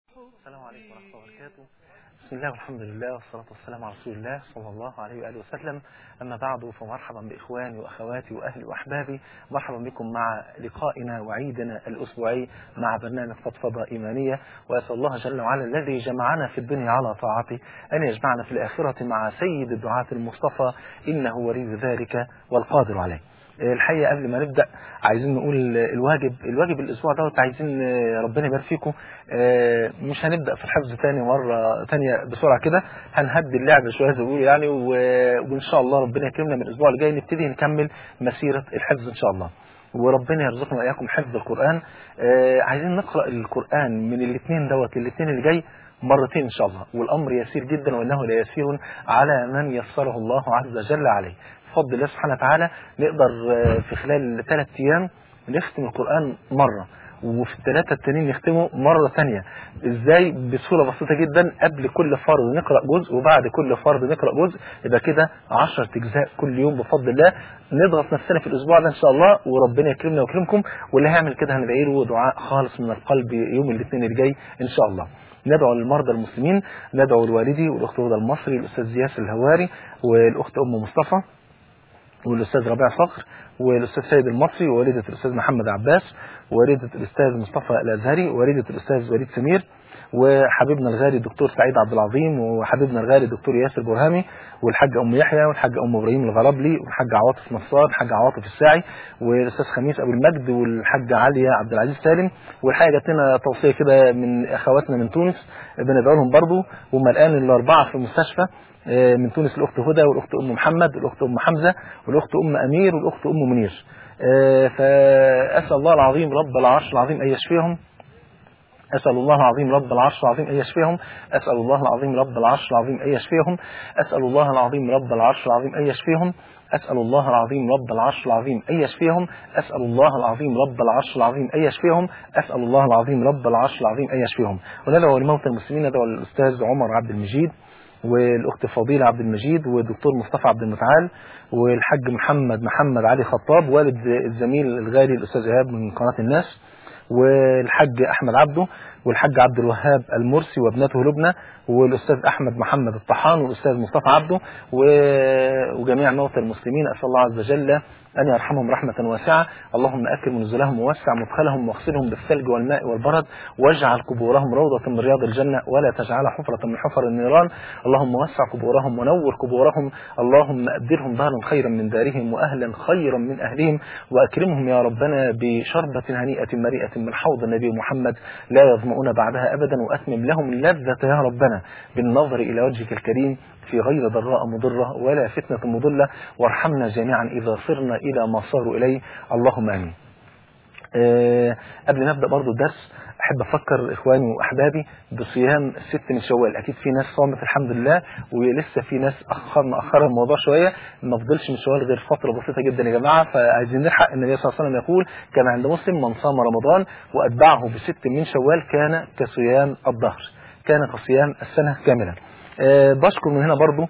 السلام عليكم ورحمة الله وبركاته بسم الله والحمد لله والصلاة والسلام على رسول الله صلى الله عليه وآله وسلم أما بعد فمرحبا بإخواني وأخواتي وأهلي وأحبابي مرحبا بكم مع لقائنا وعيدنا الأسبوعي مع برنامج فضفضة إيمانية وأسأل الله جل وعلا الذي جمعنا في الدنيا على طاعته أن يجمعنا في الآخرة مع سيد الدعاة المصطفى إنه ولي ذلك والقادر عليه الحقيقة قبل ما نبدأ عايزين نقول الواجب الواجب الأسبوع دوت عايزين ربنا يبارك فيكم مش هنبدأ في الحفظ تاني مرة تانية بسرعة كده هنهدي اللعبة شوية زي ما بيقولوا يعني وإن شاء الله ربنا يكرمنا من الأسبوع الجاي نبتدي نكمل مسيرة الحفظ إن شاء الله وربنا يرزقنا وإياكم حفظ القرآن عايزين نقرأ القرآن من الاثنين دوت للاثنين اللي جاي مرتين إن شاء الله والأمر يسير جدا وإنه ليسير على من يسره الله عز وجل عليه بفضل الله سبحانه وتعالى نقدر في خلال ثلاث أيام نختم القرآن مرة وفي الثلاثة التانيين نختمه مرة تانية ازاي بصورة بسيطة جدا قبل كل فرض نقرأ جزء وبعد كل فرض نقرأ جزء يبقى كده 10 اجزاء كل يوم بفضل الله نضغط نفسنا في الاسبوع ده ان شاء الله وربنا يكرمنا ويكرمكم واللي هيعمل كده هندعي له دعاء خالص من القلب يوم الاثنين الجاي ان شاء الله ندعو للمرضى المسلمين ندعو لوالدي والاخت هدى المصري والاستاذ زياس الهواري والاخت ام مصطفى والاستاذ ربيع صقر والاستاذ سيد المصري ووالده الاستاذ محمد عباس ووالده الاستاذ مصطفى الازهري ووالده الاستاذ وليد سمير وحبيبنا الغالي الدكتور سعيد عبد العظيم وحبيبنا الغالي الدكتور ياسر برهامي والحاجة أم يحيى والحاجة أم إبراهيم الغرابلي والحاجة عواطف نصار والحاجة عواطف الساعي والأستاذ خميس أبو المجد والحاجة عليا عبد العزيز سالم والحقيقة جات لنا توصية كده من أخواتنا من تونس بندعو لهم برضه وهم الآن الأربعة في المستشفى من تونس الأخت هدى والأخت أم محمد والأخت أم حمزة والأخت أم أمير والأخت أم منير فأسأل الله العظيم رب العرش العظيم أن يشفيهم أسأل الله العظيم رب العرش العظيم أن يشفيهم أسأل الله العظيم رب العرش العظيم أن يشفيهم أسأل الله العظيم رب العرش العظيم أن يشفيهم أسأل الله العظيم رب العرش العظيم أن يشفيهم أسأل الله العظيم رب العرش العظيم أن يشفيهم أسأل الله العظيم رب العرش العظيم أن يشفيهم وندعو لموتى المسلمين ندعو للأستاذ عمر عبد المجيد والاخت فضيله عبد المجيد والدكتور مصطفى عبد المتعال والحاج محمد محمد علي خطاب والد الزميل الغالي الاستاذ ايهاب من قناه الناس والحاج احمد عبده والحاج عبد الوهاب المرسي وابنته لبنى والاستاذ احمد محمد الطحان والاستاذ مصطفى عبده وجميع موتى المسلمين اسال الله عز وجل أن يرحمهم رحمة واسعة اللهم أكرم نزلهم ووسع مدخلهم واغسلهم بالثلج والماء والبرد واجعل قبورهم روضة من رياض الجنة ولا تجعلها حفرة من حفر النيران اللهم وسع قبورهم ونور قبورهم اللهم أبدلهم دارا خيرا من دارهم وأهلا خيرا من أهلهم وأكرمهم يا ربنا بشربة هنيئة مريئة من حوض النبي محمد لا يظمؤون بعدها أبدا وأتمم لهم اللذة يا ربنا بالنظر إلى وجهك الكريم في غير ضراء مضرة ولا فتنة مضلة وارحمنا جميعا إذا صرنا إلى ما صاروا إليه اللهم آمين أه قبل ما نبدأ برضو الدرس أحب أفكر إخواني وأحبابي بصيام الست من شوال أكيد في ناس صامت الحمد لله ولسه في ناس أخرنا أخر الموضوع شوية ما فضلش من شوال غير فترة بسيطة جدا يا جماعة فعايزين نلحق النبي صلى الله عليه وسلم يقول كان عند مسلم من صام رمضان وأتبعه بست من شوال كان كصيام الظهر كان كصيام السنة كاملة أه بشكر من هنا برضو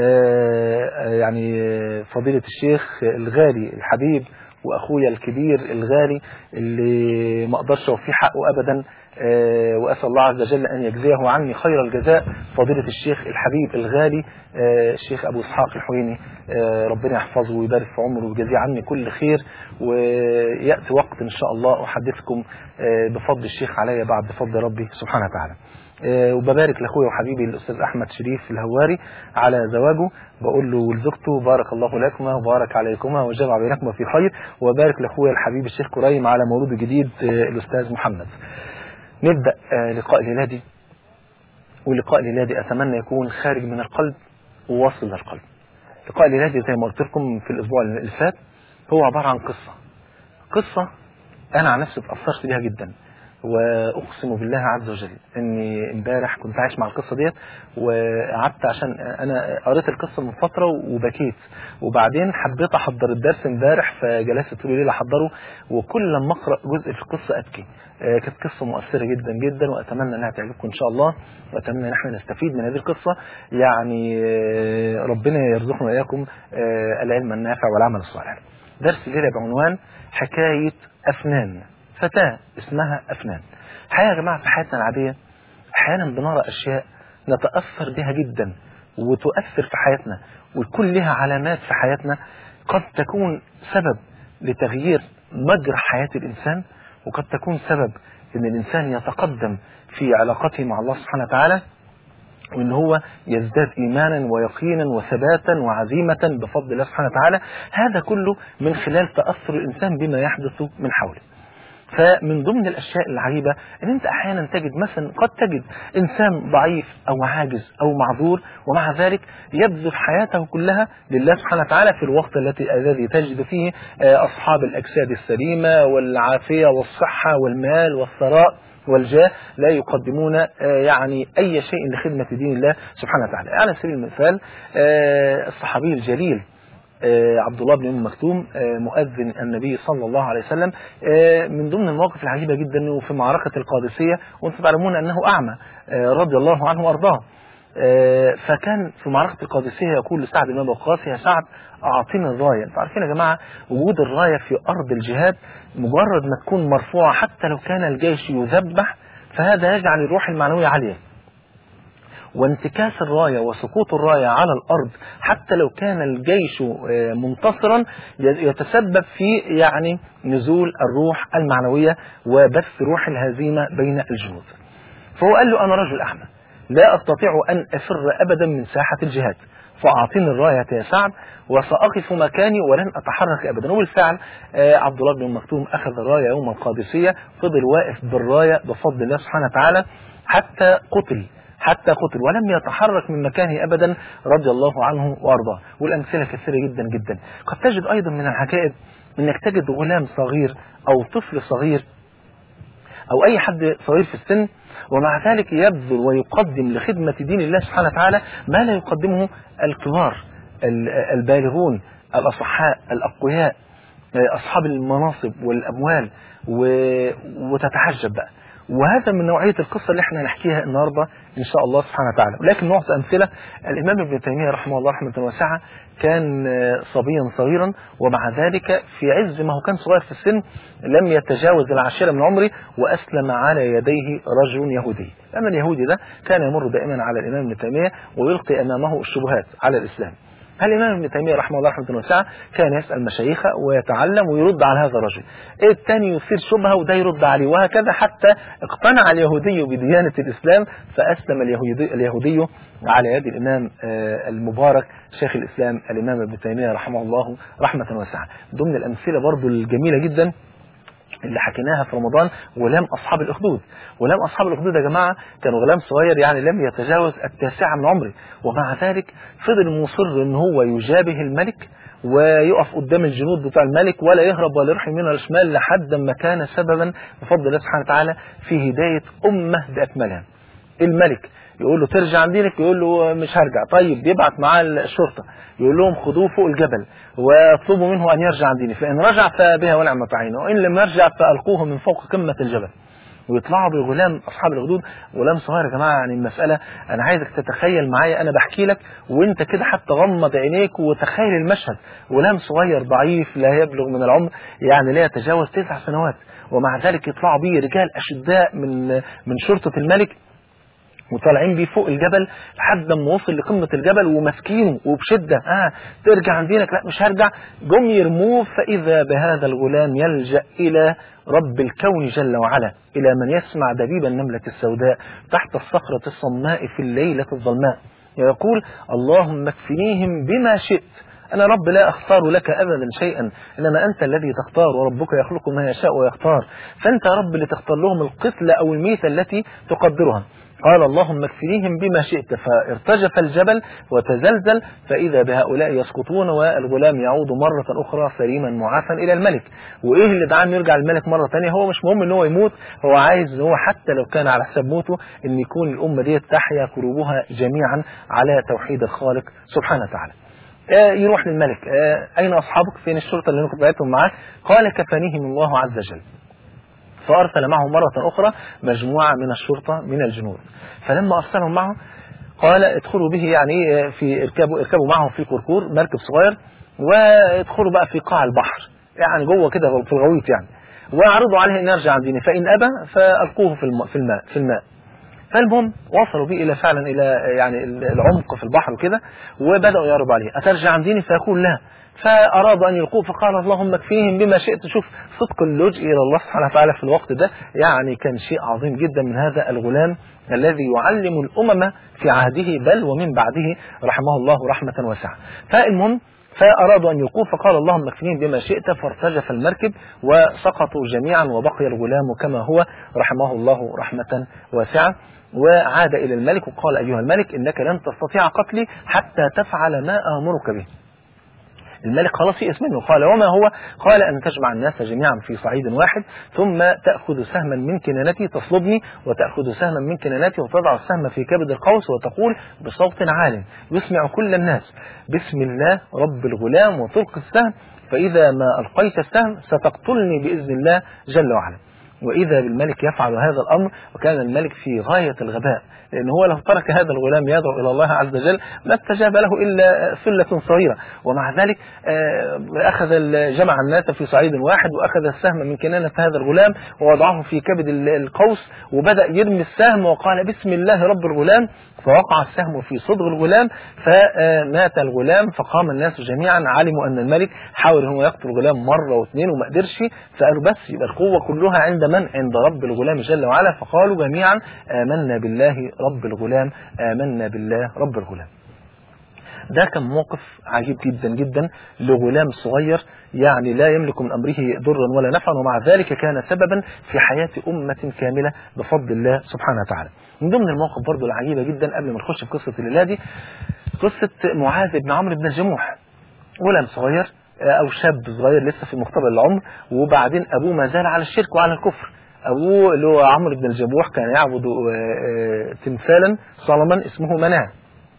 أه يعني فضيلة الشيخ الغالي الحبيب واخويا الكبير الغالي اللي ما اقدرش اوفيه حقه ابدا أه واسال الله عز وجل ان يجزيه عني خير الجزاء فضيله الشيخ الحبيب الغالي الشيخ ابو اسحاق الحويني ربنا يحفظه ويبارك في عمره ويجزيه عني كل خير وياتي وقت ان شاء الله احدثكم بفضل الشيخ علي بعد فضل ربي سبحانه وتعالى وببارك لاخويا وحبيبي الاستاذ احمد شريف الهواري على زواجه بقول له ولزوجته بارك الله لكما وبارك عليكما وجمع بينكما في خير وبارك لاخويا الحبيب الشيخ كريم على مولود جديد الاستاذ محمد نبدا لقاء ليلادي ولقاء ليلادي اتمنى يكون خارج من القلب وواصل للقلب لقاء ليلادي زي ما قلت لكم في الاسبوع اللي فات هو عباره عن قصه قصه انا عن نفسي اتاثرت بيها جدا واقسم بالله عز وجل اني امبارح كنت عايش مع القصه ديت وقعدت عشان انا قريت القصه من فتره وبكيت وبعدين حبيت احضر الدرس امبارح فجلست طول الليل احضره وكل لما اقرا جزء في القصه ابكي كانت قصه مؤثره جدا جدا واتمنى انها تعجبكم ان شاء الله واتمنى ان احنا نستفيد من هذه القصه يعني ربنا يرزقنا واياكم العلم النافع والعمل الصالح درس الليله بعنوان حكايه افنان فتاة اسمها أفنان الحقيقة يا جماعة في حياتنا العادية أحيانا بنرى أشياء نتأثر بها جدا وتؤثر في حياتنا ويكون لها علامات في حياتنا قد تكون سبب لتغيير مجرى حياة الإنسان وقد تكون سبب ان الانسان يتقدم في علاقته مع الله سبحانه وتعالى وان هو يزداد ايمانا ويقينا وثباتا وعزيمه بفضل الله سبحانه وتعالى هذا كله من خلال تاثر الانسان بما يحدث من حوله فمن ضمن الاشياء العجيبه ان انت احيانا تجد مثلا قد تجد انسان ضعيف او عاجز او معذور ومع ذلك يبذل حياته كلها لله سبحانه وتعالى في الوقت التي الذي تجد فيه اصحاب الاجساد السليمه والعافيه والصحه والمال والثراء والجاه لا يقدمون يعني أي شيء لخدمة دين الله سبحانه وتعالى على سبيل المثال الصحابي الجليل عبد الله بن ام مكتوم مؤذن النبي صلى الله عليه وسلم من ضمن المواقف العجيبه جدا انه في معركه القادسيه وانتم تعلمون انه اعمى رضي الله عنه وارضاه فكان في معركة القادسية يقول لسعد بن وقاص يا سعد أعطينا الراية أنتم عارفين يا جماعة وجود الراية في أرض الجهاد مجرد ما تكون مرفوعة حتى لو كان الجيش يذبح فهذا يجعل الروح المعنوية عالية وانتكاس الراية وسقوط الراية على الأرض حتى لو كان الجيش منتصرا يتسبب في يعني نزول الروح المعنوية وبث روح الهزيمة بين الجنود فهو قال له أنا رجل أعمى لا أستطيع أن أفر أبدا من ساحة الجهاد فأعطيني الراية يا سعد وسأقف مكاني ولن أتحرك أبدا وبالفعل عبد الله بن مكتوم أخذ الراية يوم القادسية فضل واقف بالراية بفضل الله سبحانه وتعالى حتى قتل حتى قتل ولم يتحرك من مكانه أبدا رضي الله عنه وأرضاه والأمثلة كثيرة جدا جدا قد تجد أيضا من العجائب أنك تجد غلام صغير أو طفل صغير أو أي حد صغير في السن ومع ذلك يبذل ويقدم لخدمة دين الله سبحانه وتعالى ما لا يقدمه الكبار البالغون الأصحاء الأقوياء أصحاب المناصب والأموال وتتحجب بقى وهذا من نوعية القصة اللي احنا نحكيها النهاردة إن شاء الله سبحانه وتعالى ولكن نعطي أمثلة الإمام ابن تيمية رحمه الله رحمة واسعة كان صبيا صغيرا ومع ذلك في عز ما هو كان صغير في السن لم يتجاوز العاشرة من عمره وأسلم على يديه رجل يهودي لأن اليهودي ده كان يمر دائما على الإمام ابن تيمية ويلقي أمامه الشبهات على الإسلام الإمام ابن تيمية رحمه الله رحمة واسعة كان يسأل مشايخه ويتعلم ويرد على هذا الرجل الثاني يثير شبهة وده يرد عليه وهكذا حتى اقتنع اليهودي بديانة الإسلام فأسلم اليهودي, اليهودي على يد الإمام المبارك شيخ الإسلام الإمام ابن تيمية رحمه الله رحمة واسعة ضمن الأمثلة برضو الجميلة جدا اللي حكيناها في رمضان غلام أصحاب الأخدود غلام أصحاب الأخدود يا جماعة كان غلام صغير يعني لم يتجاوز التاسعة من عمره ومع ذلك فضل مصر ان هو يجابه الملك ويقف قدام الجنود بتاع الملك ولا يهرب ولا يروح يمين ولا شمال لحد ما كان سببا بفضل الله سبحانه وتعالى في هداية أمة بأكملها الملك يقول له ترجع عن دينك يقول له مش هرجع طيب يبعت معاه الشرطة يقول لهم خذوه فوق الجبل واطلبوا منه أن يرجع عن دينه فإن رجع فبها ونعمة عينه وإن لم يرجع فألقوه من فوق قمة الجبل ويطلعوا بغلام أصحاب الغدود غلام صغير يا جماعة يعني المسألة أنا عايزك تتخيل معايا أنا بحكي لك وأنت كده حتى غمض عينيك وتخيل المشهد غلام صغير ضعيف لا يبلغ من العمر يعني لا يتجاوز تسع سنوات ومع ذلك يطلعوا بيه رجال أشداء من من شرطة الملك وطالعين بيه فوق الجبل لحد ما وصل لقمة الجبل وماسكينه وبشدة اه ترجع عن دينك لا مش هرجع جم يرموه فإذا بهذا الغلام يلجأ إلى رب الكون جل وعلا إلى من يسمع دبيب النملة السوداء تحت الصخرة الصماء في الليلة الظلماء يقول اللهم اكفنيهم بما شئت أنا رب لا أختار لك أبدا شيئا إنما أنت الذي تختار وربك يخلق ما يشاء ويختار فأنت يا رب اللي تختار لهم القتل أو الميتة التي تقدرها قال اللهم اكفنيهم بما شئت فارتجف الجبل وتزلزل فإذا بهؤلاء يسقطون والغلام يعود مرة أخرى سليما معافا إلى الملك وإيه اللي دعاه يرجع الملك مرة ثانية هو مش مهم إن هو يموت هو عايز إن هو حتى لو كان على حساب موته إن يكون الأمة دي تحيا قلوبها جميعا على توحيد الخالق سبحانه وتعالى آه يروح للملك آه أين أصحابك فين الشرطة اللي كنت بعتهم معاه قال كفانيهم الله عز وجل فأرسل معه مرة أخرى مجموعة من الشرطة من الجنود فلما أرسلهم معه قال ادخلوا به يعني في اركبوا اركبوا معه في كركور مركب صغير وادخلوا بقى في قاع البحر يعني جوه كده في الغويط يعني واعرضوا عليه ان يرجع عن دينه فان ابى فالقوه في الماء في الماء في الماء فالمهم وصلوا بيه الى فعلا الى يعني العمق في البحر وكده وبداوا يعرضوا عليه اترجع عن ديني فيقول لا فأرادوا أن يلقوه فقال اللهم اكفيهم بما شئت شوف صدق اللجء إلى الله سبحانه وتعالى في الوقت ده يعني كان شيء عظيم جدا من هذا الغلام الذي يعلم الأمم في عهده بل ومن بعده رحمه الله رحمة واسعة فالمهم فأرادوا أن يلقوه فقال اللهم اكفنيهم بما شئت فارتجف المركب وسقطوا جميعا وبقي الغلام كما هو رحمه الله رحمة واسعة وعاد إلى الملك وقال أيها الملك إنك لن تستطيع قتلي حتى تفعل ما آمرك به الملك خلاص يئس منه قال وما هو قال أن تجمع الناس جميعا في صعيد واحد ثم تأخذ سهما من كنانتي تصلبني وتأخذ سهما من كنانتي وتضع السهم في كبد القوس وتقول بصوت عال يسمع كل الناس بسم الله رب الغلام وتلقي السهم فإذا ما ألقيت السهم ستقتلني بإذن الله جل وعلا وإذا بالملك يفعل هذا الأمر وكان الملك في غاية الغباء لأن هو لو ترك هذا الغلام يدعو إلى الله عز وجل ما استجاب له إلا ثلة صغيرة ومع ذلك أخذ جمع الناس في صعيد واحد وأخذ السهم من كنانة هذا الغلام ووضعه في كبد القوس وبدأ يرمي السهم وقال بسم الله رب الغلام فوقع السهم في صدغ الغلام فمات الغلام فقام الناس جميعا علموا أن الملك حاول هو يقتل الغلام مرة واثنين وما قدرش فقالوا بس يبقى القوة كلها عند من؟ عند رب الغلام جل وعلا فقالوا جميعا آمنا بالله رب الغلام آمنا بالله رب الغلام ده كان موقف عجيب جدا جدا لغلام صغير يعني لا يملك من أمره ضرا ولا نفعا ومع ذلك كان سببا في حياة أمة كاملة بفضل الله سبحانه وتعالى من ضمن المواقف برضو العجيبة جدا قبل ما نخش في قصة الليلة دي قصة معاذ بن عمرو بن الجموح غلام صغير أو شاب صغير لسه في مقتبل العمر وبعدين أبوه ما زال على الشرك وعلى الكفر أبوه اللي هو عمرو بن الجموح كان يعبد تمثالا صنما اسمه مناه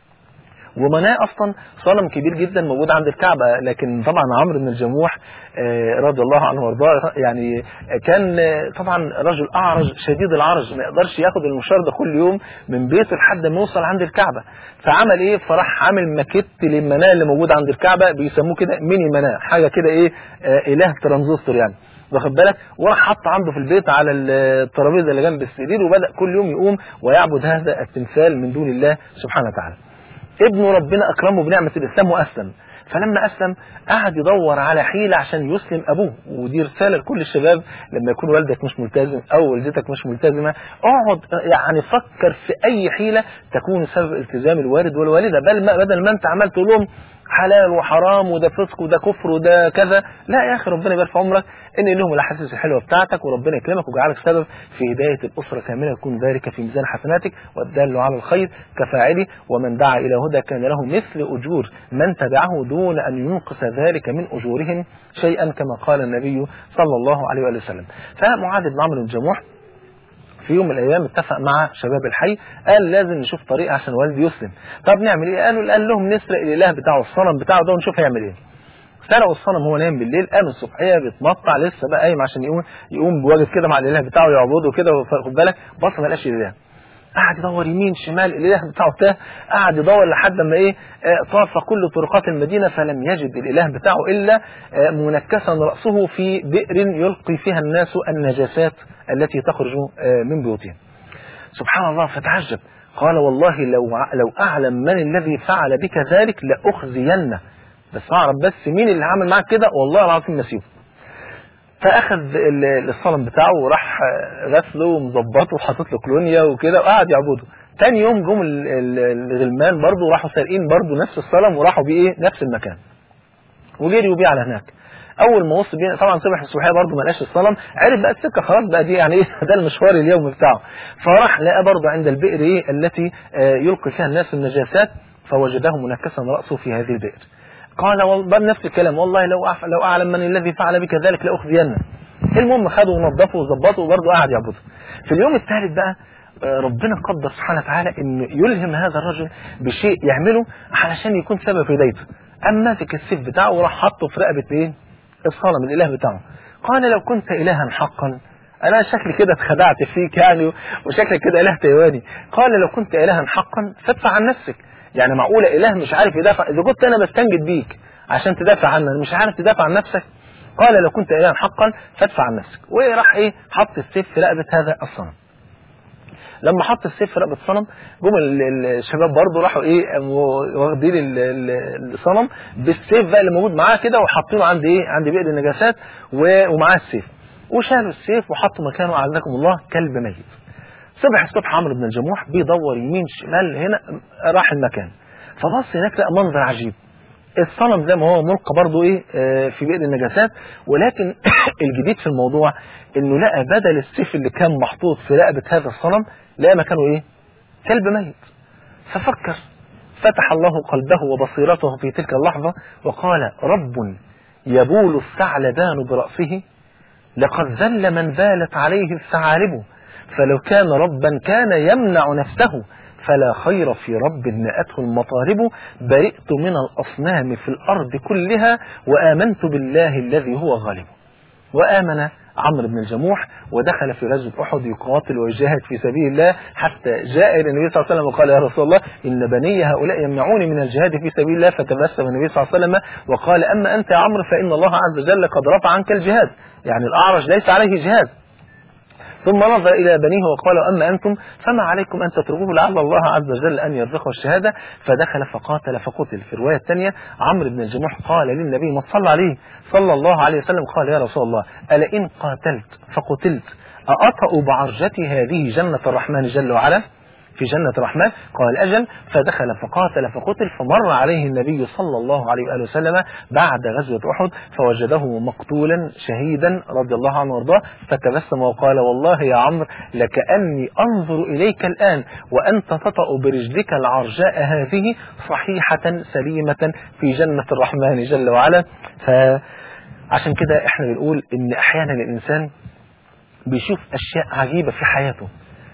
ومناه اصلا صنم كبير جدا موجود عند الكعبه لكن طبعا عمرو بن الجموح رضي الله عنه وارضاه يعني كان طبعا رجل اعرج شديد العرج ما يقدرش ياخد المشوار ده كل يوم من بيته لحد ما يوصل عند الكعبه فعمل ايه فراح عامل ماكيت للمناه اللي موجود عند الكعبه بيسموه كده ميني مناه حاجه كده ايه اله ترانزستور يعني واخد بالك وراح حط عنده في البيت على الترابيزه اللي جنب السرير وبدا كل يوم يقوم ويعبد هذا التمثال من دون الله سبحانه وتعالى ابن ربنا أكرمه بنعمة الإسلام وأسلم فلما أسلم قعد يدور على حيلة عشان يسلم أبوه ودي رسالة لكل الشباب لما يكون والدك مش ملتزم أو والدتك مش ملتزمة اقعد يعني فكر في أي حيلة تكون سبب التزام الوالد والوالدة بل ما بدل ما أنت عمال تقول لهم حلال وحرام وده فسق وده كفر وده كذا لا يا أخي ربنا يبارك في عمرك ان لهم الاحاسيس الحلوه بتاعتك وربنا يكرمك ويجعلك سبب في هدايه الاسره كامله يكون ذلك في ميزان حسناتك والدال على الخير كفاعله ومن دعا الى هدى كان له مثل اجور من تبعه دون ان ينقص ذلك من اجورهم شيئا كما قال النبي صلى الله عليه واله وسلم فمعاذ بن عمرو الجموح في يوم من الايام اتفق مع شباب الحي قال لازم نشوف طريقه عشان والدي يسلم طب نعمل ايه قالوا قال لهم نسرق الاله بتاعه الصنم بتاعه ده ونشوف هيعمل ايه سرقوا الصنم هو نايم بالليل قام الصبحيه بيتمطع لسه بقى قايم عشان يقوم يقوم بواجب كده مع الاله بتاعه يعبده كده خد بالك بص ما لقاش الاله قعد يدور يمين شمال الاله بتاعه تاه قعد يدور لحد ما ايه طاف كل طرقات المدينه فلم يجد الاله بتاعه الا منكسا راسه في بئر يلقي فيها الناس النجاسات التي تخرج من بيوتهم سبحان الله فتعجب قال والله لو لو اعلم من الذي فعل بك ذلك لاخزينه بس اعرف بس مين اللي عمل معاك كده والله العظيم ما اسيبه فاخذ الصنم بتاعه وراح غسله ومظبطه وحاطط له كلونيا وكده وقعد يعبده تاني يوم جم الغلمان برضه راحوا سارقين برضه نفس الصنم وراحوا بيه ايه نفس المكان وجريوا بيه على هناك اول ما وصل بيه طبعا صبح الصبحيه برضه ما لقاش الصنم عرف بقى السكه خلاص بقى دي يعني ايه ده المشوار اليومي بتاعه فراح لقى برضه عند البئر ايه التي يلقي فيها الناس النجاسات فوجده منكسا راسه في هذه البئر قال والله نفس الكلام والله لو لو اعلم من الذي فعل بك ذلك لاخزينه المهم خده ونظفه وظبطه وبرضه قعد يعبده في اليوم الثالث بقى ربنا قدر سبحانه وتعالى انه يلهم هذا الرجل بشيء يعمله علشان يكون سبب في هدايته اما ماسك السيف بتاعه وراح حاطه في رقبه ايه الصنم الاله بتاعه قال لو كنت الها حقا انا شكلي كده اتخدعت فيك يعني وشكلك كده اله تيواني قال لو كنت الها حقا فادفع عن نفسك يعني معقولة إله مش عارف يدافع إذا كنت أنا بستنجد بيك عشان تدافع عني مش عارف تدافع عن نفسك قال لو كنت إلها حقا فادفع عن نفسك وراح إيه حط السيف في رقبة هذا الصنم لما حط السيف في رقبه الصنم جم ال- ال- الشباب برضه راحوا ايه قاموا واخدين ال- ال- الصنم بالسيف بقى اللي موجود معاه كده وحاطينه عند ايه عند بئر النجاسات و- ومعاه السيف وشالوا السيف وحطوا مكانه اعزكم الله كلب ميت صبح الصبح عمرو بن الجموح بيدور يمين شمال هنا راح المكان فبص هناك لقى منظر عجيب الصنم زي ما هو ملقى برضه ايه آه، في بئر النجاسات ولكن الجديد في الموضوع انه لقى بدل السيف اللي كان محطوط في رقبه هذا الصنم لقى مكانه ايه؟ كلب ميت ففكر فتح الله قلبه وبصيرته في تلك اللحظه وقال رب يبول الثعلبان براسه لقد ذل من بالت عليه الثعالب فلو كان ربا كان يمنع نفسه فلا خير في رب نأته المطالب برئت من الأصنام في الأرض كلها وآمنت بالله الذي هو غالب وآمن عمرو بن الجموح ودخل في غزوة أحد يقاتل ويجاهد في سبيل الله حتى جاء إلى النبي صلى الله عليه وسلم وقال يا رسول الله إن بني هؤلاء يمنعوني من الجهاد في سبيل الله فتبسم النبي صلى الله عليه وسلم وقال أما أنت يا عمرو فإن الله عز وجل قد رفع عنك الجهاد يعني الأعرج ليس عليه جهاد ثم نظر إلى بنيه وقال أما أنتم فما عليكم أن تتركوه لعل الله عز وجل أن يرزقه الشهادة فدخل فقاتل فقتل في الرواية الثانية عمرو بن الجموح قال للنبي ما صلى عليه صلى الله عليه وسلم قال يا رسول الله ألا إن قاتلت فقتلت أأطأ بعرجتي هذه جنة الرحمن جل وعلا في جنة الرحمن قال أجل فدخل فقاتل فقتل فمر عليه النبي صلى الله عليه وآله وسلم بعد غزوة أحد فوجده مقتولا شهيدا رضي الله عنه وارضاه فتبسم وقال والله يا عمرو لكأني أنظر إليك الآن وأنت تطأ برجلك العرجاء هذه صحيحة سليمة في جنة الرحمن جل وعلا فعشان كده احنا بنقول ان احيانا الانسان بيشوف اشياء عجيبة في حياته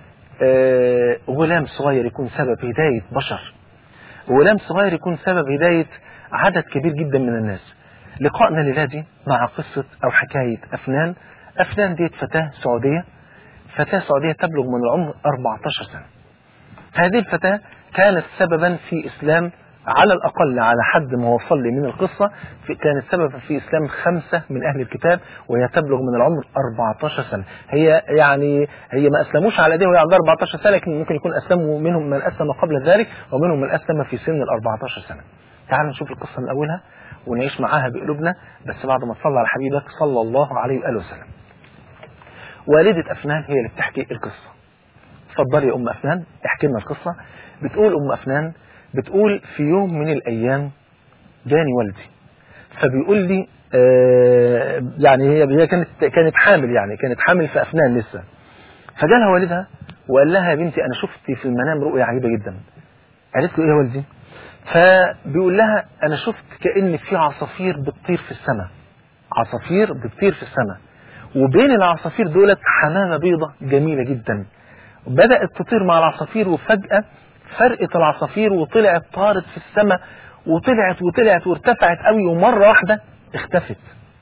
آه، غلام صغير يكون سبب هداية بشر غلام صغير يكون سبب هداية عدد كبير جدا من الناس لقائنا الليلة دي مع قصة أو حكاية أفنان أفنان ديت فتاة سعودية فتاة سعودية تبلغ من العمر 14 سنة هذه الفتاة كانت سببا في إسلام على الأقل على حد ما وصل لي من القصة في كانت سببا في إسلام خمسة من أهل الكتاب وهي تبلغ من العمر 14 سنة هي يعني هي ما أسلموش على دي وهي عندها 14 سنة لكن ممكن يكون أسلموا منهم من أسلم قبل ذلك ومنهم من أسلم في سن ال 14 سنة تعالوا نشوف القصة من أولها ونعيش معاها بقلوبنا بس بعد ما تصلي على حبيبك صلى الله عليه وآله وسلم والدة أفنان هي اللي بتحكي القصة اتفضلي يا أم أفنان احكي لنا القصة بتقول أم أفنان بتقول في يوم من الأيام جاني والدي فبيقول لي آه يعني هي هي كانت كانت حامل يعني كانت حامل في أفنان لسه فجالها والدها وقال لها يا بنتي أنا شفت في المنام رؤية عجيبة جدا قالت له إيه يا والدي فبيقول لها أنا شفت كأن في عصافير بتطير في السماء عصافير بتطير في السماء وبين العصافير دولت حمامة بيضة جميلة جدا بدأت تطير مع العصافير وفجأة فرقت العصافير وطلعت طارت في السماء وطلعت وطلعت وارتفعت قوي ومرة واحدة اختفت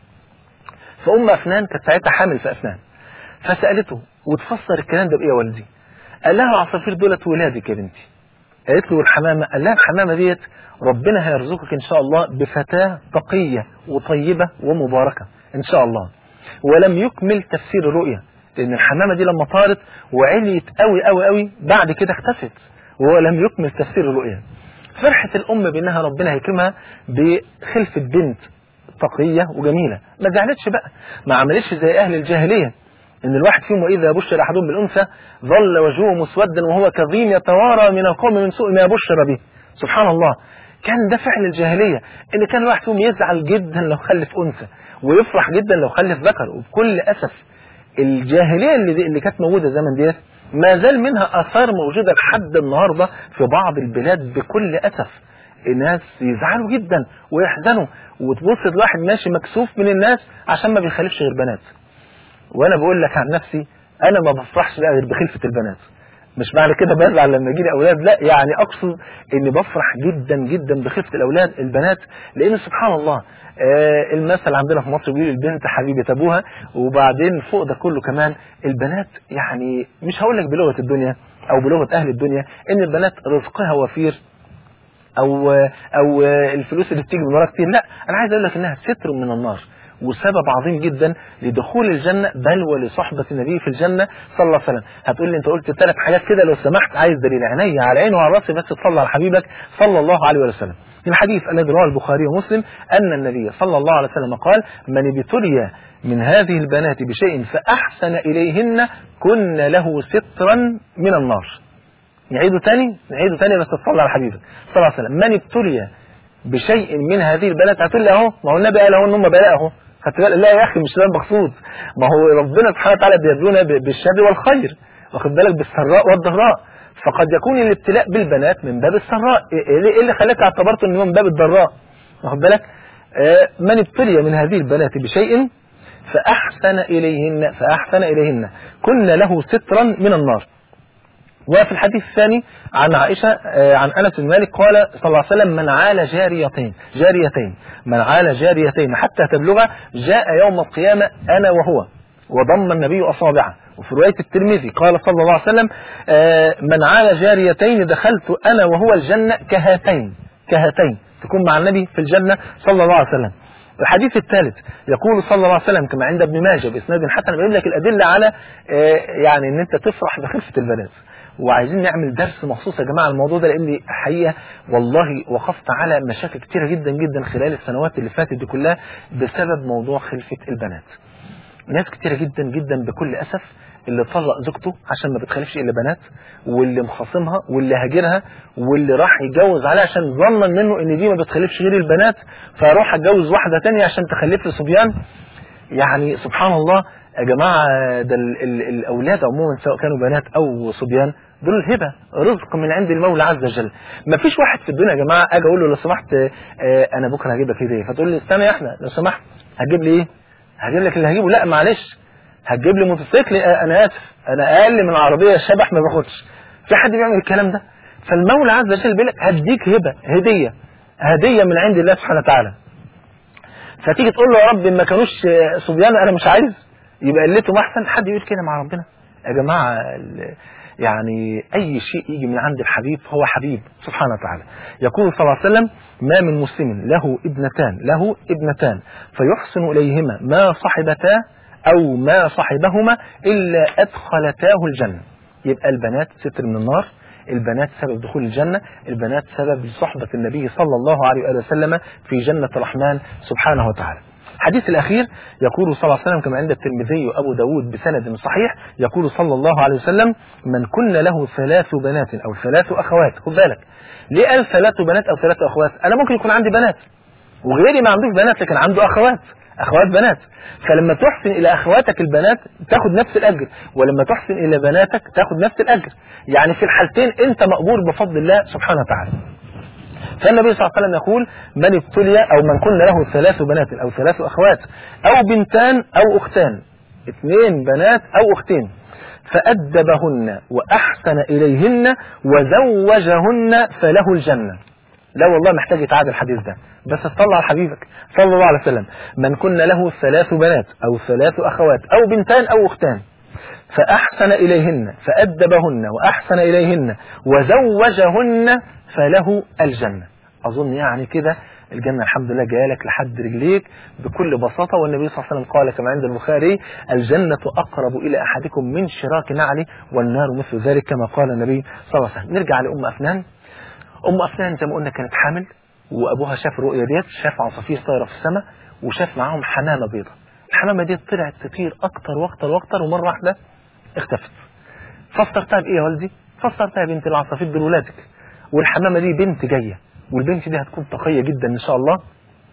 فأم أفنان كانت ساعتها حامل في أفنان فسألته وتفسر الكلام ده بإيه يا والدي قال لها العصافير دولت ولادك يا بنتي قالت له الحمامة قال لها الحمامة ديت ربنا هيرزقك إن شاء الله بفتاة تقية وطيبة ومباركة إن شاء الله ولم يكمل تفسير الرؤية لأن الحمامة دي لما طارت وعليت قوي قوي قوي بعد كده اختفت وهو لم يكمل تفسير الرؤية فرحت الأم بأنها ربنا هيكرمها بخلفة بنت تقية وجميلة ما زعلتش بقى ما عملتش زي أهل الجاهلية إن الواحد فيهم وإذا بشر أحدهم بالأنثى ظل وجهه مسودا وهو كظيم يتوارى من القوم من سوء ما بشر به سبحان الله كان ده فعل الجاهلية إن كان الواحد فيهم يزعل جدا لو خلف أنثى ويفرح جدا لو خلف ذكر وبكل أسف الجاهلية اللي, دي اللي كانت موجودة زمن ديت ما زال منها آثار موجودة لحد النهاردة في بعض البلاد بكل أسف الناس يزعلوا جدا ويحزنوا وتبص الواحد ماشي مكسوف من الناس عشان ما بيخلفش غير بنات وانا بقول لك عن نفسي انا ما بفرحش بقى غير بخلفة البنات مش معنى كده بزعل لما يجي لي اولاد لا يعني اقصد اني بفرح جدا جدا بخفة الاولاد البنات لان سبحان الله آه المثل عندنا في مصر بيقول البنت حبيبة ابوها وبعدين فوق ده كله كمان البنات يعني مش هقول لك بلغة الدنيا او بلغة اهل الدنيا ان البنات رزقها وفير او او الفلوس اللي بتيجي من ورا كتير لا انا عايز اقول لك انها ستر من النار وسبب عظيم جدا لدخول الجنة بل ولصحبة النبي في الجنة صلى الله عليه وسلم هتقول لي انت قلت ثلاث حاجات كده لو سمحت عايز دليل عينيا على عيني وعلى راسي بس تصلي على حبيبك صلى الله عليه وسلم الحديث الذي رواه البخاري ومسلم أن النبي صلى الله عليه وسلم قال من ابتلي من هذه البنات بشيء فأحسن إليهن كن له سترا من النار نعيده تاني نعيده تاني بس تصلى على حبيبك صلى الله عليه وسلم من ابتلي بشيء من هذه البنات هتقول لي اهو ما هو النبي قال اهو ان هم بلاء اهو خدت بالك لا يا اخي مش ده المقصود ما هو ربنا سبحانه وتعالى بيبلونا بالشر والخير واخد بالك بالسراء والضراء فقد يكون الابتلاء بالبنات من باب السراء ايه اللي خلاك اعتبرت انه من باب الضراء واخد بالك آه من ابتلي من هذه البنات بشيء فأحسن إليهن فأحسن إليهن كن له سترا من النار وفي الحديث الثاني عن عائشة عن أنس بن مالك قال صلى الله عليه وسلم من عال جاريتين جاريتين من عال جاريتين حتى تبلغ جاء يوم القيامة أنا وهو وضم النبي أصابعه وفي رواية الترمذي قال صلى الله عليه وسلم من عال جاريتين دخلت أنا وهو الجنة كهاتين كهاتين تكون مع النبي في الجنة صلى الله عليه وسلم الحديث الثالث يقول صلى الله عليه وسلم كما عند ابن ماجه بإسناد حتى بيقول لك الأدلة على يعني أن أنت تفرح بخفة البنات وعايزين نعمل درس مخصوص يا جماعة الموضوع ده لأن حقيقة والله وقفت على مشاكل كتيرة جدا جدا خلال السنوات اللي فاتت دي كلها بسبب موضوع خلفة البنات ناس كتيرة جدا جدا بكل أسف اللي طلق زوجته عشان ما بتخلفش إلا بنات واللي مخاصمها واللي هاجرها واللي راح يتجوز عليها عشان ظنا منه ان دي ما بتخلفش غير البنات فاروح اتجوز واحدة تانية عشان تخلف لي صبيان يعني سبحان الله يا جماعة ده ال ال الأولاد عموما سواء كانوا بنات أو صبيان دول الهبة رزق من عند المولى عز وجل ما فيش واحد في الدنيا يا جماعة أجي أقول له لو سمحت آه أنا بكرة هجيب لك هدية فتقول لي استنى يا أحمد لو سمحت هتجيب لي إيه؟ هجيب لك اللي هجيبه لا معلش هتجيب لي موتوسيكل آه أنا آسف أنا أقل من عربية شبح ما باخدش في حد بيعمل الكلام ده فالمولى عز وجل بيقول لك هديك هبة هدية هدية من عند الله سبحانه وتعالى فتيجي تقول له يا رب ما كانوش صبيان أنا مش عايز يبقى قلتهم احسن حد يقول كده مع ربنا يا جماعة يعني أي شيء يجي من عند الحبيب فهو حبيب سبحانه وتعالى يقول صلى الله عليه وسلم ما من مسلم له ابنتان له ابنتان فيحسن إليهما ما صحبتا أو ما صحبهما إلا أدخلتاه الجنة يبقى البنات ستر من النار البنات سبب دخول الجنة البنات سبب صحبة النبي صلى الله عليه وآله وسلم في جنة الرحمن سبحانه وتعالى الحديث الأخير يقول صلى الله عليه وسلم كما عند الترمذي وأبو داود بسند صحيح يقول صلى الله عليه وسلم من كن له ثلاث بنات أو ثلاث أخوات خد بالك ليه قال ثلاث بنات أو ثلاث أخوات أنا ممكن يكون عندي بنات وغيري ما عندوش بنات لكن عنده أخوات أخوات بنات فلما تحسن إلى أخواتك البنات تاخد نفس الأجر ولما تحسن إلى بناتك تاخد نفس الأجر يعني في الحالتين أنت مقبول بفضل الله سبحانه وتعالى فالنبي صلى الله عليه وسلم يقول من ابتلي أو من كن له ثلاث بنات أو ثلاث أخوات أو بنتان أو أختان اثنين بنات أو أختين فأدبهن وأحسن إليهن وزوجهن فله الجنة لا والله محتاج يتعاد الحديث ده بس اطلع على حبيبك صلى الله عليه وسلم من كن له ثلاث بنات أو ثلاث أخوات أو بنتان أو أختان فأحسن إليهن فأدبهن وأحسن إليهن وزوجهن فله الجنة أظن يعني كده الجنة الحمد لله جايه لك لحد رجليك بكل بساطة والنبي صلى الله عليه وسلم قال كما عند البخاري الجنة أقرب إلى أحدكم من شراك نعله والنار مثل ذلك كما قال النبي صلى الله عليه وسلم نرجع لأم أفنان أم أفنان زي ما قلنا كانت حامل وأبوها شاف الرؤية ديت شاف عصافير طايرة في السماء وشاف معاهم حمامة بيضة الحمامة ديت طلعت تطير أكتر وأكتر وأكتر ومرة واحدة اختفت فسرتها بإيه يا والدي؟ فسرتها بنت العصافير دول ولادك والحمامة دي بنت جاية والبنت دي هتكون تقية جدا إن شاء الله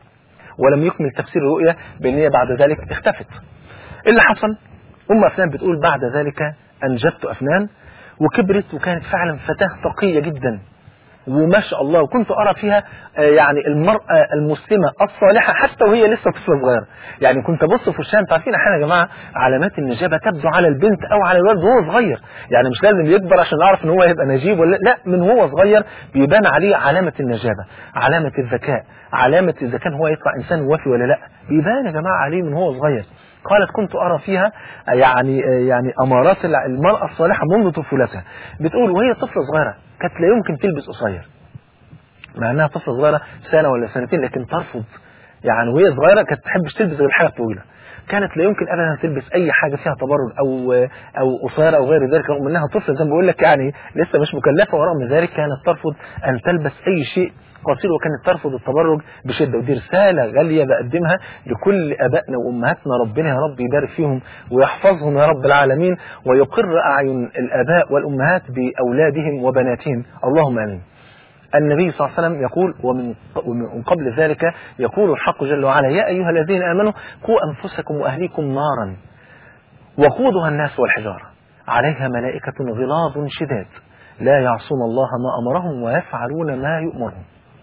ولم يكمل تفسير الرؤية بأن هي بعد ذلك اختفت اللي حصل أم أفنان بتقول بعد ذلك أنجبت أفنان وكبرت وكانت فعلا فتاة تقية جدا وما شاء الله وكنت أرى فيها يعني المرأة المسلمة الصالحة حتى وهي لسه طفلة صغيرة يعني كنت أبص في وشها انتوا عارفين أحيانا يا جماعة علامات النجابة تبدو على البنت أو على الولد وهو صغير يعني مش لازم يكبر عشان نعرف إن هو يبقى نجيب ولا لا من هو صغير بيبان عليه علامة النجابة علامة الذكاء علامة إذا كان هو يطلع إنسان وافي ولا لا بيبان يا جماعة عليه من هو صغير قالت كنت أرى فيها يعني يعني أمارات المرأة الصالحة منذ طفولتها بتقول وهي طفلة صغيرة كانت لا يمكن تلبس قصير مع أنها طفلة صغيرة سنة ولا سنتين لكن ترفض يعني وهي صغيره كانت تحبش تلبس غير حاجه طويله كانت لا يمكن ابدا تلبس اي حاجه فيها تبرج او او قصيره او غير ذلك رغم انها طفله زي ما بقول لك يعني لسه مش مكلفه ورغم ذلك كانت ترفض ان تلبس اي شيء قصير وكانت ترفض التبرج بشده ودي رساله غاليه بقدمها لكل ابائنا وامهاتنا ربنا يا رب يبارك فيهم ويحفظهم يا رب العالمين ويقر اعين الاباء والامهات باولادهم وبناتهم اللهم امين. النبي صلى الله عليه وسلم يقول ومن ومن قبل ذلك يقول الحق جل وعلا يا أيها الذين آمنوا قوا أنفسكم وأهليكم نارا وقودها الناس والحجارة عليها ملائكة غلاظ شداد لا يعصون الله ما أمرهم ويفعلون ما يؤمرون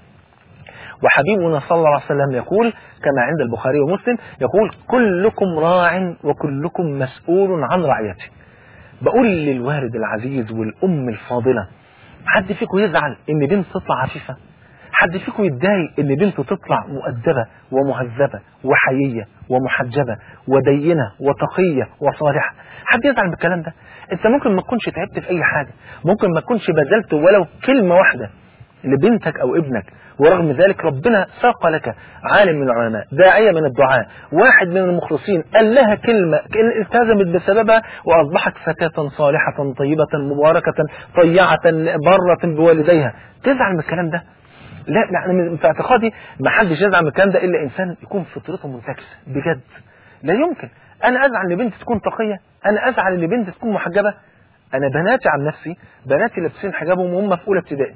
وحبيبنا صلى الله عليه وسلم يقول كما عند البخاري ومسلم يقول كلكم راع وكلكم مسؤول عن رعيته بقول للوالد العزيز والأم الفاضلة حد فيكم يزعل ان بنت تطلع عفيفه حد فيكم يتضايق ان بنته تطلع مؤدبه ومهذبه وحييه ومحجبه ودينه وتقيه وصالحه حد يزعل من الكلام ده انت ممكن ما تكونش تعبت في اي حاجه ممكن ما تكونش بذلت ولو كلمه واحده لبنتك او ابنك ورغم ذلك ربنا ساق لك عالم من العلماء داعية من الدعاء واحد من المخلصين قال لها كلمة التزمت بسببها وأصبحت فتاة صالحة طيبة مباركة طيعة برة بوالديها تزعل من الكلام ده لا يعني في اعتقادي ما حدش يزعل من الكلام ده إلا إنسان يكون فطرته منتكسة بجد لا يمكن أنا أزعل إن بنتي تكون تقية أنا أزعل إن بنتي تكون محجبة أنا بناتي عن نفسي بناتي لابسين حجابهم وهم في أولى ابتدائي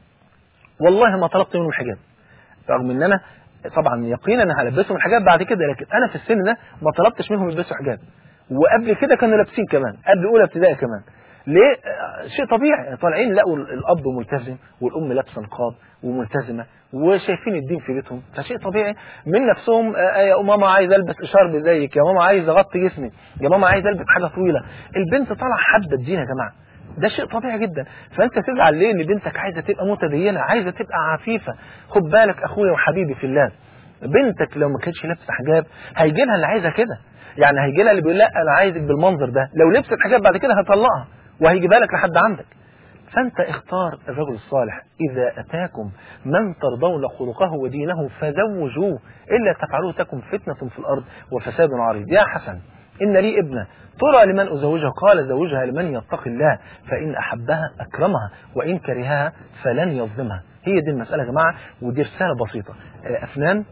والله ما طلبت منهم الحجاب رغم ان انا طبعا يقينا هلبسهم الحجاب بعد كده لكن انا في السن ده ما طلبتش منهم يلبسوا حجاب وقبل كده كانوا لابسين كمان قبل اولى ابتدائي كمان ليه شيء طبيعي طالعين لقوا الاب ملتزم والام لابسه نقاب وملتزمه وشايفين الدين في بيتهم فشيء طبيعي من نفسهم يا ماما عايز البس اشارب زيك يا ماما عايز اغطي جسمي يا ماما عايز البس حاجه طويله البنت طالعه حابه الدين يا جماعه ده شيء طبيعي جدا فانت تزعل ليه ان بنتك عايزه تبقى متدينه عايزه تبقى عفيفه خد بالك اخويا وحبيبي في الله بنتك لو ما كانتش لابسه حجاب هيجي لها اللي عايزه كده يعني هيجي لها اللي بيقول لا انا عايزك بالمنظر ده لو لبست حجاب بعد كده هطلقها وهيجيبها لك لحد عندك فانت اختار الرجل الصالح اذا اتاكم من ترضون خلقه ودينه فزوجوه الا تفعلوه تكن فتنه في الارض وفساد عريض يا حسن إن لي ابنة ترى لمن أزوجها قال زوجها لمن يتقي الله فإن أحبها أكرمها وإن كرهها فلن يظلمها هي دي المسألة يا جماعة ودي رسالة بسيطة أفنان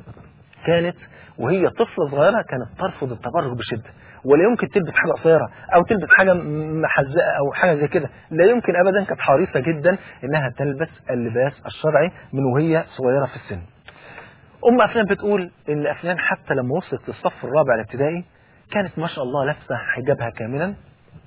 كانت وهي طفلة صغيرة كانت ترفض التبرج بشدة ولا يمكن تلبس حاجة قصيرة أو تلبس حاجة محزقة أو حاجة زي كده لا يمكن أبدا كانت حريصة جدا إنها تلبس اللباس الشرعي من وهي صغيرة في السن أم أفنان بتقول إن أفنان حتى لما وصلت للصف الرابع الابتدائي كانت ما شاء الله لابسه حجابها كاملا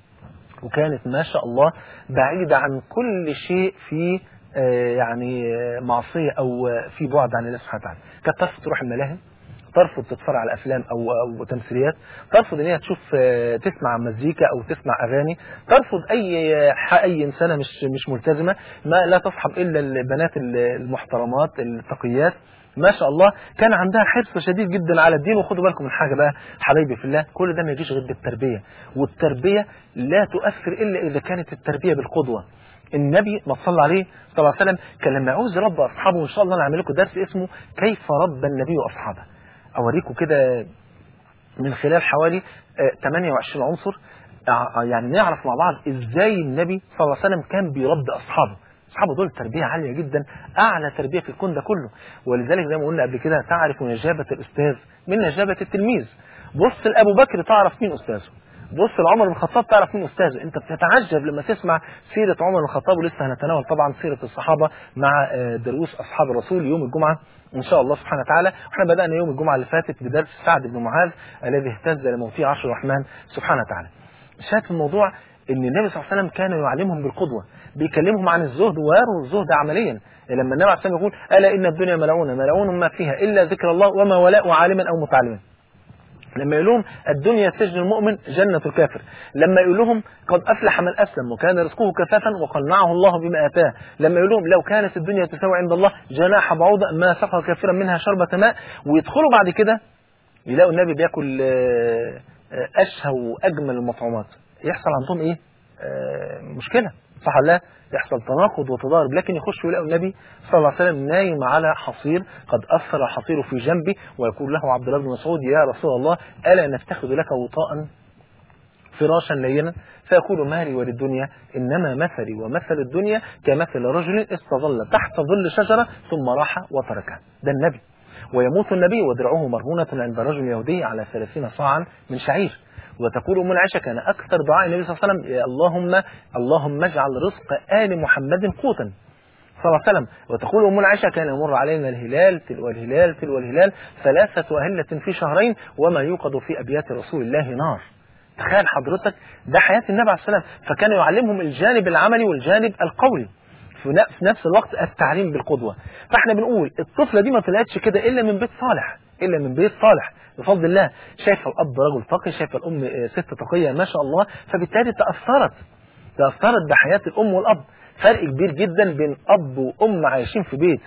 وكانت ما شاء الله بعيدة عن كل شيء في يعني معصية أو في بعد عن الله سبحانه وتعالى كانت ترفض تروح الملاهي ترفض تتفرج على أفلام أو أو تمثيليات ترفض إن هي تشوف تسمع مزيكا أو تسمع أغاني ترفض أي أي إنسانة مش مش ملتزمة ما لا تصحب إلا البنات المحترمات التقيات ما شاء الله كان عندها حرص شديد جدا على الدين وخدوا بالكم من حاجه بقى حبايبي في الله كل ده ما يجيش غير بالتربيه والتربيه لا تؤثر الا اذا كانت التربيه بالقدوه النبي ما صلى عليه صلى الله عليه وسلم كان لما يعوز يربى اصحابه ان شاء الله انا هعمل لكم درس اسمه كيف ربى النبي واصحابه اوريكم كده من خلال حوالي 28 عنصر يعني نعرف مع بعض ازاي النبي صلى الله عليه وسلم كان بيربي اصحابه اصحابه دول تربيه عاليه جدا اعلى تربيه في الكون ده كله ولذلك زي ما قلنا قبل كده تعرف نجابه الاستاذ من نجابه التلميذ بص لابو بكر تعرف مين استاذه بص لعمر بن الخطاب تعرف مين استاذه انت بتتعجب لما تسمع سيره عمر بن الخطاب ولسه هنتناول طبعا سيره الصحابه مع دروس اصحاب الرسول يوم الجمعه ان شاء الله سبحانه وتعالى واحنا بدانا يوم الجمعه اللي فاتت بدرس سعد بن معاذ الذي اهتز لموته عرش الرحمن سبحانه وتعالى شاهد في الموضوع ان النبي صلى الله عليه وسلم كان يعلمهم بالقدوه بيكلمهم عن الزهد ويروا الزهد عمليا لما النبي عليه الصلاه والسلام يقول الا ان الدنيا ملعونه ملعون ما فيها الا ذكر الله وما ولاء عالما او متعلما لما يقول لهم الدنيا سجن المؤمن جنة الكافر لما يقول لهم قد أفلح من أسلم وكان رزقه كفافا وقنعه الله بما آتاه لما يقول لهم لو كانت الدنيا تساوي عند الله جناح بعوضة ما سقى كافرا منها شربة ماء ويدخلوا بعد كده يلاقوا النبي بياكل أشهى وأجمل المطعومات يحصل عندهم إيه؟ مشكلة صح ولا لا يحصل تناقض وتضارب لكن يخشوا يلاقوا النبي صلى الله عليه وسلم نايم على حصير قد أثر الحصير في جنبه ويقول له عبد الله بن مسعود يا رسول الله ألا نتخذ لك وطاء فراشا لينا فيقول مالي وللدنيا إنما مثلي ومثل الدنيا كمثل رجل استظل تحت ظل شجرة ثم راح وتركها ده النبي ويموت النبي ودرعه مرهونة عند رجل يهودي على ثلاثين صاعا من شعير وتقول أم العائشة كان أكثر دعاء النبي صلى الله عليه وسلم يا اللهم اللهم اجعل رزق آل محمد قوتا صلى الله عليه وسلم وتقول أم العائشة كان يمر علينا الهلال تلو الهلال تلو الهلال ثلاثة أهلة في شهرين وما يوقد في أبيات رسول الله نار تخيل حضرتك ده حياة النبي عليه السلام فكان يعلمهم الجانب العملي والجانب القولي في نفس الوقت التعليم بالقدوة فاحنا بنقول الطفلة دي ما طلعتش كده إلا من بيت صالح إلا من بيت صالح بفضل الله شايفة الأب رجل تقي شايفة الأم ست تقية ما شاء الله فبالتالي تأثرت تأثرت بحياة الأم والأب فرق كبير جدا بين أب وأم عايشين في بيت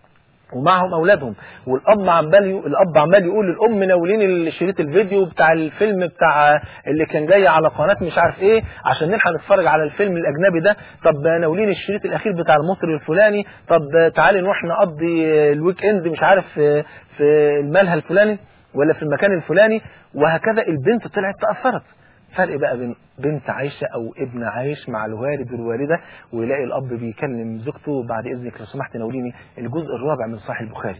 ومعهم اولادهم والاب عمال الاب عمال يقول للام ناولين شريط الفيديو بتاع الفيلم بتاع اللي كان جاي على قناه مش عارف ايه عشان نلحق نتفرج على الفيلم الاجنبي ده طب ناولين الشريط الاخير بتاع المطرب الفلاني طب تعالي نروح نقضي الويك اند مش عارف في, في الملهى الفلاني ولا في المكان الفلاني وهكذا البنت طلعت تاثرت فرق بقى بين بنت عايشة أو ابن عايش مع الوالد والوالدة ويلاقي الأب بيكلم زوجته بعد إذنك لو سمحت ناوليني الجزء الرابع من صحيح البخاري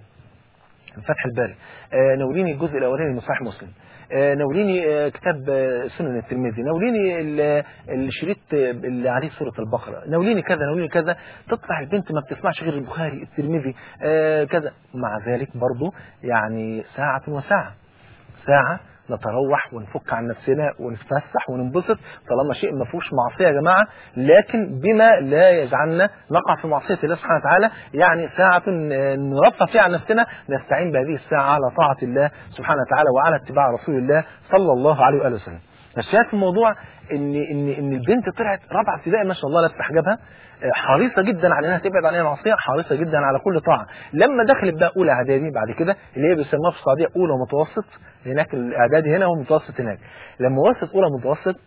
من فتح الباري آه ناوليني الجزء الأولاني من صحيح مسلم آه ناوليني آه كتاب آه سنن الترمذي ناوليني الشريط اللي عليه سورة البقرة ناوليني كذا ناوليني كذا تطلع البنت ما بتسمعش غير البخاري الترمذي كذا ومع ذلك برضه يعني ساعة وساعة ساعة نتروح ونفك عن نفسنا ونتفسح وننبسط طالما شيء ما فيهوش معصيه يا جماعه لكن بما لا يجعلنا نقع في معصيه الله سبحانه وتعالى يعني ساعه نرفه فيها عن نفسنا نستعين بهذه الساعه على طاعه الله سبحانه وتعالى وعلى اتباع رسول الله صلى الله عليه واله وسلم. فالشاهد في الموضوع ان ان ان البنت طلعت رابعه ابتدائي ما شاء الله لابسه حجابها حريصه جدا على انها تبعد عن المعصيه حريصه جدا على كل طاعه لما دخلت بقى اولى اعدادي بعد كده اللي هي بيسموها في السعوديه اولى متوسط هناك الاعدادي هنا والمتوسط هناك لما وصلت اولى متوسط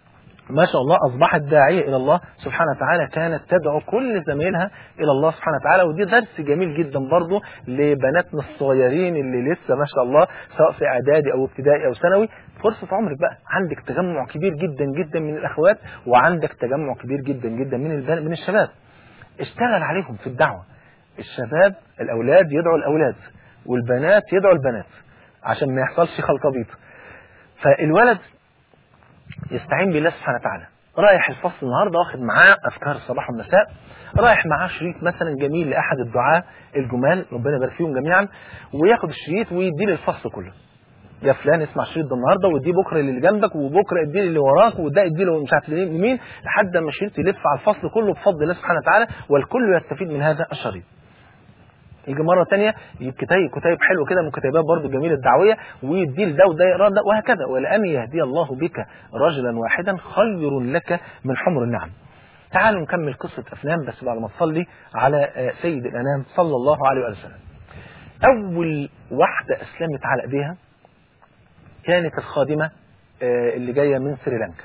ما شاء الله أصبحت داعية إلى الله سبحانه وتعالى كانت تدعو كل زمايلها إلى الله سبحانه وتعالى ودي درس جميل جدا برضه لبناتنا الصغيرين اللي لسه ما شاء الله سواء في إعدادي أو ابتدائي أو ثانوي فرصة عمرك بقى عندك تجمع كبير جدا جدا من الأخوات وعندك تجمع كبير جدا جدا من البن... من الشباب اشتغل عليهم في الدعوة الشباب الأولاد يدعوا الأولاد والبنات يدعوا البنات عشان ما يحصلش خلطبيط فالولد يستعين بالله سبحانه وتعالى رايح الفصل النهارده واخد معاه اذكار الصباح والمساء رايح معاه شريط مثلا جميل لاحد الدعاة الجمال ربنا يبارك فيهم جميعا وياخد الشريط ويديه للفصل كله يا فلان اسمع الشريط ده النهارده واديه بكره للي جنبك وبكره اديه للي وراك وده اديه له مش عارف لمين لحد ما الشريط يلف على الفصل كله بفضل الله سبحانه وتعالى والكل يستفيد من هذا الشريط يجي مره ثانيه يجيب كتيب كتيب حلو كده من كتيبات برضه جميله الدعويه ويدي لده وده يقرا ده وهكذا ولان يهدي الله بك رجلا واحدا خير لك من حمر النعم. تعالوا نكمل قصه افلام بس بعد ما تصلي على سيد الانام صلى الله عليه وسلم. اول واحده اسلمت على ايديها كانت الخادمه اللي جايه من سريلانكا.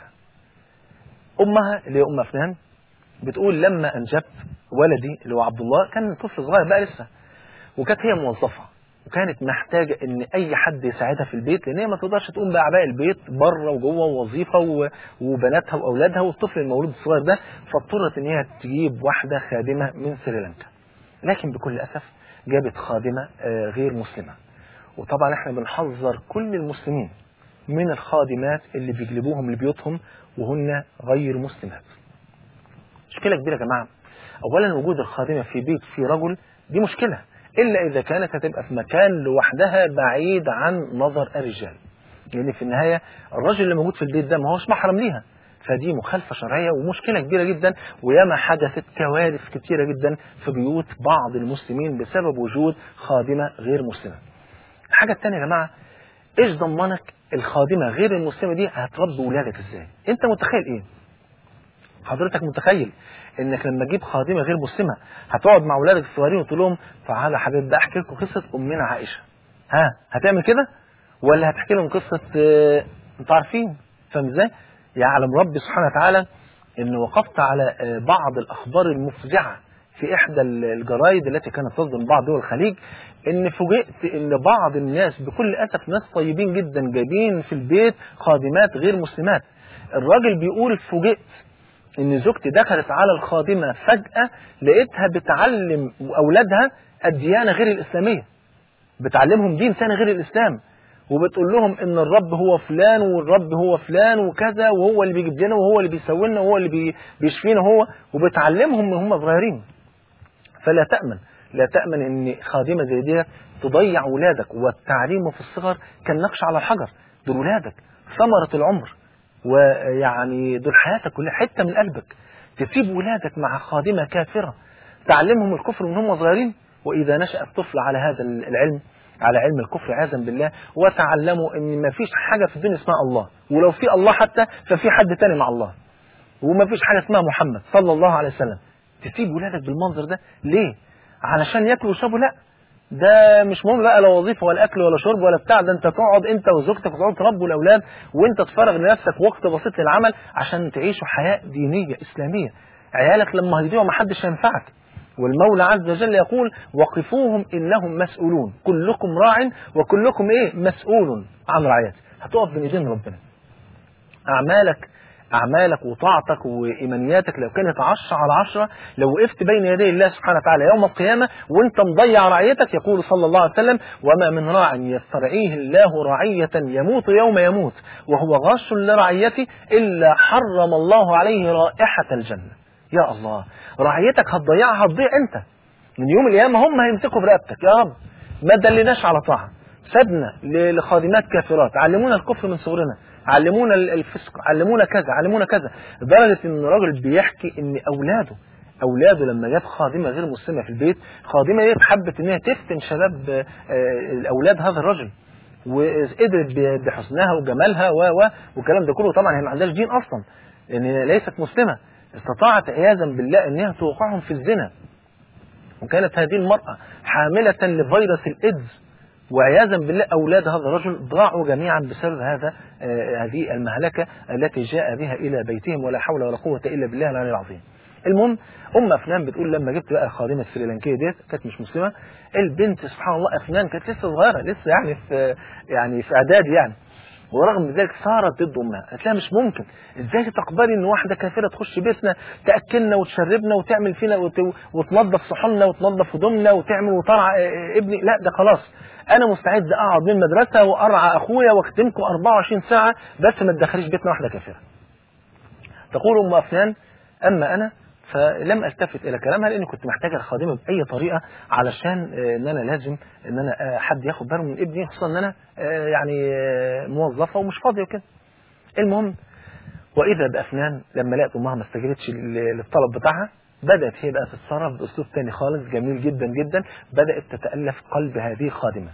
امها اللي هي ام افنان بتقول لما انجبت ولدي اللي هو عبد الله كان طفل صغير بقى لسه وكانت هي موظفة وكانت محتاجة ان اي حد يساعدها في البيت لان هي ما تقدرش تقوم باعباء البيت بره وجوه ووظيفة وبناتها واولادها والطفل المولود الصغير ده فاضطرت ان هي تجيب واحدة خادمة من سريلانكا لكن بكل اسف جابت خادمة غير مسلمة وطبعا احنا بنحذر كل المسلمين من الخادمات اللي بيجلبوهم لبيوتهم وهن غير مسلمات مشكلة كبيرة يا جماعة اولا وجود الخادمة في بيت في رجل دي مشكلة إلا إذا كانت هتبقى في مكان لوحدها بعيد عن نظر الرجال لأن في النهاية الرجل اللي موجود في البيت ده ما هوش محرم ليها فدي مخالفة شرعية ومشكلة كبيرة جدا وياما حدثت كوارث كتيرة جدا في بيوت بعض المسلمين بسبب وجود خادمة غير مسلمة الحاجة الثانية يا جماعة ايش ضمنك الخادمة غير المسلمة دي هتربي ولادك ازاي انت متخيل ايه حضرتك متخيل انك لما تجيب خادمه غير مسلمه هتقعد مع اولادك الصغيرين وتقول لهم تعالى يا حبيبي ده احكي لكم قصه امنا عائشه ها هتعمل كده ولا هتحكي لهم قصه اه انتوا عارفين فاهم ازاي يعلم ربي سبحانه وتعالى ان وقفت على آه، بعض الاخبار المفزعه في احدى الجرايد التي كانت تصدر من بعض دول الخليج ان فوجئت ان بعض الناس بكل اسف ناس طيبين جدا جايبين في البيت خادمات غير مسلمات الراجل بيقول فوجئت ان زوجتي دخلت على الخادمه فجاه لقيتها بتعلم اولادها الديانه غير الاسلاميه بتعلمهم دين ثاني غير الاسلام وبتقول لهم ان الرب هو فلان والرب هو فلان وكذا وهو اللي بيجيب لنا وهو اللي بيسوي لنا وهو اللي بي- بيشفينا هو وبتعلمهم من هم صغيرين فلا تأمن لا تأمن ان خادمة زي دي تضيع ولادك والتعليم في الصغر كالنقش على الحجر دول ولادك ثمرة العمر ويعني دول حياتك كلها حتة من قلبك تسيب ولادك مع خادمة كافرة تعلمهم الكفر من هم صغيرين وإذا نشأ الطفل على هذا العلم على علم الكفر عياذا بالله وتعلموا ان ما فيش حاجة في الدنيا اسمها الله ولو في الله حتى ففي حد تاني مع الله وما فيش حاجة اسمها محمد صلى الله عليه وسلم تسيب ولادك بالمنظر ده ليه علشان ياكلوا ويشربوا لا ده مش مهم بقى لا وظيفه ولا اكل ولا شرب ولا بتاع ده انت تقعد انت وزوجتك وتقعدوا تربوا الاولاد وانت تفرغ لنفسك وقت بسيط للعمل عشان تعيشوا حياه دينيه اسلاميه عيالك لما هيضيعوا ما حدش هينفعك والمولى عز وجل يقول وقفوهم انهم مسؤولون كلكم راع وكلكم ايه مسؤول عن رعيته هتقف بين ايدين ربنا اعمالك أعمالك وطاعتك وإيمانياتك لو كانت عشرة على عشرة لو وقفت بين يدي الله سبحانه وتعالى يوم القيامة وانت مضيع رعيتك يقول صلى الله عليه وسلم وما من راع يسترعيه الله رعية يموت يوم يموت وهو غاش لرعيته إلا حرم الله عليه رائحة الجنة يا الله رعيتك هتضيعها هتضيع انت من يوم القيامة هم هيمسكوا برقبتك يا رب ما دلناش على طاعة سبنا ل- لخادمات كافرات علمونا الكفر من صغرنا علمونا ال- الفسق علمونا كذا علمونا كذا لدرجة ان راجل بيحكي ان اولاده اولاده لما جاب خادمه غير مسلمه في البيت خادمه دي حبت ان هي تفتن شباب آه، آه، الاولاد هذا الرجل وقدرت ب- بحسنها وجمالها و و والكلام ده كله طبعا هي ما عندهاش دين اصلا لان هي ليست مسلمه استطاعت عياذا بالله انها توقعهم في الزنا وكانت هذه المرأة حاملة لفيروس الإيدز وعياذا بالله أولاد هذا الرجل ضاعوا جميعا بسبب هذا آه، هذه المهلكة التي جاء بها إلى بيتهم ولا حول ولا قوة إلا بالله العلي العظيم المهم أم أفنان بتقول لما جبت بقى خادمة السريلانكية ديت كانت مش مسلمة البنت سبحان الله أفنان كانت لسه صغيرة لسه يعني في يعني في إعداد يعني ورغم ذلك صارت ضد امها قالت لها مش ممكن ازاي تقبلي ان واحده كافره تخش بيتنا تاكلنا وتشربنا وتعمل فينا وت... وتنظف صحوننا وتنظف هدومنا وتعمل وترعى آه، ابني لا ده خلاص انا مستعد اقعد من المدرسه وارعى اخويا واخدمكم 24 ساعه بس ما تدخليش بيتنا واحده كافره تقول ام افنان اما انا فلم التفت الى كلامها لاني كنت محتاجه الخادمه باي طريقه علشان آه، ان انا لازم ان انا آه، حد ياخد باله من ابني خصوصا ان انا آه، يعني آه، موظفه ومش فاضيه وكده. المهم واذا بافنان لما لقت امها ما استجابتش لل- للطلب بتاعها بدات هي بقى تتصرف باسلوب تاني خالص جميل جدا جدا بدات تتالف قلب هذه الخادمه.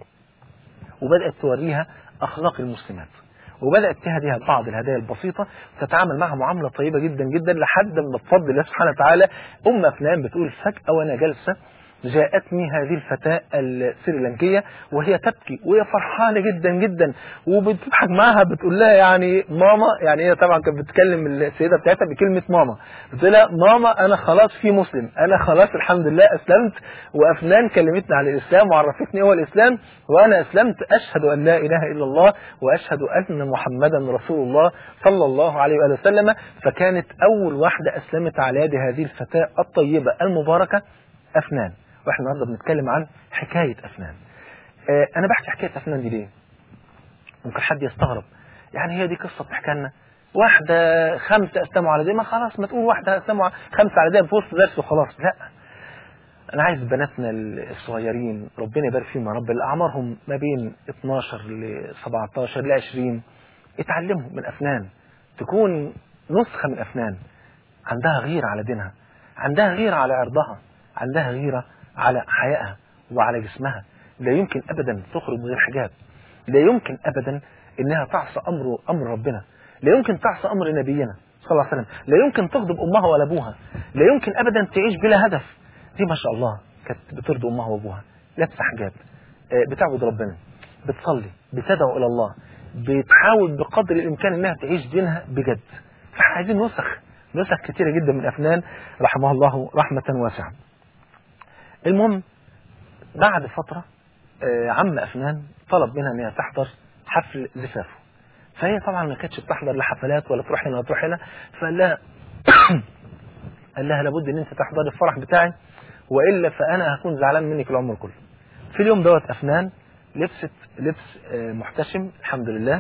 وبدات توريها اخلاق المسلمات. وبدات تهديها بعض الهدايا البسيطه وتتعامل معها معامله طيبه جدا جدا لحد ما بفضل الله سبحانه وتعالى ام فلان بتقول فجاه وانا جالسه جاءتني هذه الفتاة السريلانكية وهي تبكي وهي فرحانة جدا جدا وبتضحك معاها بتقول لها يعني ماما يعني هي طبعا كانت بتكلم السيدة بتاعتها بكلمة ماما بتقول لها ماما أنا خلاص في مسلم أنا خلاص الحمد لله أسلمت وأفنان كلمتني عن الإسلام وعرفتني هو الإسلام وأنا أسلمت أشهد أن لا إله إلا الله وأشهد أن محمدا رسول الله صلى الله عليه وآله وسلم فكانت أول واحدة أسلمت على يد هذه الفتاة الطيبة المباركة أفنان واحنا النهارده بنتكلم عن حكايه افنان. آه انا بحكي حكايه افنان دي ليه؟ ممكن حد يستغرب يعني هي دي قصه بتحكي لنا واحده خمسه اسلموا على دي ما خلاص ما تقول واحده اسلموا خمسه على دي في وسط درس وخلاص لا انا عايز بناتنا الصغيرين ربنا يبارك فيهم يا رب اللي اعمارهم ما بين 12 ل 17 ل 20 اتعلموا من افنان تكون نسخه من افنان عندها غيره على دينها عندها غيره على عرضها عندها غيره على حيائها وعلى جسمها لا يمكن ابدا تخرج من غير حجاب لا يمكن ابدا انها تعصى امر امر ربنا لا يمكن تعصى امر نبينا صلى الله عليه وسلم لا يمكن تغضب امها ولا ابوها لا يمكن ابدا تعيش بلا هدف دي ما شاء الله كانت بترضي امها وابوها لابسه حجاب آه، بتعبد ربنا بتصلي بتدعو الى الله بتحاول بقدر الامكان انها تعيش دينها بجد فاحنا عايزين نسخ نسخ كتيرة جدا من الأفنان رحمه الله رحمة واسعة المهم بعد فترة آه، عم أفنان طلب منها أنها تحضر حفل زفافه فهي طبعا ما كانتش بتحضر لحفلات ولا تروح هنا ولا تروح هنا فقال لها قال لها لابد ان انت تحضري الفرح بتاعي والا فانا هكون زعلان منك العمر كله في اليوم دوت افنان لبست لبس آه، محتشم الحمد لله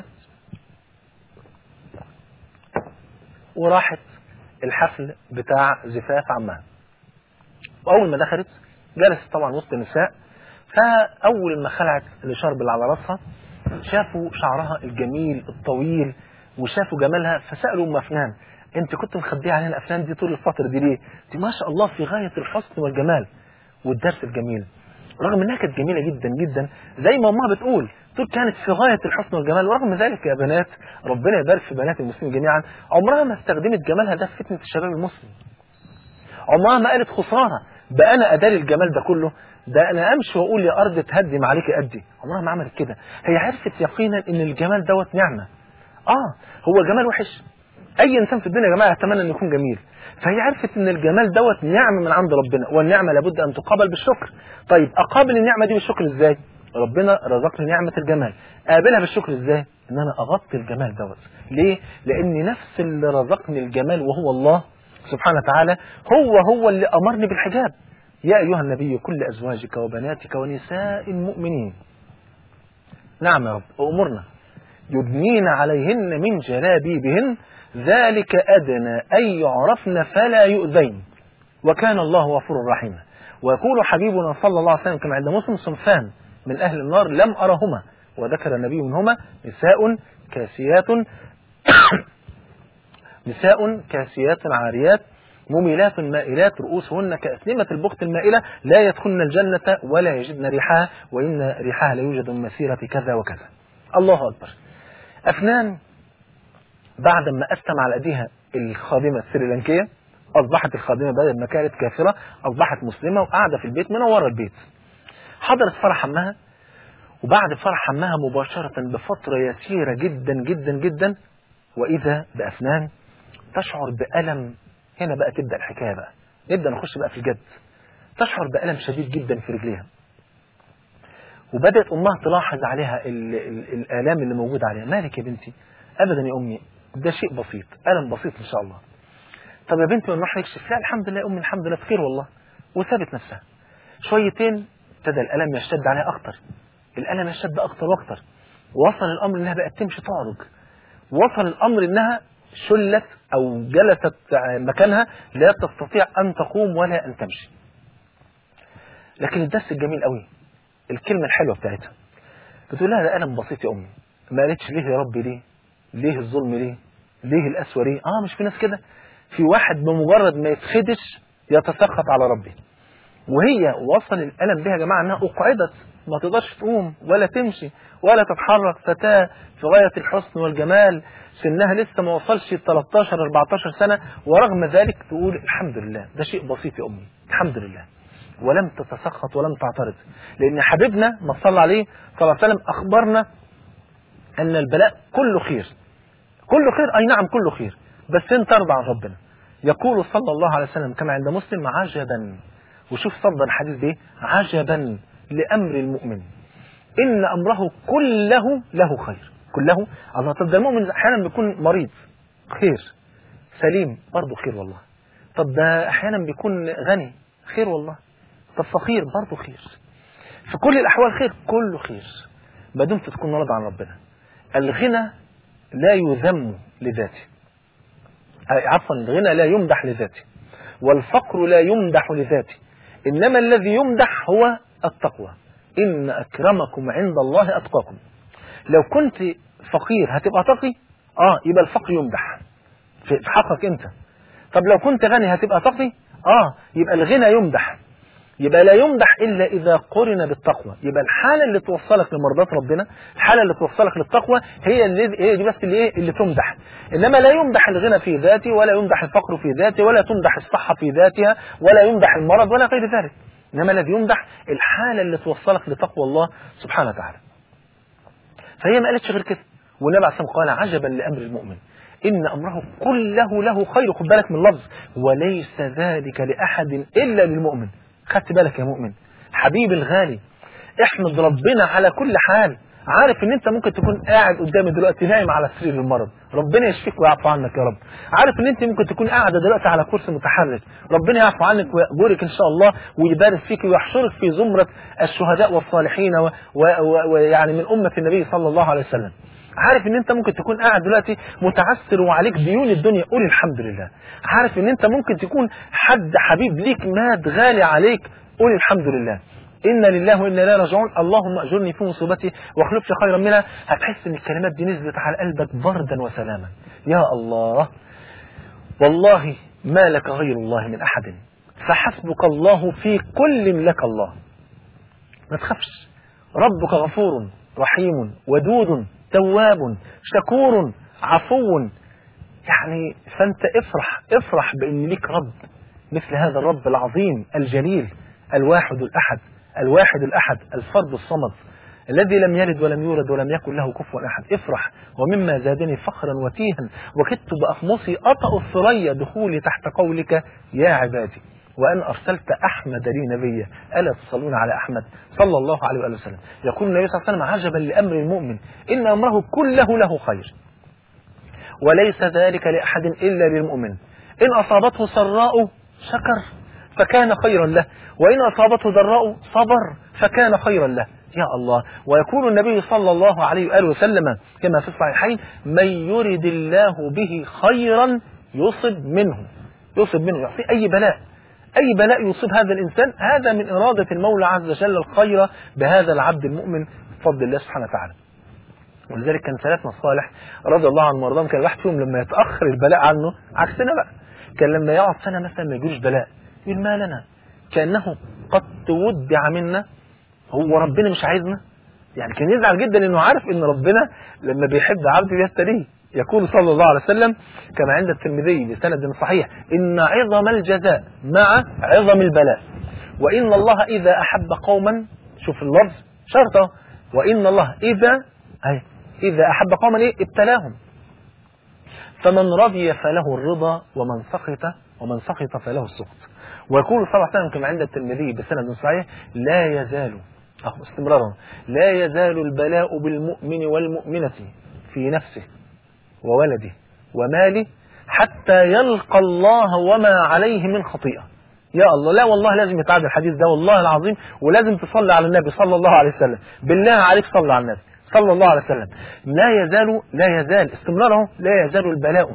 وراحت الحفل بتاع زفاف عمها واول ما دخلت جلست طبعا وسط النساء فاول ما خلعت الشرب اللي على راسها شافوا شعرها الجميل الطويل وشافوا جمالها فسالوا ام افنان انت كنت مخبيه علينا الافلام دي طول الفتره دي ليه؟ دي ما شاء الله في غايه الحسن والجمال والدرس الجميل رغم انها كانت جميله جدا جدا زي ما امها بتقول تقول كانت في غايه الحسن والجمال ورغم ذلك يا بنات ربنا يبارك في بنات المسلمين جميعا عمرها ما استخدمت جمالها ده في فتنه الشباب المسلم عمرها ما قالت خساره بقى انا اداري الجمال ده كله ده انا امشي واقول يا ارض تهدي ما عليك ادي عمرها ما عملت كده هي عرفت يقينا ان الجمال دوت نعمه اه هو جمال وحش اي انسان في الدنيا يا جماعه يتمنى انه يكون جميل فهي عرفت ان الجمال دوت نعمه من عند ربنا والنعمه لابد ان تقابل بالشكر طيب اقابل النعمه دي بالشكر ازاي ربنا رزقني نعمه الجمال اقابلها بالشكر ازاي ان انا اغطي الجمال دوت ليه لان نفس اللي رزقني الجمال وهو الله سبحانه وتعالى هو هو اللي امرني بالحجاب يا ايها النبي كل ازواجك وبناتك ونساء المؤمنين نعم يا رب امرنا يدنين عليهن من جلابيبهن ذلك أدنى أن يعرفن فلا يؤذين وكان الله غفورا رحيما ويقول حبيبنا صلى الله عليه وسلم كما عند مسلم صنفان من أهل النار لم أرهما وذكر النبي منهما نساء كاسيات نساء كاسيات عاريات مميلات مائلات رؤوسهن كأسلمة البخت المائلة لا يدخلن الجنة ولا يجدن ريحها وإن ريحها لا يوجد من مسيرة كذا وكذا الله أكبر أفنان بعد ما أسلم على أيديها الخادمة السريلانكية أصبحت الخادمة بدل ما كانت كافرة أصبحت مسلمة وقاعدة في البيت منورة البيت حضرت فرح عمها وبعد فرح عمها مباشرة بفترة يسيرة جدا جدا جدا وإذا بأفنان تشعر بألم هنا بقى تبدأ الحكاية بقى نبدأ نخش بقى في الجد تشعر بألم شديد جدا في رجليها وبدأت أمها تلاحظ عليها ال ال الآلام اللي موجودة عليها مالك يا بنتي أبدا يا أمي ده شيء بسيط ألم بسيط إن شاء الله طب يا بنتي ما نروح نكشف لا الحمد لله يا أمي الحمد لله بخير والله وثابت نفسها شويتين ابتدى الألم يشتد عليها أكتر الألم يشتد أكتر وأكتر وصل الأمر إنها بقت تمشي تعرج وصل الأمر إنها شلت أو جلست مكانها لا تستطيع أن تقوم ولا أن تمشي لكن الدرس الجميل قوي الكلمة الحلوة بتاعتها بتقول لها ده ألم بسيط يا أمي ما قالتش ليه يا ربي ليه ليه الظلم ليه ليه القسوة ليه اه مش في ناس كده في واحد بمجرد ما يتخدش يتسخط على ربه وهي وصل الألم بها يا جماعة أنها أقعدت ما تقدرش تقوم ولا تمشي ولا تتحرك فتاة في غاية الحسن والجمال سنها لسه ما وصلش 13 14 سنة ورغم ذلك تقول الحمد لله ده شيء بسيط يا أمي الحمد لله ولم تتسخط ولم تعترض لأن حبيبنا ما صلى عليه صلى الله عليه وسلم أخبرنا أن البلاء كله خير كله خير أي نعم كله خير بس انت ارضى عن ربنا يقول صلى الله عليه وسلم كما عند مسلم عجبا وشوف صدر الحديث ده عجبا لأمر المؤمن إن أمره كله له خير كله الله طب ده المؤمن أحيانا بيكون مريض خير سليم برضه خير والله طب ده أحيانا بيكون غني خير والله طب فقير برضه خير في كل الأحوال خير كله خير ما دمت تكون راضي عن ربنا الغنى لا يذم لذاته عفوا الغنى لا يمدح لذاته والفقر لا يمدح لذاته إنما الذي يمدح هو التقوى إن أكرمكم عند الله أتقاكم لو كنت فقير هتبقى تقي آه يبقى الفقر يمدح في حقك أنت طب لو كنت غني هتبقى تقي آه يبقى الغنى يمدح يبقى لا يمدح إلا إذا قرن بالتقوى يبقى الحالة اللي توصلك لمرضات ربنا الحالة اللي توصلك للتقوى هي اللي هي دي بس اللي ايه اللي تمدح إنما لا يمدح الغنى في ذاته ولا يمدح الفقر في ذاته ولا تمدح الصحة في ذاتها ولا يمدح المرض ولا غير ذلك إنما الذي يمدح الحالة اللي توصلك لتقوى الله سبحانه وتعالى فهي ما قالتش غير كده والنبي عليه الصلاة والسلام قال عجبا لأمر المؤمن إن أمره كله له خير خد بالك من اللفظ وليس ذلك لأحد إلا للمؤمن خدت بالك يا مؤمن حبيبي الغالي احمد ربنا على كل حال عارف ان انت ممكن تكون قاعد قدامي دلوقتي نايم على سرير المرض ربنا يشفيك ويعفو عنك يا رب عارف ان انت ممكن تكون قاعده دلوقتي على كرسي متحرك ربنا يعفو عنك ويأجرك ان شاء الله ويبارك فيك ويحشرك في زمره الشهداء والصالحين ويعني من امه النبي صلى الله عليه وسلم عارف ان انت ممكن تكون قاعد دلوقتي متعسر وعليك ديون الدنيا قول الحمد لله عارف ان انت ممكن تكون حد حبيب ليك مات غالي عليك قول الحمد لله إنا لله وإنا إليه راجعون اللهم أجرني في مصيبتي واخلف لي خيرا منها هتحس إن الكلمات دي نزلت على قلبك بردا وسلاما يا الله والله ما لك غير الله من أحد فحسبك الله في كل لك الله ما تخافش ربك غفور رحيم ودود تواب شكور عفو يعني فأنت افرح افرح بأن ليك رب مثل هذا الرب العظيم الجليل الواحد الأحد الواحد الأحد الفرد الصمد الذي لم يلد ولم يولد ولم يكن له كفوا أحد افرح ومما زادني فخرا وتيها وكدت بأخمصي أطأ الثريا دخولي تحت قولك يا عبادي وأن أرسلت أحمد لي نبيا ألا تصلون على أحمد صلى الله عليه وآله وسلم يقول النبي صلى الله عليه وسلم عجبا لأمر المؤمن إن أمره كله له خير وليس ذلك لأحد إلا للمؤمن إن أصابته سراء شكر فكان خيرا له وإن أصابته ضراء صبر فكان خيرا له يا الله ويقول النبي صلى الله عليه وآله وسلم كما في الصحيحين من يرد الله به خيرا يصب منه يصب منه يعطيه أي بلاء أي بلاء يصيب هذا الإنسان هذا من إرادة المولى عز وجل الخير بهذا العبد المؤمن بفضل الله سبحانه وتعالى ولذلك كان سلفنا الصالح رضي الله عنه وارضاهم كان الواحد فيهم لما يتأخر البلاء عنه عكسنا بقى كان لما يقعد سنة مثلا ما يجوش بلاء يقول ما لنا كأنه قد تودع منا هو ربنا مش عايزنا يعني كان يزعل جدا انه عارف ان ربنا لما بيحب عبده بيستريه يقول صلى الله عليه وسلم كما عند الترمذي بسند صحيح ان عظم الجزاء مع عظم البلاء وان الله اذا احب قوما شوف اللفظ شرطه وان الله اذا أي اذا احب قوما ايه ابتلاهم فمن رضي فله الرضا ومن سخط ومن سخط فله السخط ويقول صلى الله عليه وسلم كما عند الترمذي بسند صحيح لا يزال أهو استمرارا لا يزال البلاء بالمؤمن والمؤمنة في نفسه وولده وماله حتى يلقى الله وما عليه من خطيئة يا الله لا والله لازم يتعاد الحديث ده والله العظيم ولازم تصلي على النبي صلى الله عليه وسلم بالله عليك صلى على النبي صلى الله عليه وسلم لا يزال لا يزال استمراره لا يزال البلاء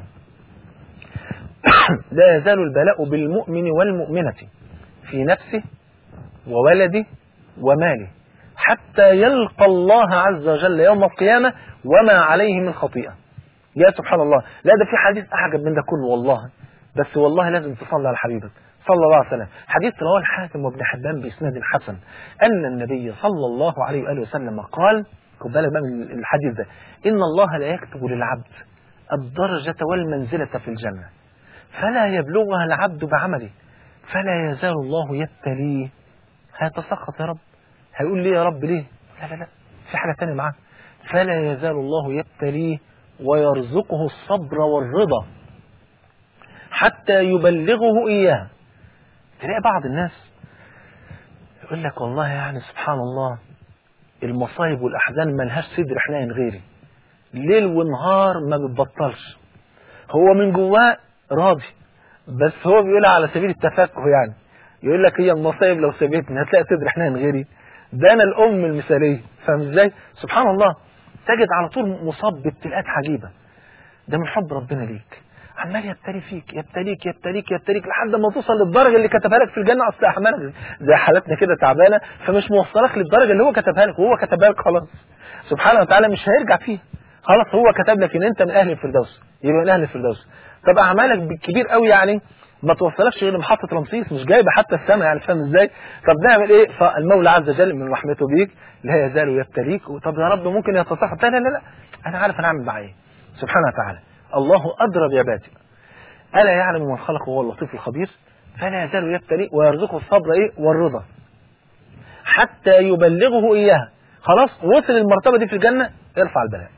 لا يزال البلاء بالمؤمن والمؤمنة في نفسه وولده وماله حتى يلقى الله عز وجل يوم القيامة وما عليه من خطيئة يا سبحان الله لا ده في حديث أعجب من ده كله والله بس والله لازم تصلي على حبيبك صلى الله عليه وسلم حديث رواه الحاكم وابن حبان بإسناد حسن أن النبي صلى الله عليه وآله وسلم قال خد بالك بقى من الحديث ده إن الله لا يكتب للعبد الدرجة والمنزلة في الجنة فلا يبلغها العبد بعمله فلا يزال الله يبتليه هيتسخط يا رب هيقول ليه يا رب ليه لا لا لا في حاجة تانية معاه فلا يزال الله يبتليه ويرزقه الصبر والرضا حتى يبلغه إياه تلاقي بعض الناس يقول لك والله يعني سبحان الله المصايب والأحزان ملهاش صدر حنين غيري ليل ونهار ما بتبطلش هو من جواه راضي بس هو بيقول على سبيل التفكه يعني يقول لك هي المصايب لو سابتني هتلاقي صدر حنين غيري ده انا الام المثاليه فاهم ازاي سبحان الله تجد على طول مصاب بابتلاءات عجيبه ده من حب ربنا ليك عمال يبتلي فيك يبتليك يبتليك يبتليك لحد ما توصل للدرجه اللي كتبها لك في الجنه اصل احمالك زي حالتنا كده تعبانه فمش موصلك للدرجه اللي هو كتبها لك وهو كتبها لك خلاص سبحانه وتعالى مش هيرجع فيها خلاص هو كتب لك ان انت من اهل الفردوس يبقى من اهل الفردوس طب اعمالك بالكبير قوي يعني ما توصلكش غير لمحطة رمسيس مش جايبة حتى السماء يعني فاهم ازاي طب نعمل ايه فالمولى عز وجل من رحمته بيك لا يزال يبتليك طب يا رب ممكن يتصحب لا لا لا لا انا عارف انا اعمل معاه ايه سبحانه وتعالى الله ادرى بعباده الا يعلم من خلق وهو اللطيف الخبير فلا يزال يبتلي ويرزقه الصبر ايه والرضا حتى يبلغه اياها خلاص وصل المرتبة دي في الجنة ارفع البلاء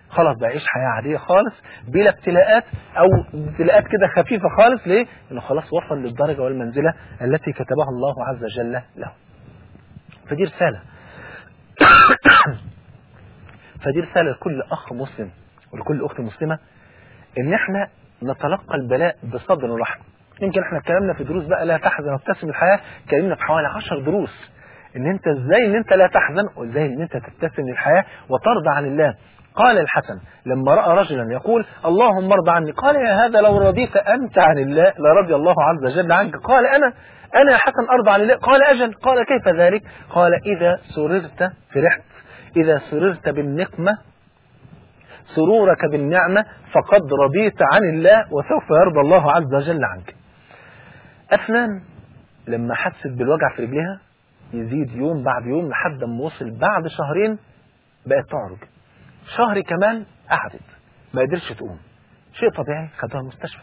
خلاص بقى يعيش حياه عاديه خالص بلا ابتلاءات او ابتلاءات كده خفيفه خالص ليه؟ انه خلاص وصل للدرجه والمنزله التي كتبها الله عز وجل له. فدي رساله فدي رساله لكل اخ مسلم ولكل اخت مسلمه ان احنا نتلقى البلاء بصدر رحب يمكن احنا اتكلمنا في دروس بقى لا تحزن وابتسم الحياه اتكلمنا في حوالي 10 دروس ان انت ازاي ان انت لا تحزن وازاي ان انت تبتسم للحياه وترضى عن الله قال الحسن لما راى رجلا يقول اللهم ارضى عني قال يا هذا لو رضيت انت عن الله لرضي الله عز وجل عنك قال انا انا يا حسن ارضى عن الله قال اجل قال كيف ذلك قال اذا سررت فرحت اذا سررت بالنقمه سرورك بالنعمة فقد رضيت عن الله وسوف يرضى الله عز وجل عنك أفنان لما حست بالوجع في رجلها يزيد يوم بعد يوم لحد ما وصل بعد شهرين بقت تعرج شهر كمان قعدت ما قدرتش تقوم شيء طبيعي خدوها المستشفى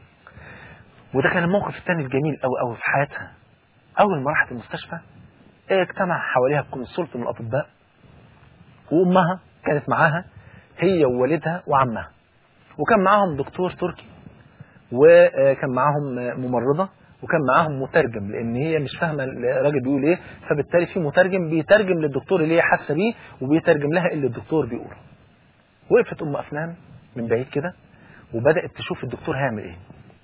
وده كان الموقف الثاني الجميل قوي قوي في حياتها اول ما راحت المستشفى اجتمع حواليها كونسلت من الاطباء وامها كانت معاها هي ووالدها وعمها وكان معاهم دكتور تركي وكان معاهم ممرضه وكان معاهم مترجم لان هي مش فاهمه الراجل بيقول ايه فبالتالي في مترجم بيترجم للدكتور اللي هي حاسه بيه وبيترجم لها اللي الدكتور بيقوله وقفت ام افنان من بعيد كده وبدات تشوف الدكتور هيعمل ايه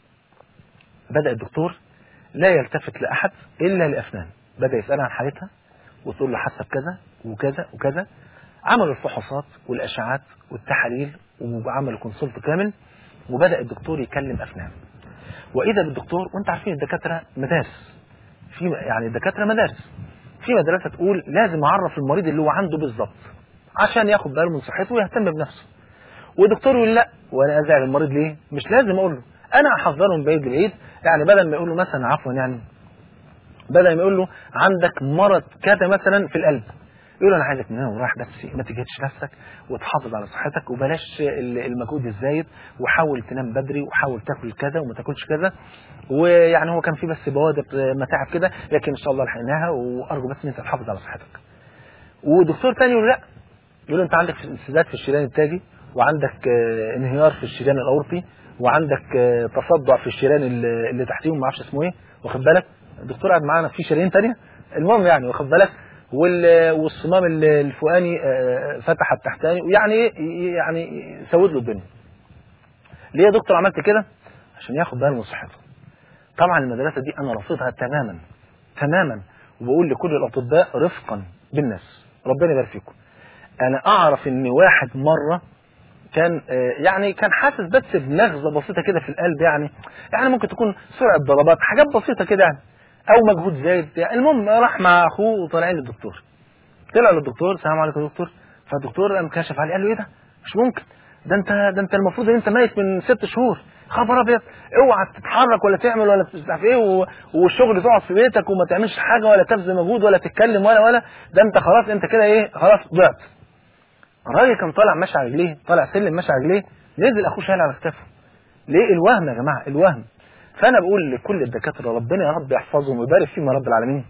بدا الدكتور لا يلتفت لاحد الا لافنان بدا يسالها عن حالتها وتقول له حاسه بكذا وكذا وكذا عملوا الفحوصات والاشعات والتحاليل وعملوا كونسلت كامل وبدا الدكتور يكلم افنان واذا بالدكتور وانت عارفين الدكاتره مدارس في يعني الدكاتره مدارس في مدرسه تقول لازم اعرف المريض اللي هو عنده بالظبط عشان ياخد باله من صحته ويهتم بنفسه ودكتور يقول لا وانا ازعل المريض ليه مش لازم اقول له انا احذره من بعيد لبعيد يعني بدل ما يقول له مثلا عفوا يعني بدل ما يقول له عندك مرض كذا مثلا في القلب يقول له انا عايزك تنام وراح بس ما تجهدش نفسك وتحافظ على صحتك وبلاش المجهود الزايد وحاول تنام بدري وحاول تاكل كذا وما تاكلش كذا ويعني هو كان في بس بوادر متاعب كده لكن ان شاء الله لحقناها وارجو بس ان انت تحافظ على صحتك ودكتور تاني يقول لا يقول له انت عندك انسداد في الشريان التاجي وعندك انهيار في الشريان الاورطي وعندك تصدع في الشريان اللي تحتيهم ما اعرفش اسمه ايه واخد بالك الدكتور قاعد معانا في شرايين تانية المهم يعني واخد بالك والصمام الفوقاني فتح التحتاني ويعني يعني سود له الدنيا ليه يا دكتور عملت كده عشان ياخد باله من صحته طبعا المدرسه دي انا رافضها تماما تماما وبقول لكل الاطباء رفقا بالناس ربنا يبارك فيكم انا اعرف ان واحد مره كان يعني كان حاسس بس بنغزه بسيطه كده في القلب يعني يعني ممكن تكون سرعه ضربات حاجات بسيطه كده يعني او مجهود زايد يعني المهم راح مع اخوه وطالعين للدكتور طلع للدكتور السلام عليكم يا دكتور فالدكتور قام كشف عليه قال له ايه ده مش ممكن ده انت ده انت المفروض ان انت ميت من ست شهور خبر ابيض اوعى تتحرك ولا تعمل ولا مش عارف ايه والشغل تقعد في بيتك وما تعملش حاجه ولا تبذل مجهود ولا تتكلم ولا ولا ده انت خلاص انت كده ايه خلاص ضعت الراجل كان طالع ماشي على رجليه طالع سلم ماشي على رجليه نزل اخوه شايل على كتافه ليه الوهم يا جماعه الوهم فانا بقول لكل الدكاتره ربنا يا رب يحفظهم ويبارك فيهم يا رب العالمين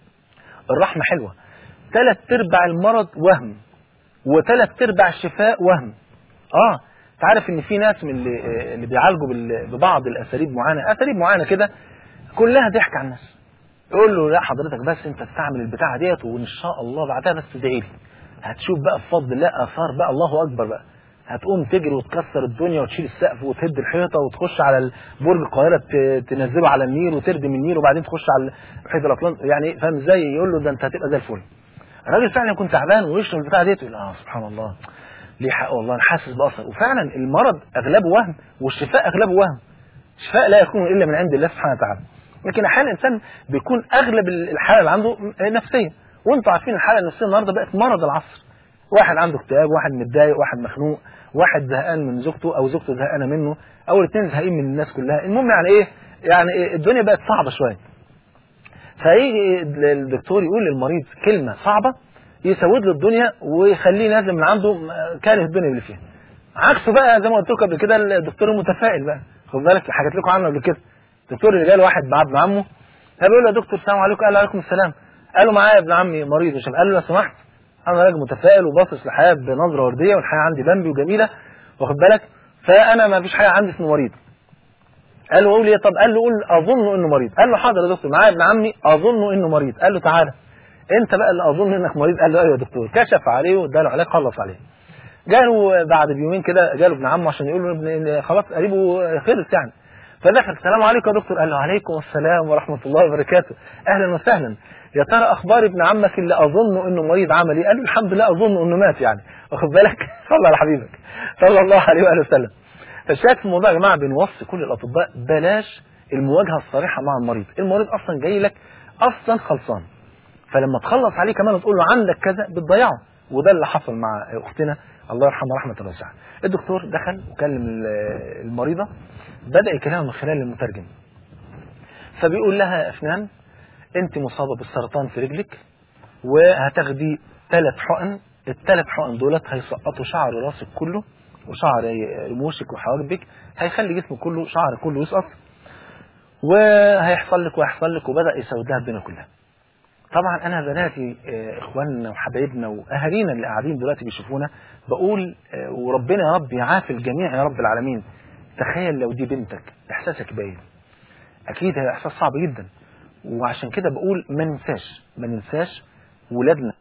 الرحمه حلوه ثلاث ارباع المرض وهم وثلاث ارباع الشفاء وهم اه انت عارف ان في ناس من اللي, اللي بيعالجوا ببعض الاساليب معينه اساليب معينه كده كلها ضحك على الناس يقول له لا حضرتك بس انت تستعمل البتاعه ديت وان شاء الله بعدها بس تدعي لي هتشوف بقى بفضل الله اثار بقى الله اكبر بقى هتقوم تجري وتكسر الدنيا وتشيل السقف وتهد الحيطه وتخش على برج القاهره تنزله على النيل وتردم النيل وبعدين تخش على محيط الاطلنطي يعني فاهم ازاي يقول له ده انت هتبقى زي الفل الراجل فعلا يكون تعبان ويشرب البتاعه ديت يقول اه سبحان الله ليه حق والله انا حاسس باثر وفعلا المرض اغلبه وهم والشفاء اغلبه وهم الشفاء لا يكون الا من عند الله سبحانه وتعالى لكن احيانا الانسان بيكون اغلب الحاله اللي عنده نفسيه وانتوا عارفين الحاله النفسيه النهارده بقت مرض العصر واحد عنده اكتئاب واحد متضايق واحد مخنوق واحد زهقان من زوجته او زوجته زهقانه منه او الاثنين زهقانين من الناس كلها المهم يعني ايه يعني إيه الدنيا بقت صعبه شويه فيجي الدكتور يقول للمريض كلمه صعبه يسود له الدنيا ويخليه نازل من عنده كاره الدنيا اللي فيها عكسه بقى زي ما قلت لكم قبل كده الدكتور المتفائل بقى خد بالك حكيت لكم عنه قبل كده الدكتور اللي جاله واحد مع ابن عمه فبيقول له يا دكتور السلام عليكم قال له عليكم السلام قال له معايا ابن عمي مريض مش قال له لو سمحت انا راجل متفائل وباصص للحياه بنظره ورديه والحياه عندي بامبي وجميله واخد بالك فانا ما فيش حاجه عندي اسمه مريض قال له قول ايه طب قال له قول اظن انه مريض قال له حاضر يا دكتور معايا ابن عمي اظن انه مريض قال له تعالى انت بقى اللي اظن انك مريض قال له ايوه يا دكتور كشف عليه واداله علاج خلص عليه جاله بعد بيومين كده جاله ابن عمه عشان يقول له ابن خلاص قريبه خلص يعني فدخل السلام عليكم يا دكتور قال له عليكم السلام ورحمه الله وبركاته اهلا وسهلا يا ترى اخبار ابن عمك اللي اظن انه مريض عمل ايه قال له الحمد لله اظن انه مات يعني واخد بالك صلى على حبيبك صلى الله عليه واله وسلم فالشاهد في الموضوع يا جماعه بنوصي كل الاطباء بلاش المواجهه الصريحه مع المريض المريض اصلا جاي لك اصلا خلصان فلما تخلص عليه كمان وتقول له عندك كذا بتضيعه وده اللي حصل مع اختنا الله يرحمها رحمه واسعه الدكتور دخل وكلم المريضه بدا يكلمها من خلال المترجم فبيقول لها يا افنان انت مصابه بالسرطان في رجلك وهتاخدي ثلاث حقن الثلاث حقن دولت هيسقطوا شعر راسك كله وشعر رموشك وحواجبك هيخلي جسمك كله شعر كله يسقط وهيحصل لك ويحصل لك وبدا يسود لها الدنيا كلها طبعا انا بناتي اخواننا وحبايبنا واهالينا اللي قاعدين دلوقتي بيشوفونا بقول وربنا يا رب يعافي الجميع يا رب العالمين تخيل لو دي بنتك احساسك باين اكيد هي احساس صعب جدا وعشان كده بقول ما ننساش ما ننساش ولادنا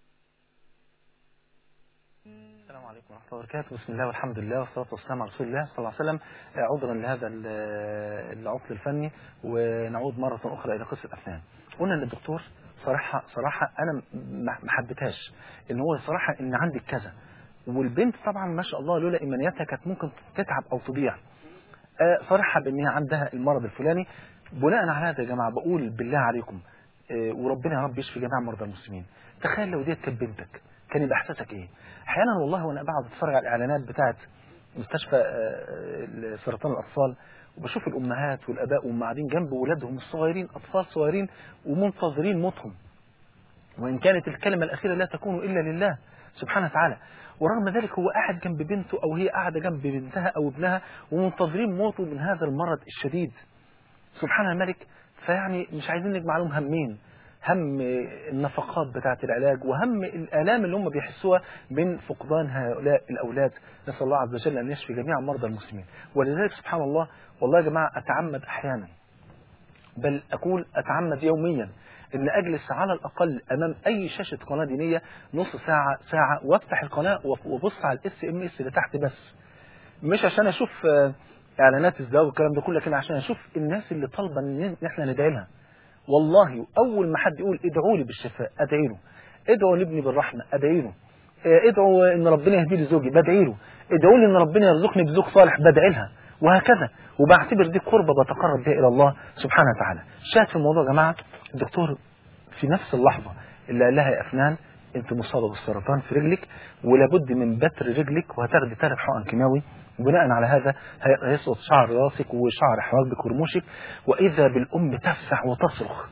السلام عليكم ورحمه الله وبركاته بسم الله والحمد لله والصلاه والسلام على رسول الله صلى الله عليه وسلم عذرا لهذا العطل الفني ونعود مره اخرى الى قصه افنان قلنا ان الدكتور صراحه صراحه انا ما حبيتهاش ان هو صراحه ان عندك كذا والبنت طبعا ما شاء الله لولا ايمانياتها كانت ممكن تتعب او تضيع صرحها بان هي عندها المرض الفلاني بناء على هذا يا جماعه بقول بالله عليكم وربنا يا رب يشفي جميع مرضى المسلمين تخيل لو ديت كانت بنتك كان يبقى احساسك ايه احيانا والله وانا بقعد اتفرج على الاعلانات بتاعه مستشفى سرطان الاطفال وبشوف الامهات والاباء وهم قاعدين جنب ولادهم الصغيرين اطفال صغيرين ومنتظرين موتهم وان كانت الكلمه الاخيره لا تكون الا لله سبحانه وتعالى ورغم ذلك هو قاعد جنب بنته او هي قاعده جنب بنتها او ابنها ومنتظرين موته من هذا المرض الشديد سبحان الملك فيعني مش عايزين نجمع لهم همين هم النفقات بتاعة العلاج وهم الآلام اللي هم بيحسوها من فقدان هؤلاء الأولاد نسأل الله عز وجل أن يشفي جميع مرضى المسلمين ولذلك سبحان الله والله يا جماعة أتعمد أحيانا بل أقول أتعمد يوميا ان اجلس على الاقل امام اي شاشه قناه دينيه نص ساعه ساعه وافتح القناه وابص على الاس ام اس اللي تحت بس مش عشان اشوف اعلانات الزواج والكلام ده كله لكن عشان اشوف الناس اللي طالبه ان احنا ندعي لها والله اول ما حد يقول ادعوا لي بالشفاء ادعي له ادعوا لابني بالرحمه ادعي له ادعوا ان ربنا يهدي لي زوجي بدعي له ادعوا لي ان ربنا يرزقني بزوج صالح بدعي لها وهكذا وبعتبر دي قربة بتقرب بها إلى الله سبحانه وتعالى شاهد في الموضوع يا جماعة الدكتور في نفس اللحظة اللي قال لها يا أفنان أنت مصابة بالسرطان في رجلك ولابد من بتر رجلك وهتاخدي ثلاث حقن كيماوي وبناء على هذا هيسقط شعر راسك وشعر حواجبك ورموشك وإذا بالأم تفزع وتصرخ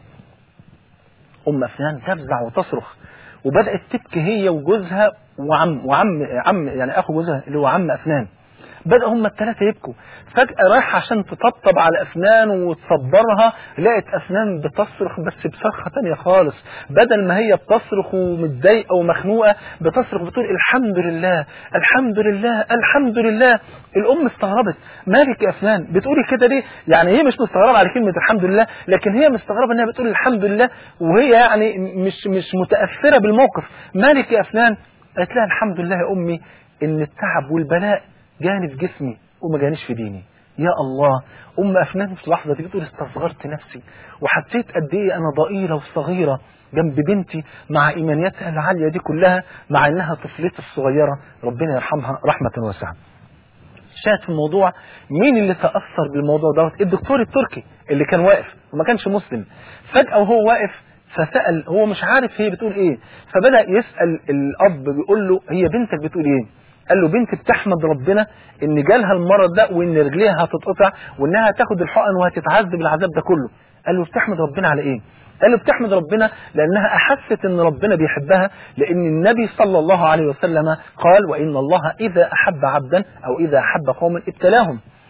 أم أفنان تفزع وتصرخ وبدأت تبكي هي وجوزها وعم وعم عم يعني أخو جوزها اللي هو عم أفنان بدأ هم الثلاثة يبكوا فجأة رايح عشان تطبطب على أفنان وتصبرها لقت أفنان بتصرخ بس بصرخة تانية خالص بدل ما هي بتصرخ ومتضايقة ومخنوقة بتصرخ بتقول الحمد لله الحمد لله الحمد لله الأم استغربت مالك يا أفنان بتقولي كده ليه يعني هي مش مستغربة على كلمة الحمد لله لكن هي مستغربة إنها بتقول الحمد لله وهي يعني مش مش متأثرة بالموقف مالك يا أفنان قالت لها الحمد لله يا أمي إن التعب والبلاء جاني في جسمي وما جانيش في ديني يا الله أم أفنان في اللحظة دي بتقول استصغرت نفسي وحسيت قد إيه أنا ضئيلة وصغيرة جنب بنتي مع إيمانياتها العالية دي كلها مع إنها طفلتي الصغيرة ربنا يرحمها رحمة واسعة شاهد في الموضوع مين اللي تأثر بالموضوع دوت الدكتور التركي اللي كان واقف وما كانش مسلم فجأة وهو واقف فسأل هو مش عارف هي بتقول ايه فبدأ يسأل الأب بيقول له هي بنتك بتقول ايه قال له بنتي بتحمد ربنا ان جالها المرض ده وان رجليها هتتقطع وانها هتاخد الحقن وهتتعذب العذاب ده كله قال له بتحمد ربنا على ايه قال له بتحمد ربنا لانها احست ان ربنا بيحبها لان النبي صلى الله عليه وسلم قال وان الله اذا احب عبدا او اذا احب قوما ابتلاهم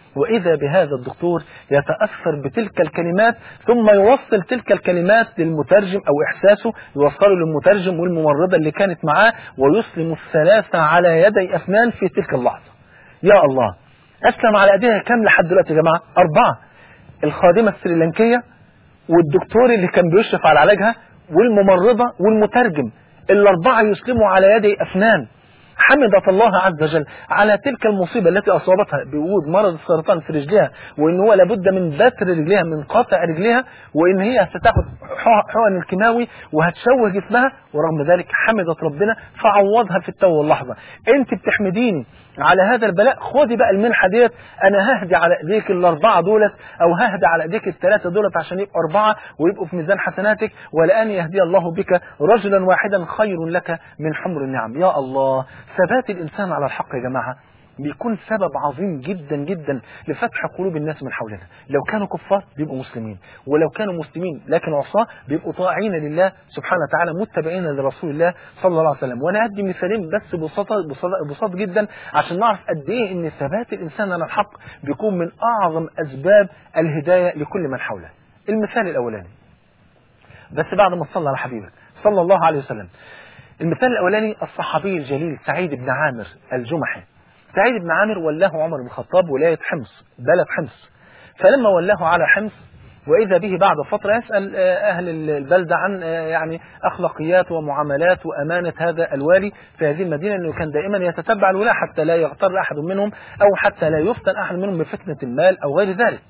وإذا بهذا الدكتور يتأثر بتلك الكلمات ثم يوصل تلك الكلمات للمترجم أو إحساسه يوصله للمترجم والممرضة اللي كانت معاه ويسلم الثلاثة على يدي أفنان في تلك اللحظة يا الله أسلم على أيديها كم لحد دلوقتي يا جماعة أربعة الخادمة السريلانكية والدكتور اللي كان بيشرف على علاجها والممرضة والمترجم الأربعة يسلموا على يدي أفنان حمدت الله عز وجل على تلك المصيبة التي أصابتها بوجود مرض السرطان في رجلها وإن هو لابد من بتر رجلها من قطع رجلها وإن هي ستاخد حقن الكيماوي وهتشوه جسمها ورغم ذلك حمدت ربنا فعوضها في التو اللحظة أنت بتحمديني على هذا البلاء خدي بقى المنحة ديت أنا ههدي على إيديك الأربعة دولت أو ههدي على إيديك الثلاثة دولت عشان يبقوا أربعة ويبقوا في ميزان حسناتك ولأن يهدي الله بك رجلا واحدا خير لك من حمر النعم يا الله ثبات الإنسان على الحق يا جماعة بيكون سبب عظيم جدا جدا لفتح قلوب الناس من حولنا لو كانوا كفار بيبقوا مسلمين ولو كانوا مسلمين لكن عصاة بيبقوا طاعين لله سبحانه وتعالى متبعين لرسول الله صلى الله عليه وسلم وانا ادي مثالين بس ببساطه بساط جدا عشان نعرف قد ايه ان ثبات الانسان على الحق بيكون من اعظم اسباب الهدايه لكل من حوله المثال الاولاني بس بعد ما صلى على حبيبك صلى الله عليه وسلم المثال الاولاني الصحابي الجليل سعيد بن عامر الجمحي سعيد بن عامر ولاه عمر بن الخطاب ولاية حمص بلد حمص فلما ولاه على حمص وإذا به بعد فترة يسأل أهل البلدة عن يعني أخلاقيات ومعاملات وأمانة هذا الوالي في هذه المدينة أنه كان دائما يتتبع الولاة حتى لا يغتر أحد منهم أو حتى لا يفتن أحد منهم بفتنة المال أو غير ذلك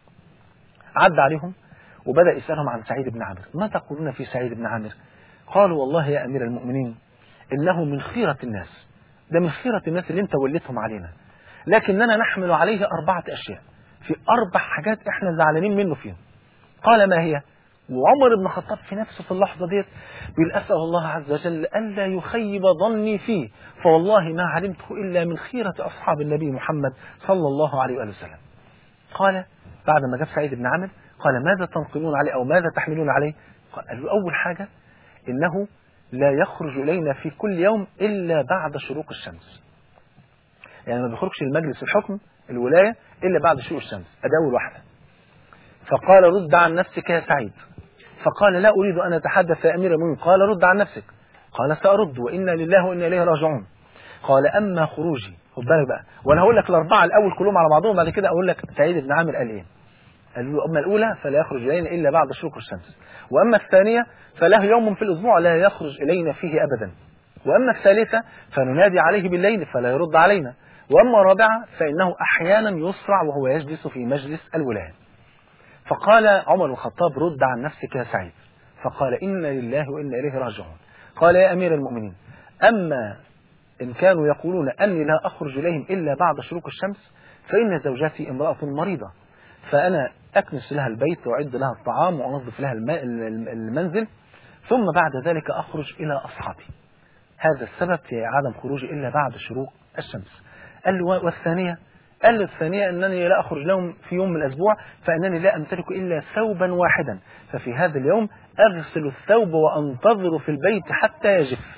عد عليهم وبدأ يسألهم عن سعيد بن عامر ما تقولون في سعيد بن عامر قالوا والله يا أمير المؤمنين إنه من خيرة الناس ده من خيرة الناس اللي انت وليتهم علينا لكننا نحمل عليه أربعة أشياء في أربع حاجات احنا زعلانين منه فيهم قال ما هي وعمر بن الخطاب في نفسه في اللحظة ديت بيقول أسأل الله عز وجل ألا يخيب ظني فيه فوالله ما علمته إلا من خيرة أصحاب النبي محمد صلى الله عليه وآله وسلم قال بعد ما جاب سعيد بن عامر قال ماذا تنقلون عليه أو ماذا تحملون عليه قال له أول حاجة إنه لا يخرج إلينا في كل يوم إلا بعد شروق الشمس يعني ما بيخرجش المجلس الحكم الولاية إلا بعد شروق الشمس أدي أول واحدة فقال رد عن نفسك يا سعيد فقال لا أريد أن أتحدث يا أمير المؤمنين قال رد عن نفسك قال سأرد وإنا لله وإنا إليه راجعون قال أما خروجي خد بالك بقى وأنا هقول لك الأربعة الأول كلهم على بعضهم بعد كده أقول لك سعيد بن عامر قال إيه قال له أما الأولى فلا يخرج إلينا إلا بعد شروق الشمس وأما الثانية فله يوم في الأسبوع لا يخرج إلينا فيه أبدا وأما الثالثة فننادي عليه بالليل فلا يرد علينا وأما الرابعة فإنه أحيانا يصرع وهو يجلس في مجلس الولاية فقال عمر الخطاب رد عن نفسك يا سعيد فقال إنا لله وإنا إليه راجعون قال يا أمير المؤمنين أما إن كانوا يقولون أني لا أخرج إليهم إلا بعد شروق الشمس فإن زوجتي امرأة مريضة فأنا أكنس لها البيت وأعد لها الطعام وأنظف لها المنزل ثم بعد ذلك أخرج إلى أصحابي هذا السبب في عدم خروجي إلا بعد شروق الشمس قال له والثانية قال له الثانية أنني لا أخرج لهم في يوم من الأسبوع فأنني لا أمتلك إلا ثوبا واحدا ففي هذا اليوم أغسل الثوب وأنتظر في البيت حتى يجف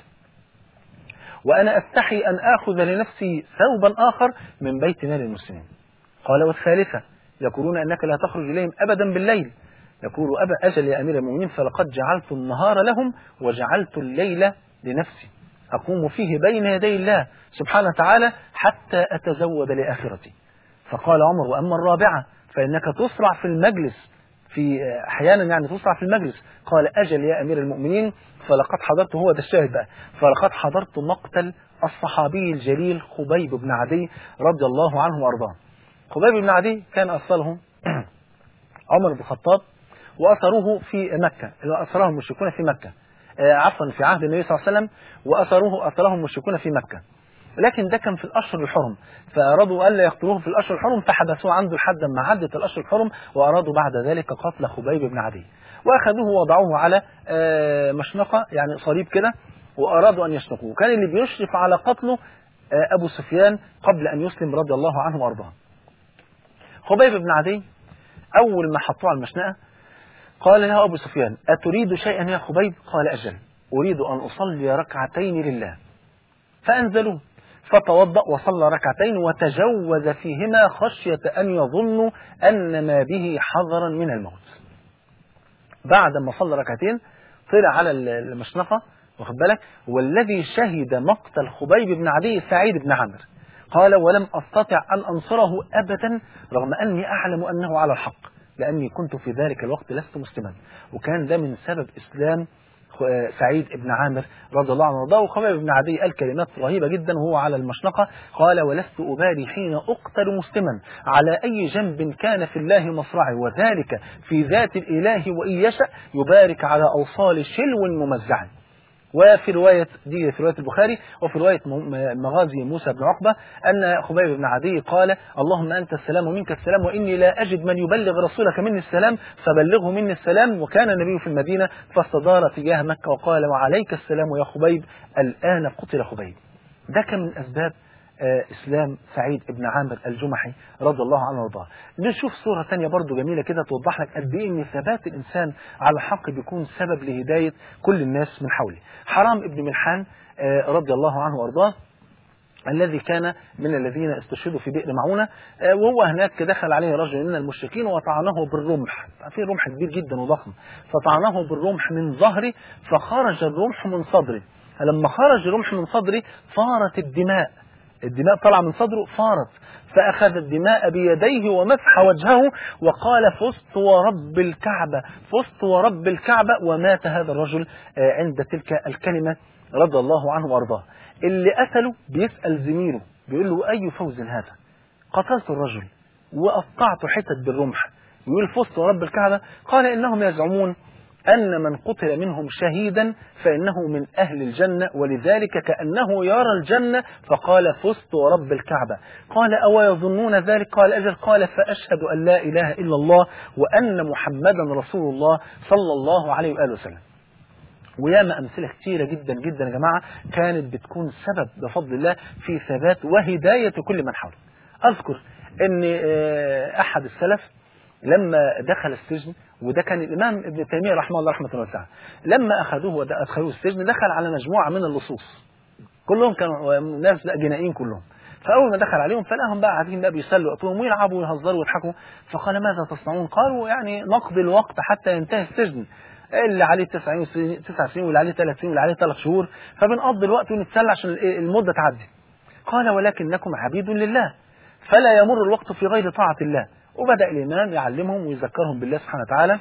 وأنا أستحي أن آخذ لنفسي ثوبا آخر من بيت مال المسلمين قال والثالثة يقولون أنك لا تخرج إليهم أبدا بالليل يقول أبا أجل يا أمير المؤمنين فلقد جعلت النهار لهم وجعلت الليل لنفسي أقوم فيه بين يدي الله سبحانه وتعالى حتى أتزود لآخرتي فقال عمر وأما الرابعة فإنك تصرع في المجلس في أحيانا يعني تصرع في المجلس قال أجل يا أمير المؤمنين فلقد حضرت هو ده الشاهد بقى فلقد حضرت مقتل الصحابي الجليل خبيب بن عدي رضي الله عنه وأرضاه خبيب بن عدي كان أصله عمر بن الخطاب وأثروه في مكة أثره المشركون في مكة عفوا في عهد النبي صلى الله عليه وسلم وأثروه أثره المشركون في مكة لكن ده كان في الأشهر الحرم فأرادوا ألا يقتلوه في الأشهر الحرم فحبسوه عنده لحد ما عدت الأشهر الحرم وأرادوا بعد ذلك قتل خبيب بن عدي وأخذوه ووضعوه على مشنقة يعني صليب كده وأرادوا أن يشنقوه كان اللي بيشرف على قتله أبو سفيان قبل أن يسلم رضي الله عنه وأرضاه خبيب بن عدي أول ما حطوه على المشنقة قال له أبو سفيان أتريد شيئا يا خبيب قال أجل أريد أن أصلي ركعتين لله فأنزلوه فتوضأ وصلى ركعتين وتجوز فيهما خشية أن يظنوا أن ما به حذرا من الموت بعد ما صلى ركعتين طلع على المشنقة واخد بالك والذي شهد مقتل خبيب بن عدي سعيد بن عامر قال ولم أستطع أن أنصره أبدا رغم أني أعلم أنه على الحق لأني كنت في ذلك الوقت لست مسلما وكان ده من سبب إسلام سعيد بن عامر رضي الله عنه وارضاه وخبيب بن عدي قال كلمات رهيبة جدا وهو على المشنقة قال ولست أبالي حين أقتل مسلما على أي جنب كان في الله مصرعي وذلك في ذات الإله وإن يشأ يبارك على أوصال شلو ممزع وفي رواية دي في رواية البخاري وفي رواية مغازي موسى بن عقبة أن خبيب بن عدي قال اللهم أنت السلام ومنك السلام وإني لا أجد من يبلغ رسولك مني السلام فبلغه مني السلام وكان النبي في المدينة فاستدار تجاه مكة وقال وعليك السلام يا خبيب الآن قتل خبيب ده كان من أسباب إسلام سعيد بن عامر الجمحي رضي الله عنه وارضاه نشوف صورة ثانية برضو جميلة كده توضح لك قد إيه إن ثبات الإنسان على الحق بيكون سبب لهداية كل الناس من حوله حرام ابن ملحان رضي الله عنه وارضاه الذي كان من الذين استشهدوا في بئر معونة وهو هناك دخل عليه رجل من المشركين وطعنه بالرمح في رمح كبير جدا وضخم فطعنه بالرمح من ظهره فخرج الرمح من صدره لما خرج الرمح من صدره فارت الدماء الدماء طلع من صدره فارت فأخذ الدماء بيديه ومسح وجهه وقال فزت ورب الكعبة فزت ورب الكعبة ومات هذا الرجل عند تلك الكلمة رضي الله عنه وارضاه اللي قتله بيسأل زميله بيقول له أي فوز هذا قتلت الرجل وقطعت حتت بالرمح ويقول فزت ورب الكعبة قال إنهم يزعمون أن من قتل منهم شهيدا فإنه من أهل الجنة ولذلك كأنه يرى الجنة فقال فزت ورب الكعبة قال أو يظنون ذلك قال أجل قال فأشهد أن لا إله إلا الله وأن محمدا رسول الله صلى الله عليه وآله وسلم وياما أمثلة كثيرة جدا جدا يا جماعة كانت بتكون سبب بفضل الله في ثبات وهداية كل من حوله أذكر أن أحد السلف لما دخل السجن وده كان الإمام ابن تيمية رحمه الله رحمة واسعة لما أخذوه وأدخلوه السجن دخل على مجموعة من اللصوص كلهم كانوا ناس بقى جنائيين كلهم فأول ما دخل عليهم فلاهم بقى قاعدين بقى بيسلوا وقتهم ويلعبوا ويهزروا ويضحكوا فقال ماذا تصنعون؟ قالوا يعني نقضي الوقت حتى ينتهي السجن اللي عليه تسع سنين تسع سنين واللي عليه ثلاث سنين واللي عليه ثلاث شهور فبنقضي الوقت ونتسلى عشان المدة تعدي قال ولكنكم عبيد لله فلا يمر الوقت في غير طاعة الله وبدأ الإمام يعلمهم ويذكرهم بالله سبحانه وتعالى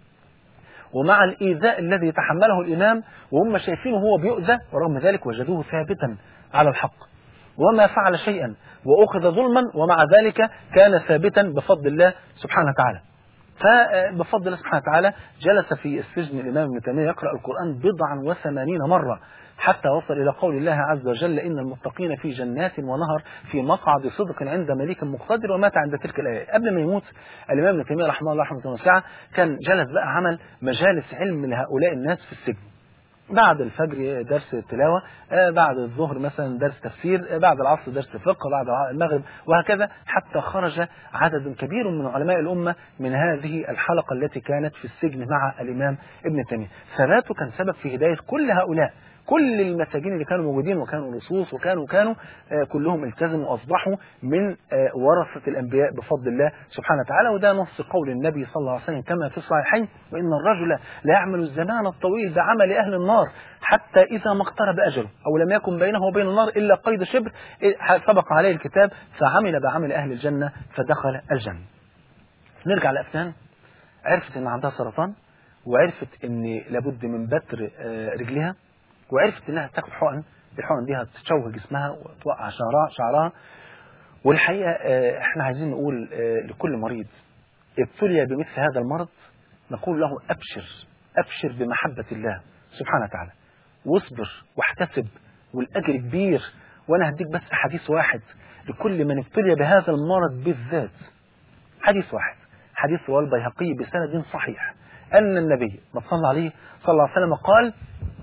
ومع الإيذاء الذي يتحمله الإمام وهم شايفينه هو بيؤذى ورغم ذلك وجدوه ثابتا على الحق وما فعل شيئا وأخذ ظلما ومع ذلك كان ثابتا بفضل الله سبحانه وتعالى فبفضل الله سبحانه وتعالى جلس في السجن الإمام ابن تيمية يقرأ القرآن بضعا وثمانين مرة حتى وصل إلى قول الله عز وجل إن المتقين في جنات ونهر في مقعد صدق عند مليك مقتدر ومات عند تلك الآية قبل ما يموت الإمام ابن تيمية رحمه الله رحمه واسعة كان جلس بقى عمل مجالس علم لهؤلاء الناس في السجن بعد الفجر درس تلاوة بعد الظهر مثلا درس تفسير بعد العصر درس فقه بعد المغرب وهكذا حتى خرج عدد كبير من علماء الأمة من هذه الحلقة التي كانت في السجن مع الإمام ابن تيمية ثباته كان سبب في هداية كل هؤلاء كل المساجين اللي كانوا موجودين وكانوا لصوص وكانوا كانوا آه كلهم التزموا واصبحوا من آه ورثه الانبياء بفضل الله سبحانه وتعالى وده نص قول النبي صلى الله عليه وسلم كما في الصحيحين وان الرجل لا يعمل الزمان الطويل بعمل اهل النار حتى اذا ما اقترب اجله او لم يكن بينه وبين النار الا قيد شبر سبق عليه الكتاب فعمل بعمل اهل الجنه فدخل الجنه. نرجع لافنان عرفت ان عندها سرطان وعرفت ان لابد من بتر آه رجلها وعرفت انها تاخد حقن الحقن دي هتشوه جسمها وتوقع شعرها شعرها والحقيقه احنا عايزين نقول لكل مريض ابتلي بمثل هذا المرض نقول له ابشر ابشر بمحبه الله سبحانه وتعالى واصبر واحتسب والاجر كبير وانا هديك بس حديث واحد لكل من ابتلي بهذا المرض بالذات حديث واحد حديث رواه البيهقي بسند صحيح ان النبي ما صلى عليه صلى الله عليه وسلم قال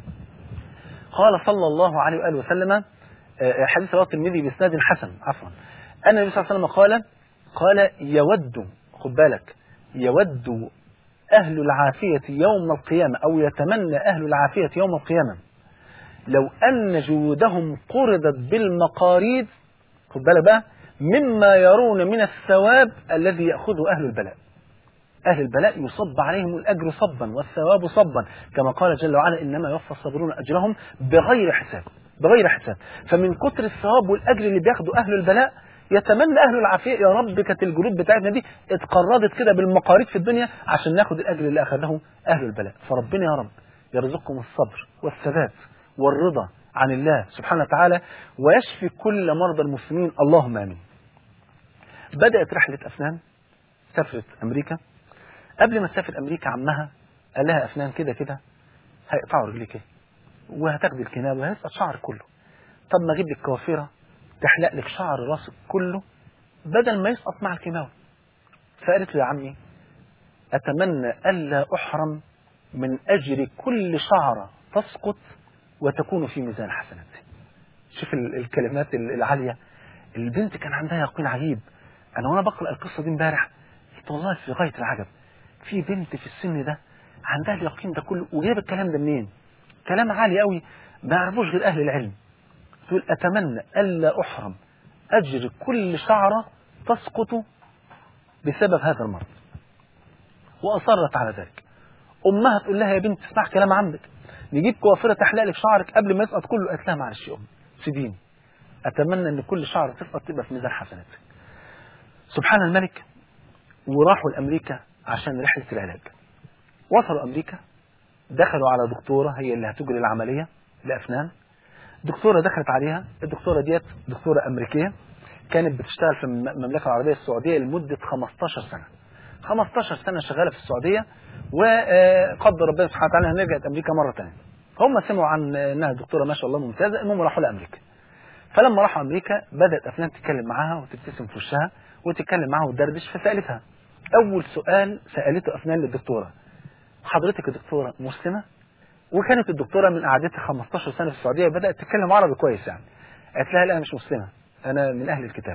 قال صلى الله عليه وآله وسلم حديث رواه الترمذي بإسناد حسن عفوا أن النبي صلى الله عليه وسلم قال قال يود خد بالك يود أهل العافية يوم القيامة أو يتمنى أهل العافية يوم القيامة لو أن جلودهم قرضت بالمقاريض خد بالك بقى مما يرون من الثواب الذي يأخذه أهل البلاء أهل البلاء يصب عليهم الأجر صبا والثواب صبا كما قال جل وعلا إنما يوفى الصابرون أجرهم بغير حساب بغير حساب فمن كتر الثواب والأجر اللي بياخده أهل البلاء يتمنى أهل العافية يا رب كانت الجلود بتاعتنا دي اتقرضت كده بالمقاريض في الدنيا عشان ناخد الأجر اللي أخذه أهل البلاء فربنا يا رب يرزقكم الصبر والثبات والرضا عن الله سبحانه وتعالى ويشفي كل مرضى المسلمين اللهم آمين بدأت رحلة أفنان سافرت أمريكا قبل ما تسافر أمريكا عمها قال لها أفنان كده كده هيقطعوا رجليك وهتاخدي الكناب وهيسقط شعرك كله طب ما أجيب لك كوافيرة تحلق لك شعر راسك كله بدل ما يسقط مع الكيماوي فقالت له يا عمي أتمنى ألا أحرم من أجر كل شعرة تسقط وتكون في ميزان حسناتي شوف ال- الكلمات ال- العالية البنت كان عندها يقين عجيب أنا وأنا بقرأ القصة دي امبارح قلت والله في غاية العجب في بنت في السن ده عندها اليقين ده كله وجايب الكلام ده منين كلام عالي قوي ما يعرفوش غير أهل العلم تقول أتمنى ألا أحرم أجر كل شعرة تسقط بسبب هذا المرض وأصرت على ذلك أمها تقول لها يا بنت اسمع كلام عمك نجيب كوافرة تحلق لك شعرك قبل ما يسقط كله قالت لها معلش يا أم سيبيني أتمنى أن كل شعرة تسقط تبقى في ميزان حسناتك سبحان الملك وراحوا لأمريكا عشان رحلة العلاج وصلوا أمريكا دخلوا على دكتورة هي اللي هتجري العملية لأفنان دكتورة دخلت عليها الدكتورة ديت دكتورة أمريكية كانت بتشتغل في المملكة العربية السعودية لمدة 15 سنة 15 سنة شغالة في السعودية وقدر ربنا سبحانه وتعالى انها رجعت أمريكا مرة ثانية هم سمعوا عن انها دكتورة ما شاء الله ممتازة المهم راحوا لأمريكا فلما راحوا أمريكا بدأت أفلام تتكلم معاها وتبتسم في وشها وتتكلم معاها وتدردش فسألتها أول سؤال سألته أفنان للدكتورة حضرتك يا دكتورة مسلمة وكانت الدكتورة من قعدتها 15 سنة في السعودية بدأت تتكلم عربي كويس يعني قالت لها لا أنا مش مسلمة أنا من أهل الكتاب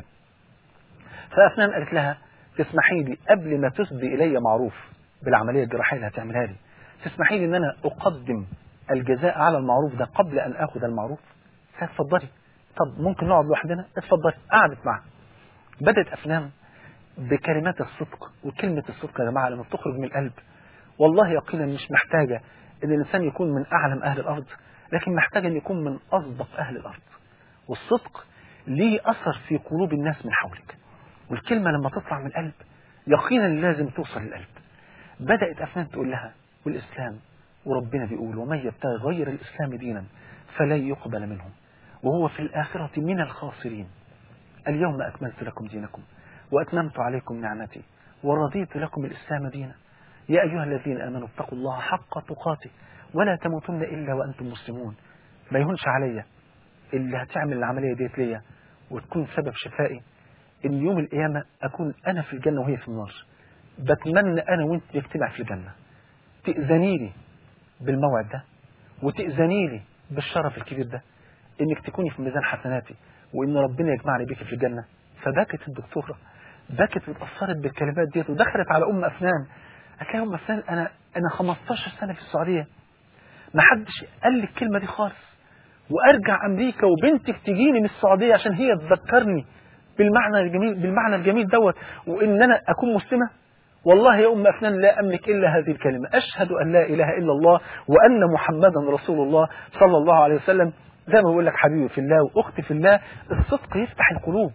فأفنان قالت لها تسمحي لي قبل ما تسدي إلي معروف بالعملية الجراحية اللي هتعملها لي تسمحي لي أن أنا أقدم الجزاء على المعروف ده قبل أن أخذ المعروف فاتفضلي طب ممكن نقعد لوحدنا اتفضلي قعدت معها بدأت أفلام بكلمات الصدق وكلمة الصدق يا جماعة لما بتخرج من القلب والله يقينا مش محتاجة ان الانسان يكون من اعلم اهل الارض لكن محتاج ان يكون من اصدق اهل الارض والصدق ليه اثر في قلوب الناس من حولك والكلمة لما تطلع من القلب يقينا لازم توصل للقلب بدأت أفنان تقول لها والإسلام وربنا بيقول ومن يبتغي غير الإسلام دينا فلن يقبل منه وهو في الآخرة من الخاسرين اليوم أكملت لكم دينكم وأتممت عليكم نعمتي ورضيت لكم الإسلام دينا يا أيها الذين آمنوا اتقوا الله حق تقاته ولا تموتن إلا وأنتم مسلمون ما يهونش عليا اللي هتعمل العملية ديت ليا وتكون سبب شفائي إن يوم القيامة أكون أنا في الجنة وهي في النار بتمنى أنا وأنت نجتمع في الجنة تأذني لي بالموعد ده وتأذني لي بالشرف الكبير ده إنك تكوني في ميزان حسناتي وإن ربنا يجمعني بيك في الجنة فبكت الدكتورة بكت واتأثرت بالكلمات ديت ودخلت على أم أفنان قالت لها يا أم أفنان أنا أنا 15 سنة في السعودية ما حدش قال لي الكلمة دي خالص وأرجع أمريكا وبنتك تجيني من السعودية عشان هي تذكرني بالمعنى الجميل بالمعنى الجميل دوت وإن أنا أكون مسلمة والله يا أم أفنان لا أملك إلا هذه الكلمة أشهد أن لا إله إلا الله وأن محمدا رسول الله صلى الله عليه وسلم زي ما بقول لك حبيبي في الله وأختي في الله الصدق يفتح القلوب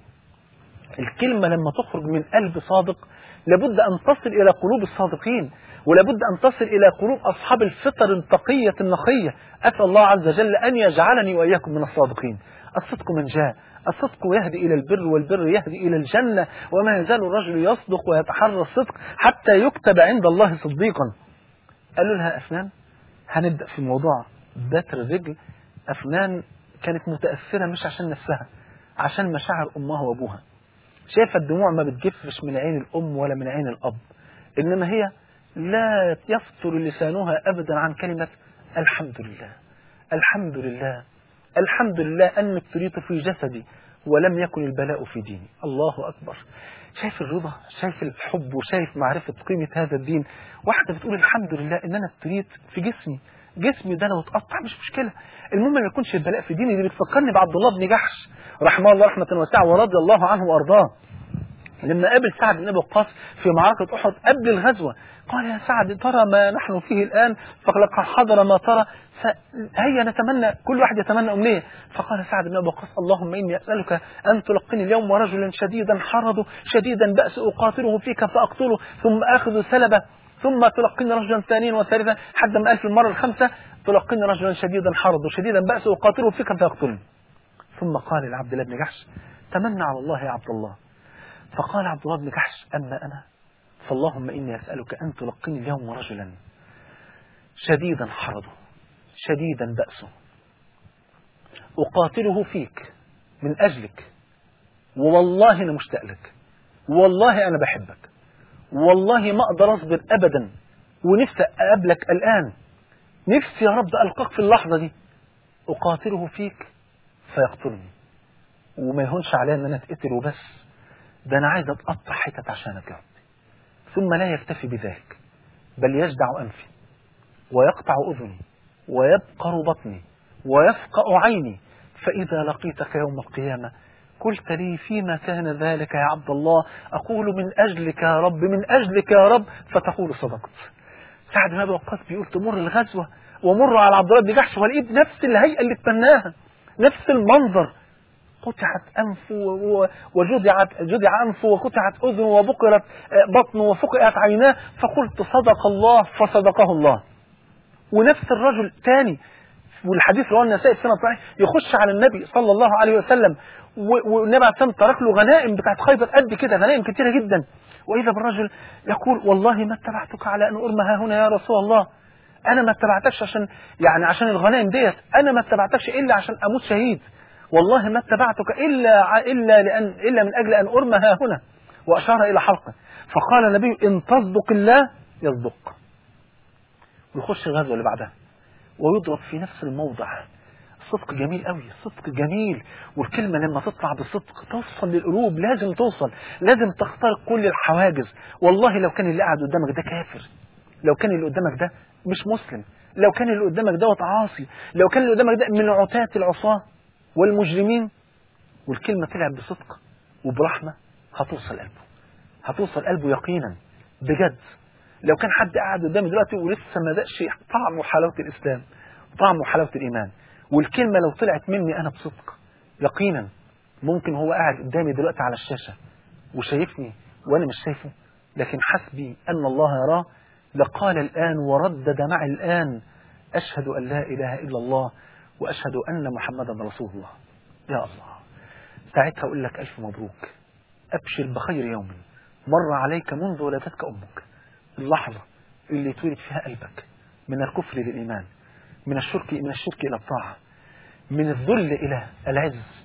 الكلمة لما تخرج من قلب صادق لابد أن تصل إلى قلوب الصادقين ولابد أن تصل إلى قلوب أصحاب الفطر التقية النقية أسأل الله عز وجل أن يجعلني وإياكم من الصادقين الصدق من جاء الصدق يهدي إلى البر والبر يهدي إلى الجنة وما يزال الرجل يصدق ويتحرى الصدق حتى يكتب عند الله صديقا قالوا لها أفنان هنبدأ في موضوع بتر الرجل أفنان كانت متأثرة مش عشان نفسها عشان مشاعر أمها وأبوها شايفة الدموع ما بتجفش من عين الأم ولا من عين الأب إنما هي لا يفتر لسانها أبدا عن كلمة الحمد لله الحمد لله الحمد لله أنك تريد في جسدي ولم يكن البلاء في ديني الله أكبر شايف الرضا شايف الحب وشايف معرفة قيمة هذا الدين واحدة بتقول الحمد لله إن أنا ابتليت في جسمي جسمي ده لو اتقطع مش مشكله المهم ما يكونش البلاء في ديني اللي بتفكرني بعبد الله بن جحش رحمه الله رحمه واسعه ورضي الله عنه وارضاه لما قابل سعد بن ابي وقاص في معركه احد قبل الغزوه قال يا سعد ترى ما نحن فيه الان فلقد حضر ما ترى فهيا نتمنى كل واحد يتمنى امنيه فقال سعد بن ابي وقاص اللهم اني اسالك ان تلقني اليوم رجلا شديدا حرض شديدا باس اقاتله فيك فاقتله ثم اخذ سلبه ثم تلقني رجلا ثانيا وثالثا حتى ما قال في المره الخامسه تلقني رجلا شديدا حرض شديدا باس اقاتله فيك فيقتلني ثم قال لعبد الله بن جحش تمنى على الله يا عبد الله فقال عبد الله بن جحش أما أنا فاللهم إني أسألك أن تلقني اليوم رجلا شديدا حرضه شديدا بأسه أقاتله فيك من أجلك والله أنا مشتاق لك والله أنا بحبك والله ما أقدر أصبر أبدا ونفسي أقابلك الآن نفسي يا رب ألقاك في اللحظة دي أقاتله فيك فيقتلني وما يهونش عليا أن أنا أتقتل وبس ده أنا عايز أتقطع حتت عشانك يا رب ثم لا يكتفي بذلك بل يجدع أنفي ويقطع أذني ويبقر بطني ويفقأ عيني فإذا لقيتك يوم القيامة قلت لي فيما كان ذلك يا عبد الله أقول من أجلك يا رب من أجلك يا رب فتقول صدقت سعد بن أبي وقاص بيقول تمر الغزوة ومر على عبد الله بن جحش ولقيت نفس الهيئة اللي اتمناها نفس المنظر قطعت أنفه وجدعت جدع أنفه وقطعت أذنه وبقرت بطنه وفقئت عيناه فقلت صدق الله فصدقه الله ونفس الرجل تاني والحديث رواه النسائي في سنة صحيح يخش على النبي صلى الله عليه وسلم والنبي عليه الصلاة ترك له غنائم بتاعت خيبر قد كده غنائم كتيرة جدا وإذا بالرجل يقول والله ما اتبعتك على أن أرمى ها هنا يا رسول الله أنا ما اتبعتكش عشان يعني عشان الغنائم ديت أنا ما اتبعتكش إلا عشان أموت شهيد والله ما اتبعتك إلا إلا لأن إلا من أجل أن أرمى ها هنا وأشار إلى حلقه فقال النبي إن تصدق الله يصدق ويخش الغزوة اللي بعدها ويضرب في نفس الموضع الصدق جميل قوي الصدق جميل والكلمة لما تطلع بالصدق توصل للقلوب لازم توصل لازم تخترق كل الحواجز والله لو كان اللي قاعد قدامك ده كافر لو كان اللي قدامك ده مش مسلم لو كان اللي قدامك دوت عاصي لو كان اللي قدامك ده من عتاة العصاة والمجرمين والكلمة طلعت بصدق وبرحمة هتوصل قلبه هتوصل قلبه يقينا بجد لو كان حد قاعد قدامي دلوقتي ولسه ما دقش طعم وحلاوة الإسلام طعم وحلاوة الإيمان والكلمة لو طلعت مني أنا بصدق يقينا ممكن هو قاعد قدامي دلوقتي على الشاشة وشايفني وأنا مش شايفه لكن حسبي أن الله يراه لقال الآن وردد معي الآن أشهد أن لا إله إلا الله وأشهد أن محمدا رسول الله يا الله ساعتها أقول لك ألف مبروك أبشر بخير يوم مر عليك منذ ولدتك أمك اللحظة اللي تولد فيها قلبك من الكفر للإيمان من الشرك من الشرك إلى الطاعة من الذل إلى العز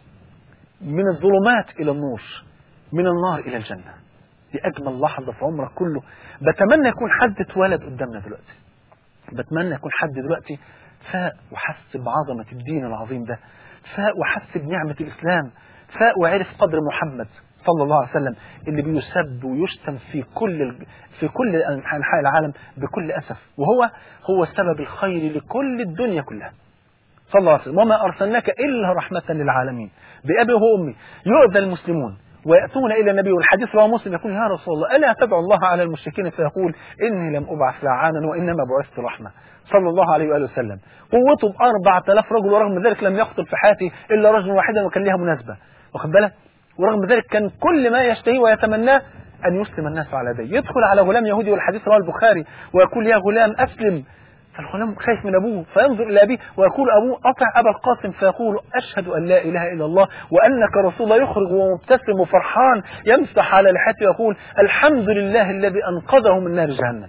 من الظلمات إلى النور من النار إلى الجنة دي أجمل لحظة في عمرك كله بتمنى يكون حد اتولد قدامنا دلوقتي بتمنى يكون حد دلوقتي فاق وحس بعظمة الدين العظيم ده فاق وحس بنعمة الإسلام فاق وعرف قدر محمد صلى الله عليه وسلم اللي بيسب ويشتم في كل في كل انحاء العالم بكل اسف وهو هو سبب الخير لكل الدنيا كلها صلى الله عليه وسلم وما ارسلناك الا رحمه للعالمين بابي وامي يؤذى المسلمون ويأتون إلى النبي والحديث رواه مسلم يقول يا رسول الله ألا تدعو الله على المشركين فيقول إني لم أبعث لعانا وإنما بعثت رحمة صلى الله عليه وآله وسلم قوته بأربعة آلاف رجل ورغم ذلك لم يقتل في حياته إلا رجل واحدا وكان لها مناسبة واخد بالك ورغم ذلك كان كل ما يشتهيه ويتمناه أن يسلم الناس على يديه يدخل على غلام يهودي والحديث رواه البخاري ويقول يا غلام أسلم فالغلام خايف من أبوه فينظر إلى أبيه ويقول أبوه أطع أبا القاسم فيقول أشهد أن لا إله إلا الله وأنك رسول الله يخرج ومبتسم وفرحان يمسح على لحيته ويقول الحمد لله الذي أنقذه من نار جهنم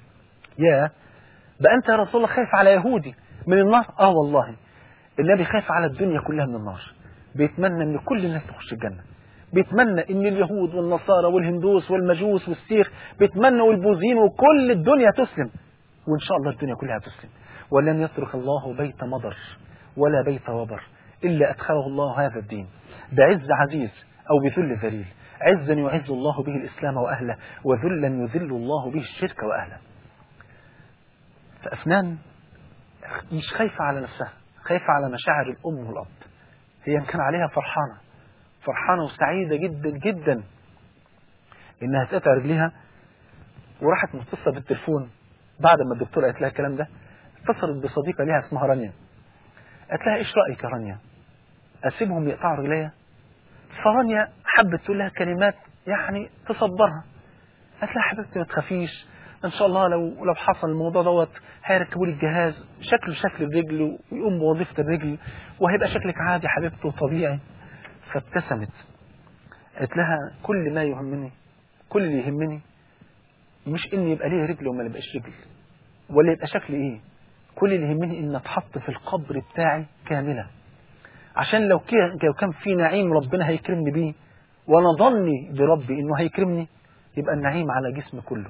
يا بقى أنت يا رسول الله خايف على يهودي من النار آه والله النبي خايف على الدنيا كلها من النار بيتمنى ان كل الناس تخش الجنة بيتمنى ان اليهود والنصارى والهندوس والمجوس والسيخ بيتمنوا والبوذيين وكل الدنيا تسلم وان شاء الله الدنيا كلها تسلم ولن يترك الله بيت مضر ولا بيت وبر الا ادخله الله هذا الدين بعز عزيز او بذل ذليل عزا يعز الله به الاسلام واهله وذلا يذل الله به الشرك واهله فافنان مش خايفة على نفسها خايفة على مشاعر الأم والأب هي إن كان عليها فرحانة فرحانة وسعيدة جدا جدا إنها تقطع رجليها وراحت متصلة بالتليفون بعد ما الدكتور قالت لها الكلام ده اتصلت بصديقة ليها اسمها رانيا قالت لها ايش رأيك يا رانيا اسيبهم يقطعوا رجليا فرانيا حبت تقول لها كلمات يعني تصبرها قالت لها حبيبتي ما تخافيش ان شاء الله لو لو حصل الموضوع دوت هيركبوا لي الجهاز شكله شكل الرجل ويقوم بوظيفه الرجل وهيبقى شكلك عادي يا حبيبتي وطبيعي فابتسمت قالت لها كل ما يهمني كل اللي يهمني مش ان يبقى ليه رجل وما يبقاش رجل ولا يبقى شكل ايه كل اللي يهمني ان اتحط في القبر بتاعي كامله عشان لو كان لو كان في نعيم ربنا هيكرمني بيه وانا ظني بربي انه هيكرمني يبقى النعيم على جسمي كله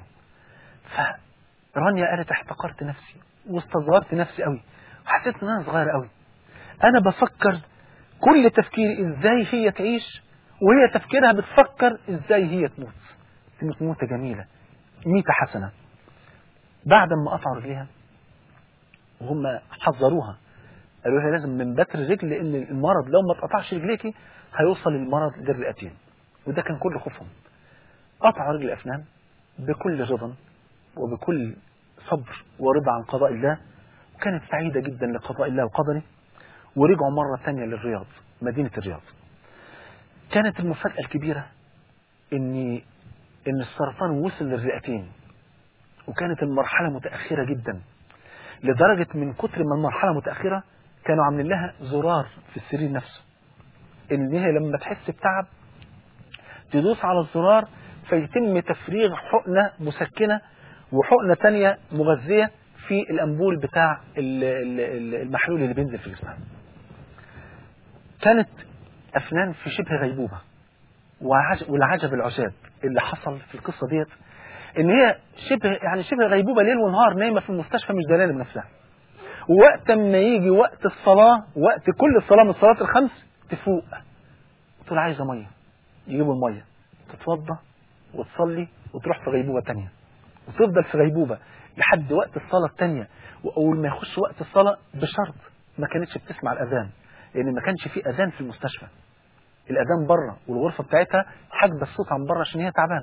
فرانيا قالت احتقرت نفسي واستصغرت نفسي قوي وحسيت ان انا صغير قوي انا بفكر كل تفكيري ازاي هي تعيش وهي تفكيرها بتفكر ازاي هي تموت تموت موتة جميلة ميتة حسنة بعد ما قطعوا رجليها وهم حذروها قالوا لها لازم من بتر رجل لان المرض لو ما اتقطعش رجليكي هيوصل المرض للرئتين وده كان كل خوفهم قطعوا رجل الافنان بكل رضا وبكل صبر ورضا عن قضاء الله وكانت سعيدة جدا لقضاء الله وقدره ورجعوا مرة ثانية للرياض مدينة الرياض كانت المفاجأة الكبيرة ان ان السرطان وصل للرئتين وكانت المرحلة متأخرة جدا لدرجة من كتر ما المرحلة متأخرة كانوا عاملين لها زرار في السرير نفسه ان هي لما تحس بتعب تدوس على الزرار فيتم تفريغ حقنة مسكنة وحقنة تانية مغذية في الأنبول بتاع المحلول اللي بينزل في جسمها كانت أفنان في شبه غيبوبة والعجب العجاب اللي حصل في القصة ديت ان هي شبه يعني شبه غيبوبة ليل ونهار نايمة في المستشفى مش دلالة بنفسها وقت ما يجي وقت الصلاة وقت كل الصلاة من الصلاة الخمس تفوق تقول عايزة مية يجيبوا المية تتوضى وتصلي وتروح في غيبوبة تانية وتفضل في غيبوبة لحد وقت الصلاة التانية وأول ما يخش وقت الصلاة بشرط ما كانتش بتسمع الأذان لأن ما كانش في أذان في المستشفى الأذان بره والغرفة بتاعتها حاجبة الصوت عن بره عشان هي تعبانة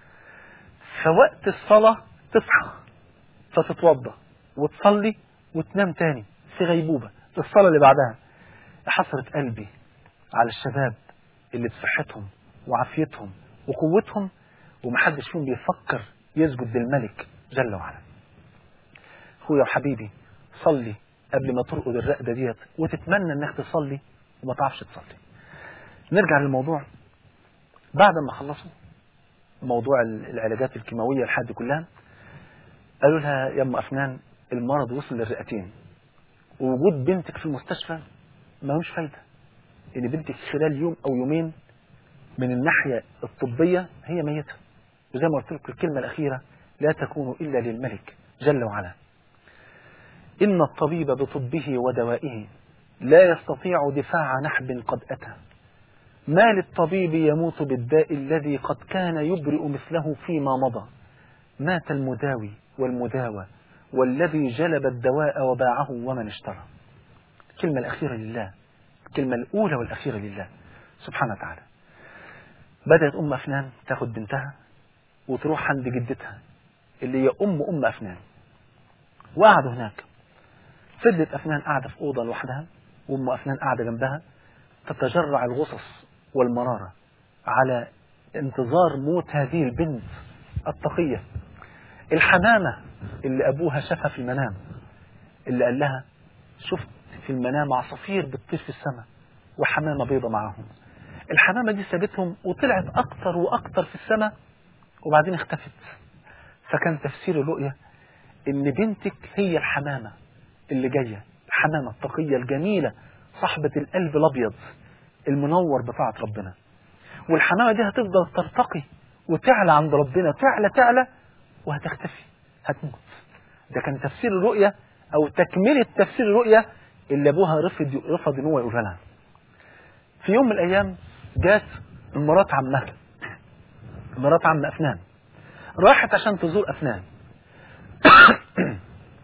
فوقت الصلاة تصحى فتتوضى وتصلي وتنام تاني في غيبوبة الصلاة اللي بعدها حسرة قلبي على الشباب اللي بصحتهم وعافيتهم وقوتهم ومحدش فيهم بيفكر يسجد للملك جل وعلا اخويا وحبيبي صلي قبل ما ترقد الرقدة ديت وتتمنى انك تصلي وما تعرفش تصلي نرجع للموضوع بعد ما خلصوا موضوع العلاجات الكيماوية الحد كلها قالوا لها يا ام أفنان المرض وصل للرئتين ووجود بنتك في المستشفى ما مش فايدة ان بنتك خلال يوم او يومين من الناحية الطبية هي ميتة وزي ما قلت لكم الكلمة الأخيرة لا تكون إلا للملك جل وعلا إن الطبيب بطبه ودوائه لا يستطيع دفاع نحب قد أتى ما للطبيب يموت بالداء الذي قد كان يبرئ مثله فيما مضى مات المداوي والمداوى والذي جلب الدواء وباعه ومن اشترى الكلمة الأخيرة لله الكلمة الأولى والأخيرة لله سبحانه وتعالى بدأت أم أفنان تاخد بنتها وتروح عند جدتها اللي هي أم أم أفنان وقعدوا هناك فضلت أفنان قاعدة في أوضة لوحدها وأم أفنان قاعدة جنبها تتجرع الغصص والمرارة على انتظار موت هذه البنت التقية الحمامة اللي أبوها شافها في المنام اللي قال لها شفت في المنام عصافير بتطير في السماء وحمامة بيضة معاهم الحمامة دي سابتهم وطلعت أكتر وأكتر في السماء وبعدين اختفت فكان تفسير الرؤية إن بنتك هي الحمامة اللي جاية الحمامة التقية الجميلة صاحبة القلب الأبيض المنور بطاعة ربنا والحمامة دي هتفضل ترتقي وتعلى عند ربنا تعلى تعلى وهتختفي هتموت ده كان تفسير الرؤية أو تكملة تفسير الرؤية اللي أبوها رفض رفض إن هو يقولها لها في يوم من الأيام جات مرات عمها مرات عم أفنان راحت عشان تزور أفنان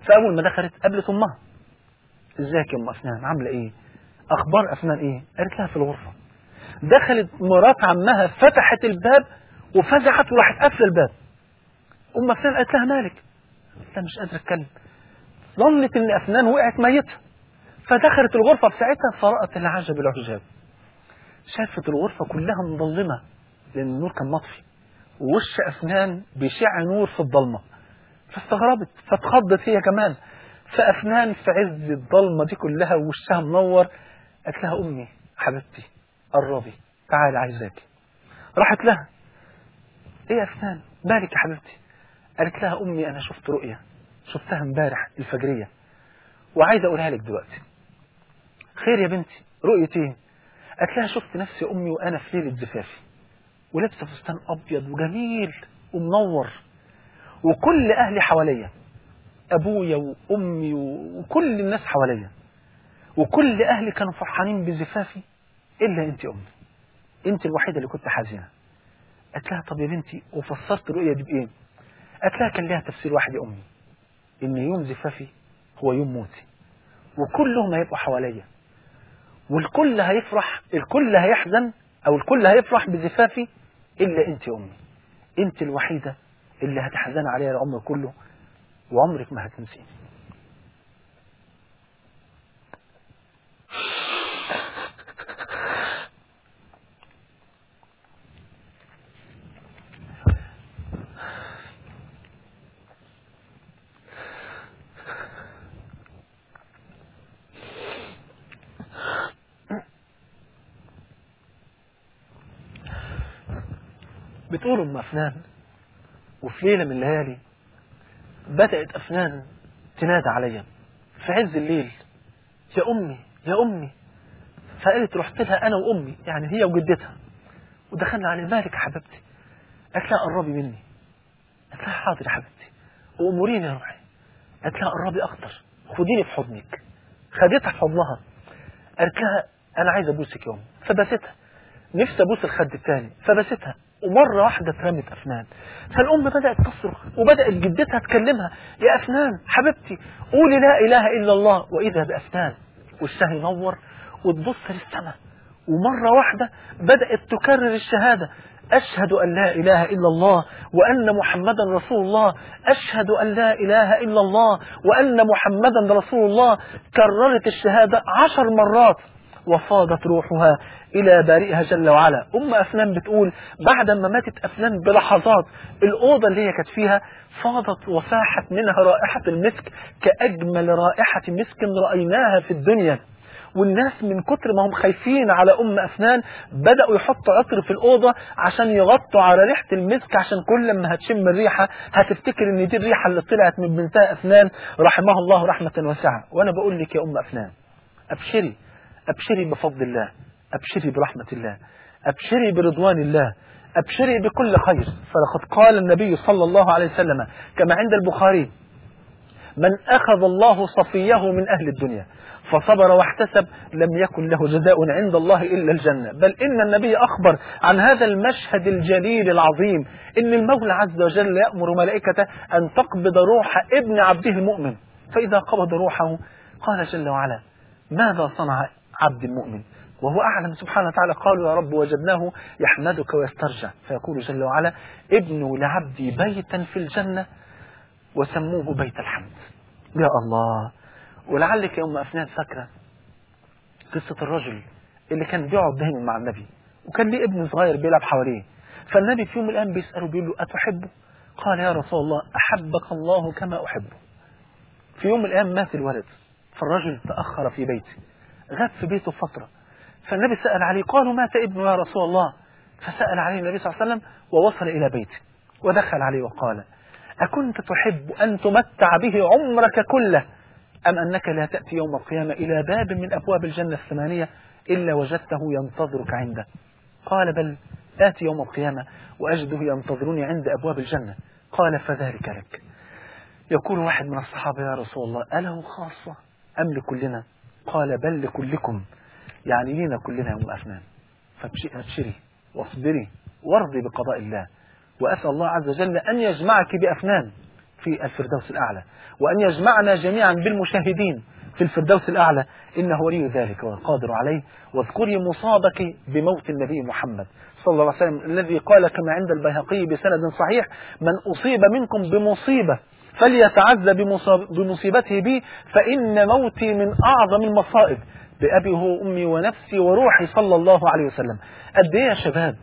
فأول ما دخلت قابلت أمها ازيك يا أم أفنان عاملة إيه أخبار أفنان إيه قالت لها في الغرفة دخلت مرات عمها فتحت الباب وفزعت وراحت قافله الباب ام افنان قالت لها مالك قالت لها مش قادره اتكلم ظنت ان افنان وقعت ميته فدخلت الغرفه بتاعتها فرأت العجب العجاب شافت الغرفه كلها مظلمه لان النور كان مطفي ووش افنان بيشع نور في الضلمه فاستغربت فاتخضت هي كمان فافنان في عز الضلمه دي كلها ووشها منور قالت لها امي حبيبتي قربي تعالي عايزاكي راحت لها ايه يا افنان مالك يا حبيبتي قالت لها امي انا شفت رؤيا شفتها امبارح الفجريه وعايز اقولها لك دلوقتي خير يا بنتي رؤية ايه قالت لها شفت نفسي امي وانا في ليله زفافي ولابسه فستان ابيض وجميل ومنور وكل اهلي حواليا ابويا وامي وكل الناس حواليا وكل اهلي كانوا فرحانين بزفافي الا انت امي انت الوحيده اللي كنت حزينه قالت لها طب يا بنتي وفسرت الرؤيا دي بايه قالت لها كان لها تفسير واحد يا امي ان يوم زفافي هو يوم موتي وكلهم هيبقوا حواليا والكل هيفرح الكل هيحزن او الكل هيفرح بزفافي الا انت يا امي انت الوحيده اللي هتحزن عليها العمر كله وعمرك ما هتنسيني بتقول ام افنان وفي ليله من الليالي بدات افنان تنادى عليا في عز الليل يا امي يا امي فقالت رحت لها انا وامي يعني هي وجدتها ودخلنا على مالك يا حبيبتي قالت لها قربي مني قالت لها حاضر يا حبيبتي واموريني يا روحي قالت لها قربي اكتر خديني في حضنك خدتها في حضنها قالت لها انا عايز ابوسك يا امي فبستها نفسي ابوس الخد الثاني فبستها ومرة واحدة اترمت أفنان فالأم بدأت تصرخ وبدأت جدتها تكلمها يا أفنان حبيبتي قولي لا إله إلا الله وإذا بأفنان وشها ينور وتبص للسماء ومرة واحدة بدأت تكرر الشهادة أشهد أن لا إله إلا الله وأن محمدا رسول الله أشهد أن لا إله إلا الله وأن محمدا رسول الله كررت الشهادة عشر مرات وفاضت روحها إلى بارئها جل وعلا أم أفنان بتقول بعد ما ماتت أفنان بلحظات الأوضة اللي هي كانت فيها فاضت وفاحت منها رائحة المسك كأجمل رائحة مسك رأيناها في الدنيا والناس من كتر ما هم خايفين على أم أفنان بدأوا يحطوا عطر في الأوضة عشان يغطوا على ريحة المسك عشان كل ما هتشم الريحة هتفتكر إن دي الريحة اللي طلعت من بنتها أفنان رحمها الله رحمة واسعة وأنا بقول لك يا أم أفنان أبشري أبشري بفضل الله أبشري برحمة الله أبشري برضوان الله أبشري بكل خير فلقد قال النبي صلى الله عليه وسلم كما عند البخاري من أخذ الله صفيه من أهل الدنيا فصبر واحتسب لم يكن له جزاء عند الله إلا الجنة بل إن النبي أخبر عن هذا المشهد الجليل العظيم إن المولى عز وجل يأمر ملائكته أن تقبض روح ابن عبده المؤمن فإذا قبض روحه قال جل وعلا ماذا صنع عبد المؤمن وهو أعلم سبحانه وتعالى قالوا يا رب وجدناه يحمدك ويسترجع فيقول جل وعلا ابنوا لعبدي بيتا في الجنة وسموه بيت الحمد يا الله ولعلك يا أم أفنان فاكرة قصة الرجل اللي كان بيقعد دايما مع النبي وكان ليه ابن صغير بيلعب حواليه فالنبي في يوم من الأيام بيسأله بيقول له أتحبه قال يا رسول الله أحبك الله كما أحبه في يوم من الأيام مات الولد فالرجل تأخر في بيته غاب في بيته فترة فالنبي سأل عليه قالوا مات ابنه يا رسول الله فسأل عليه النبي صلى الله عليه وسلم ووصل إلى بيته ودخل عليه وقال أكنت تحب أن تمتع به عمرك كله أم أنك لا تأتي يوم القيامة إلى باب من أبواب الجنة الثمانية إلا وجدته ينتظرك عنده قال بل آتي يوم القيامة وأجده ينتظرني عند أبواب الجنة قال فذلك لك يقول واحد من الصحابة يا رسول الله أله خاصة أم لكلنا قال بل لكلكم يعني لينا كلنا يا أم أفنان فابشري واصبري وارضي بقضاء الله وأسأل الله عز وجل أن يجمعك بأفنان في الفردوس الأعلى وأن يجمعنا جميعا بالمشاهدين في الفردوس الأعلى إنه ولي ذلك والقادر عليه واذكري مصابك بموت النبي محمد صلى الله عليه وسلم الذي قال كما عند البيهقي بسند صحيح من أصيب منكم بمصيبة فليتعزى بمصاب- بمصيبته بي فإن موتي من أعظم المصائب بأبي هو أمي ونفسي وروحي صلى الله عليه وسلم قد إيه يا شباب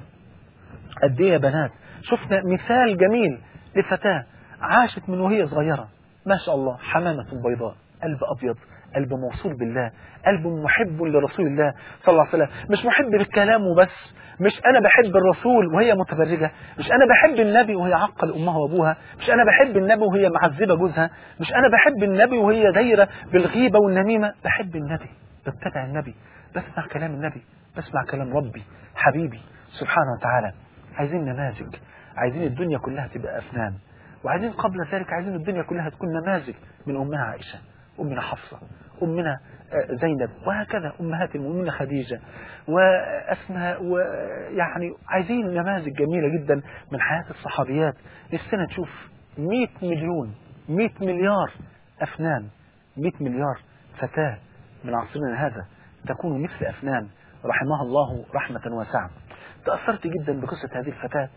قد ايه يا بنات شفنا مثال جميل لفتاة عاشت من وهي صغيرة ما شاء الله حمامة بيضاء قلب أبيض قلب موصول بالله قلب محب لرسول الله صلى الله عليه وسلم مش محب بالكلام وبس مش أنا بحب الرسول وهي متبرجة مش أنا بحب النبي وهي عقل أمها وأبوها مش أنا بحب النبي وهي معذبة جوزها مش أنا بحب النبي وهي دايرة بالغيبة والنميمة بحب النبي بتبع النبي بسمع كلام النبي بسمع كلام ربي حبيبي سبحانه وتعالى عايزين نماذج عايزين الدنيا كلها تبقى أفنان وعايزين قبل ذلك عايزين الدنيا كلها تكون نماذج من أمنا عائشة أمنا حفصة أمنا آه، زينب وهكذا أمهات المؤمنين خديجة وأسماء ويعني عايزين نماذج جميلة جدا من حياة الصحابيات نفسنا نشوف 100 مليون 100 مليار أفنان 100 مليار فتاة من عصرنا هذا تكون مثل أفنان رحمها الله رحمة واسعة تأثرت جدا بقصة هذه الفتاة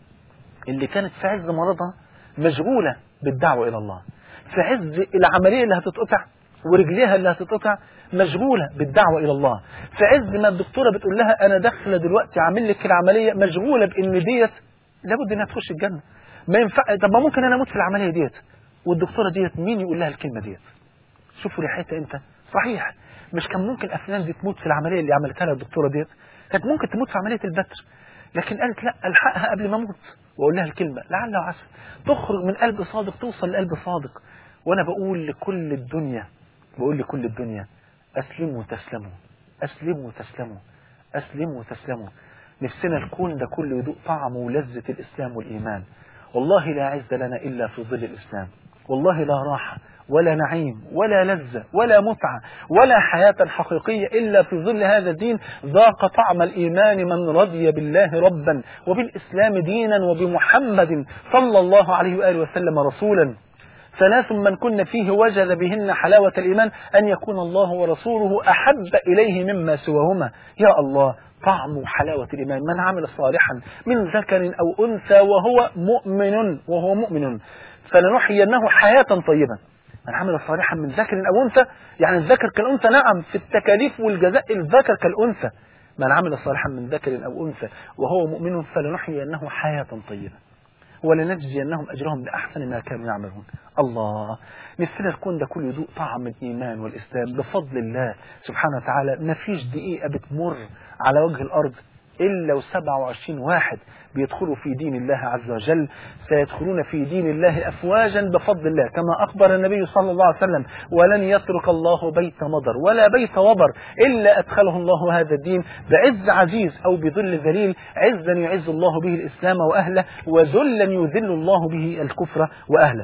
اللي كانت في عز مرضها مشغولة بالدعوة إلى الله في عز العملية اللي هتتقطع ورجليها اللي هتتقطع مشغولة بالدعوة إلى الله في عز ما الدكتورة بتقول لها أنا داخلة دلوقتي عامل لك العملية مشغولة بإن ديت لابد إنها تخش الجنة ما ينفع طب ما ممكن أنا أموت في العملية ديت والدكتورة ديت مين يقول لها الكلمة ديت شوفوا ريحتها انت صحيح مش كان ممكن افنان دي تموت في العمليه اللي عملتها لها الدكتوره ديت كانت ممكن تموت في عمليه البتر لكن قالت لا الحقها قبل ما اموت واقول لها الكلمه لعل وعسى تخرج من قلب صادق توصل لقلب صادق وانا بقول لكل الدنيا بقول لكل الدنيا اسلموا تسلموا اسلموا تسلموا اسلموا تسلموا نفسنا الكون ده كله يذوق طعم ولذة الإسلام والإيمان والله لا عز لنا إلا في ظل الإسلام والله لا راحة ولا نعيم ولا لذة ولا متعة ولا حياة حقيقية إلا في ظل هذا الدين ذاق طعم الإيمان من رضي بالله ربا وبالإسلام دينا وبمحمد صلى الله عليه وآله وسلم رسولا ثلاث من كن فيه وجد بهن حلاوة الإيمان أن يكون الله ورسوله أحب إليه مما سواهما يا الله طعم حلاوة الإيمان من عمل صالحا من ذكر أو أنثى وهو مؤمن وهو مؤمن فلنحيينه حياة طيبة من عمل صالحا من ذكر أو أنثى يعني الذكر كالأنثى نعم في التكاليف والجزاء الذكر كالأنثى من عمل صالحا من ذكر أو أنثى وهو مؤمن فلنحيينه حياة طيبة ولنجزينهم أجرهم بأحسن ما كانوا يعملون الله نفسنا الكون ده كله يذوق طعم الإيمان والإسلام بفضل الله سبحانه وتعالى ما فيش دقيقة بتمر على وجه الأرض إلا وسبع وعشرين واحد بيدخلوا في دين الله عز وجل سيدخلون في دين الله أفواجا بفضل الله كما أخبر النبي صلى الله عليه وسلم ولن يترك الله بيت مضر ولا بيت وبر إلا أدخله الله هذا الدين بعز عزيز أو بذل ذليل عزا يعز الله به الإسلام وأهله وذلا يذل الله به الكفر وأهله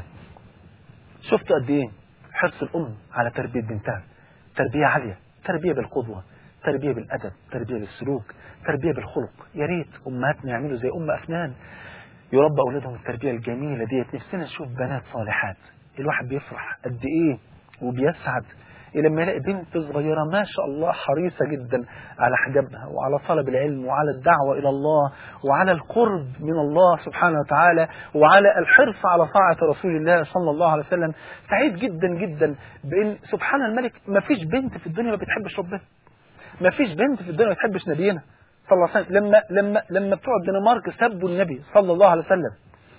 شفت قد إيه حرص الأم على تربية بنتها تربية عالية تربية بالقدوة تربية بالأدب تربية بالسلوك تربية بالخلق يا ريت أمهاتنا يعملوا زي أم أفنان يربى أولادهم التربية الجميلة ديت نفسنا نشوف بنات صالحات الواحد بيفرح قد إيه وبيسعد لما يلاقي بنت صغيرة ما شاء الله حريصة جدا على حجابها وعلى طلب العلم وعلى الدعوة إلى الله وعلى القرب من الله سبحانه وتعالى وعلى الحرص على طاعة رسول الله صلى الله عليه وسلم سعيد جدا جدا بأن سبحان الملك ما فيش بنت في الدنيا ما بتحبش ربنا ما فيش بنت في الدنيا ما بتحبش نبينا صلى الله عليه وسلم لما لما لما بتوع الدنمارك سبوا النبي صلى الله عليه وسلم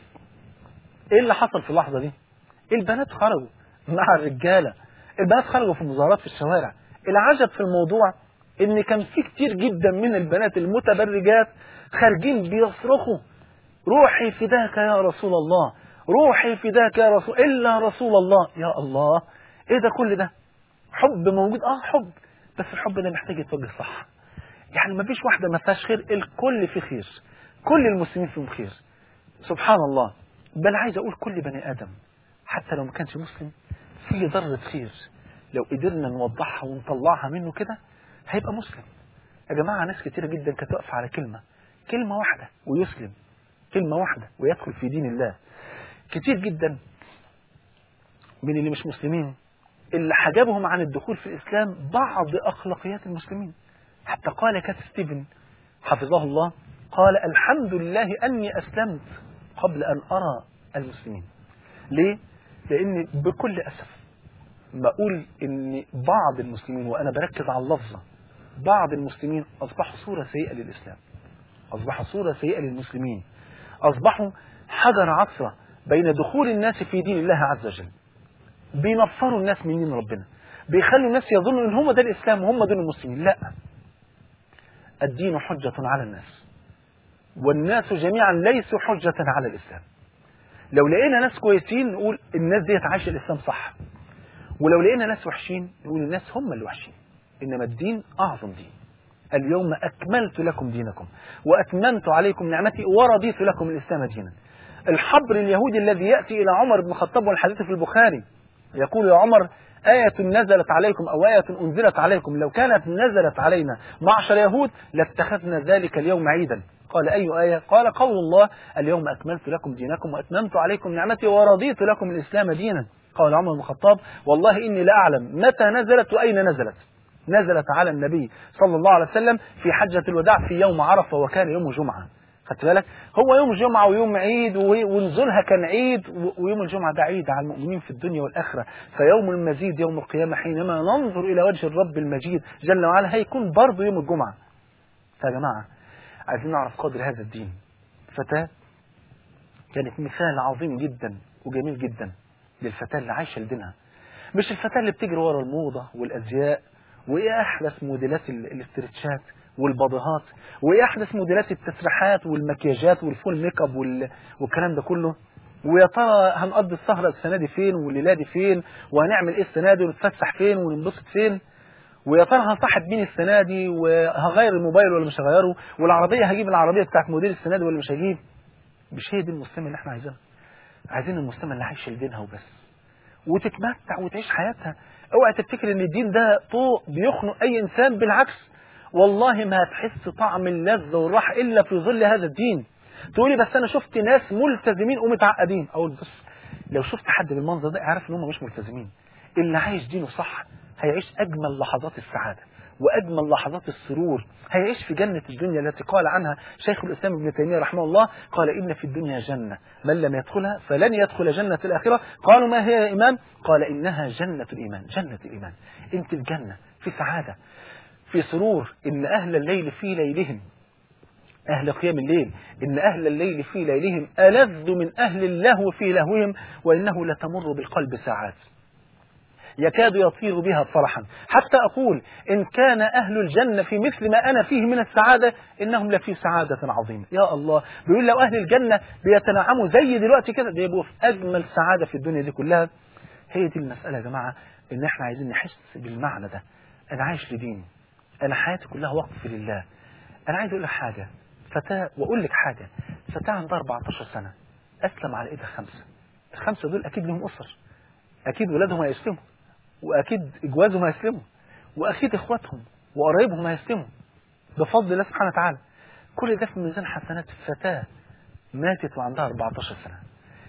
ايه اللي حصل في اللحظه دي البنات خرجوا مع الرجاله البنات خرجوا في مظاهرات في الشوارع العجب في الموضوع ان كان في كتير جدا من البنات المتبرجات خارجين بيصرخوا روحي فداك يا رسول الله روحي فداك يا رسول الا رسول الله يا الله ايه ده كل ده حب موجود اه حب بس الحب ده محتاج يتوجه صح يعني ما فيش واحدة ما فيهاش خير الكل في خير كل المسلمين فيهم خير سبحان الله بل عايز أقول كل بني آدم حتى لو ما كانش مسلم فيه ذرة خير لو قدرنا نوضحها ونطلعها منه كده هيبقى مسلم يا جماعة ناس كتيرة جدا كانت واقفة على كلمة كلمة واحدة ويسلم كلمة واحدة ويدخل في دين الله كتير جدا من اللي مش مسلمين اللي حجبهم عن الدخول في الإسلام بعض أخلاقيات المسلمين حتى قال كات ستيفن حفظه الله قال الحمد لله أني أسلمت قبل أن أرى المسلمين ليه؟ لأن بكل أسف بقول ان بعض المسلمين وانا بركز على اللفظة بعض المسلمين اصبحوا صورة سيئة للاسلام اصبحوا صورة سيئة للمسلمين اصبحوا حجر عثرة بين دخول الناس في دين الله عز وجل بينفروا الناس من دين ربنا بيخلوا الناس يظنوا ان هم ده الاسلام وهم دول المسلمين لا الدين حجة على الناس والناس جميعا ليسوا حجة على الاسلام لو لقينا ناس كويسين نقول الناس ديت عايشه الاسلام صح ولو لقينا ناس وحشين نقول الناس هم اللي وحشين إنما الدين أعظم دين اليوم أكملت لكم دينكم وأتممت عليكم نعمتي ورضيت لكم الإسلام دينا الحبر اليهودي الذي يأتي إلى عمر بن الخطاب والحديث في البخاري يقول يا عمر آية نزلت عليكم أو آية أنزلت عليكم لو كانت نزلت علينا معشر يهود لاتخذنا ذلك اليوم عيدا قال أي آية قال قول الله اليوم أكملت لكم دينكم وأتممت عليكم نعمتي ورضيت لكم الإسلام دينا قال عمر بن الخطاب والله إني لا أعلم متى نزلت وأين نزلت نزلت على النبي صلى الله عليه وسلم في حجة الوداع في يوم عرفة وكان يوم جمعة خدت بالك هو يوم جمعة ويوم عيد ونزولها كان عيد ويوم الجمعة ده عيد على المؤمنين في الدنيا والآخرة فيوم المزيد يوم القيامة حينما ننظر إلى وجه الرب المجيد جل وعلا هيكون برضه يوم الجمعة فيا جماعة عايزين نعرف قدر هذا الدين فتاة كانت مثال عظيم جدا وجميل جدا للفتاة اللي عايشة لدينها مش الفتاة اللي بتجري ورا الموضة والأزياء وإيه أحدث موديلات الاسترتشات والبضهات وإيه أحدث موديلات التسريحات والمكياجات والفول ميك اب وال... والكلام ده كله ويا ترى هنقضي السهرة السنة دي فين والليلة دي فين وهنعمل إيه السنة دي ونتفسح فين وننبسط فين ويا ترى هصاحب مين السنة دي وهغير الموبايل ولا مش هغيره والعربية هجيب العربية بتاعت موديل السنة دي ولا مش هجيب مش هي دي المسلمة اللي احنا عايزينها عايزين المسلمة اللي عايشة لدينها وبس وتتمتع وتعيش حياتها اوعى تفتكر ان الدين ده طوق بيخنق اي انسان بالعكس والله ما هتحس طعم اللذة والراحة الا في ظل هذا الدين تقولي بس انا شفت ناس ملتزمين ومتعقدين اقول بص لو شفت حد بالمنظر ده اعرف ان هم مش ملتزمين اللي عايش دينه صح هيعيش اجمل لحظات السعاده واجمل لحظات السرور هيعيش في جنه الدنيا التي قال عنها شيخ الاسلام ابن تيميه رحمه الله قال ان في الدنيا جنه من لم يدخلها فلن يدخل جنه الاخره قالوا ما هي يا امام قال انها جنه الايمان جنه الايمان انت الجنه في سعاده في سرور ان اهل الليل في ليلهم أهل قيام الليل إن أهل الليل في ليلهم ألذ من أهل اللهو في لهوهم وإنه لتمر بالقلب ساعات يكاد يطير بها فرحا حتى أقول إن كان أهل الجنة في مثل ما أنا فيه من السعادة إنهم لفي سعادة عظيمة يا الله بيقول لو أهل الجنة بيتنعموا زي دلوقتي كده بيبقوا في أجمل سعادة في الدنيا دي كلها هي دي المسألة يا جماعة إن إحنا عايزين نحس بالمعنى ده أنا عايش لديني أنا حياتي كلها وقف لله أنا عايز أقول لك حاجة فتاة وأقول لك حاجة فتاة عندها 14 سنة أسلم على إيدها خمسة الخمسة دول أكيد لهم أسر أكيد ولادهم هيسلموا وأكيد إجوازهم هيسلموا وأكيد إخواتهم وقرايبهم هيسلموا بفضل الله سبحانه وتعالى كل ده في ميزان حسنات فتاة ماتت وعندها 14 سنة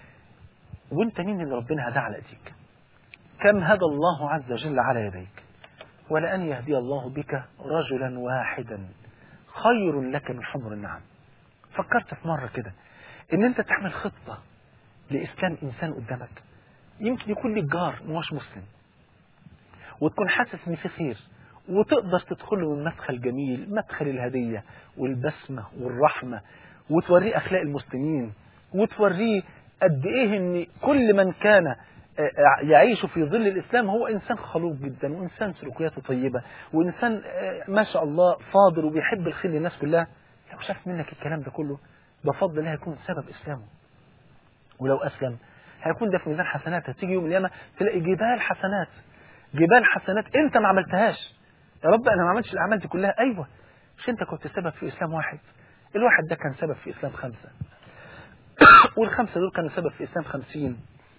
وانت مين اللي ربنا هداه على ايديك كم هدى الله عز وجل على يديك ولأن يهدي الله بك رجلا واحدا خير لك من حمر النعم فكرت في مرة كده ان انت تعمل خطة لإسلام إنسان قدامك يمكن يكون لك جار مش مسلم وتكون حاسس ان في خير وتقدر تدخله من مدخل جميل مدخل الهدية والبسمة والرحمة وتوريه أخلاق المسلمين وتوريه قد إيه إن كل من كان يعيش في ظل الإسلام هو إنسان خلوق جدا وإنسان سلوكياته طيبة وإنسان ما شاء الله فاضل وبيحب الخير للناس كلها لو شاف منك الكلام ده كله بفضل الله هيكون سبب إسلامه ولو أسلم هيكون ده في ميزان حسنات هتيجي يوم القيامة تلاقي جبال حسنات جبال حسنات أنت ما عملتهاش يا رب أنا ما عملتش الأعمال دي كلها أيوة مش أنت كنت سبب في إسلام واحد الواحد ده كان سبب في إسلام خمسة والخمسة دول كانوا سبب في إسلام خمسين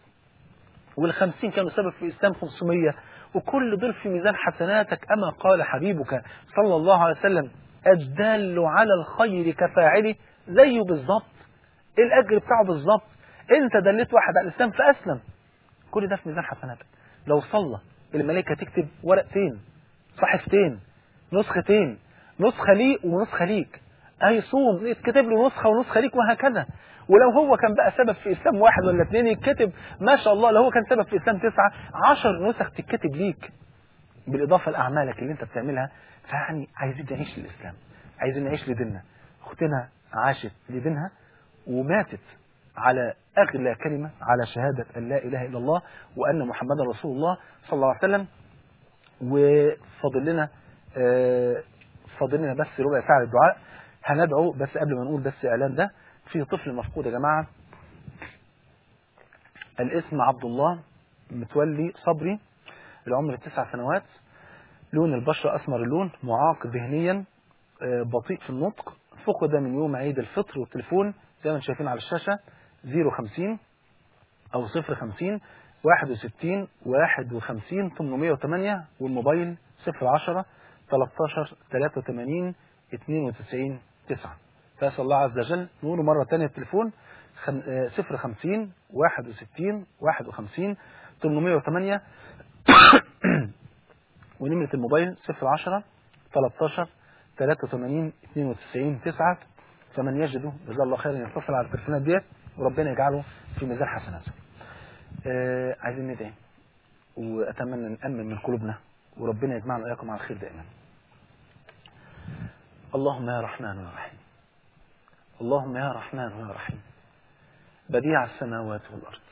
والخمسين كانوا سبب في إسلام 500 وكل دول في ميزان حسناتك أما قال حبيبك صلى الله عليه وسلم الدال على الخير كفاعله زيه بالظبط الأجر بتاعه بالظبط أنت دلت واحد على الإسلام فأسلم كل ده في ميزان حسناتك لو صلى الملائكة تكتب ورقتين صحيفتين نسختين نسخة لي ونسخة ليك أي صوم يتكتب له نسخة ونسخة ليك وهكذا ولو هو كان بقى سبب في إسلام واحد ولا اثنين يتكتب ما شاء الله لو هو كان سبب في إسلام تسعة عشر نسخ تتكتب ليك بالإضافة لأعمالك اللي أنت بتعملها فيعني عايزين نعيش للإسلام عايزين نعيش لديننا أختنا عاشت لدينها وماتت على أغلى كلمة على شهادة أن لا إله إلا الله وأن محمدا رسول الله صلى الله عليه وسلم وفاضل لنا آه، فاضل لنا بس ربع ساعة للدعاء هندعو بس قبل ما نقول بس إعلان ده في طفل مفقود يا جماعة الاسم عبد الله متولي صبري العمر تسع سنوات لون البشرة أسمر اللون معاق ذهنيا آه، بطيء في النطق فقد من يوم عيد الفطر والتليفون زي ما انتم شايفين على الشاشة 050 أو 050 61 51 808 والموبايل 010 13 83 92 9 فأسأل الله عز وجل نقول مرة ثانية التليفون خم- آه، 050 61 51 808 ونمرة الموبايل 010 13 83 92 9 فمن يجده جزاه الله خيرا يتصل على التليفونات ديت وربنا يجعله في ميزان حسناته. آه عايزين ندعي واتمنى نامن من قلوبنا وربنا يجمعنا واياكم على الخير دائما. اللهم يا رحمن يا رحيم. اللهم يا رحمن يا رحيم. بديع السماوات والارض.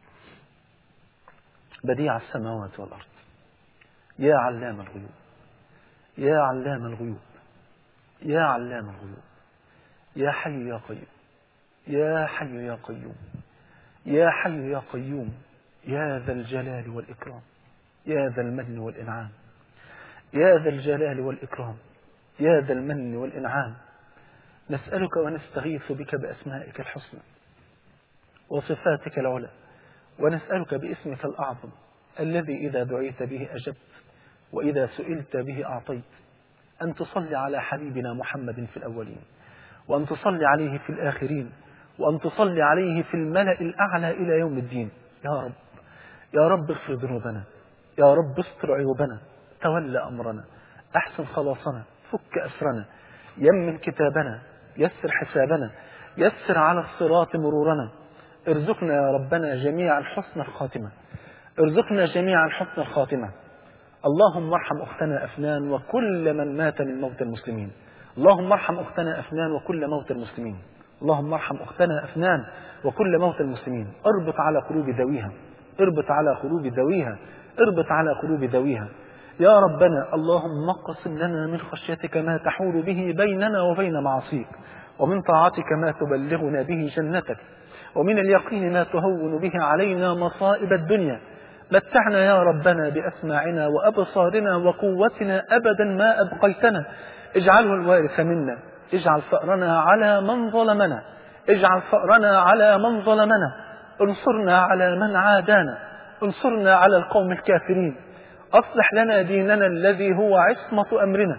بديع السماوات والارض. يا علام الغيوب. يا علام الغيوب. يا علام الغيوب. يا حي يا قيوم يا حي يا قيوم يا حي يا قيوم يا ذا الجلال والإكرام يا ذا المن والإنعام يا ذا الجلال والإكرام يا ذا المن والإنعام نسألك ونستغيث بك بأسمائك الحسنى وصفاتك العلى ونسألك باسمك الأعظم الذي إذا دعيت به أجبت وإذا سئلت به أعطيت أن تصلي على حبيبنا محمد في الأولين وأن تصلي عليه في الآخرين وأن تصلي عليه في الملأ الأعلى إلى يوم الدين يا رب يا رب اغفر ذنوبنا يا رب استر عيوبنا تولى أمرنا أحسن خلاصنا فك أسرنا يمن كتابنا يسر حسابنا يسر على الصراط مرورنا ارزقنا يا ربنا جميعا حسن الخاتمة ارزقنا جميعا حسن الخاتمة اللهم ارحم أختنا أفنان وكل من مات من موت المسلمين اللهم ارحم أختنا أفنان وكل موت المسلمين اللهم ارحم أختنا أفنان وكل موت المسلمين اربط على قلوب ذويها اربط على قلوب ذويها اربط على قلوب ذويها يا ربنا اللهم اقسم لنا من خشيتك ما تحول به بيننا وبين معصيك ومن طاعتك ما تبلغنا به جنتك ومن اليقين ما تهون به علينا مصائب الدنيا متعنا يا ربنا بأسماعنا وأبصارنا وقوتنا أبدا ما أبقيتنا اجعله الوارث منا اجعل فأرنا على من ظلمنا اجعل فأرنا على من ظلمنا انصرنا على من عادانا انصرنا على القوم الكافرين أصلح لنا ديننا الذي هو عصمة أمرنا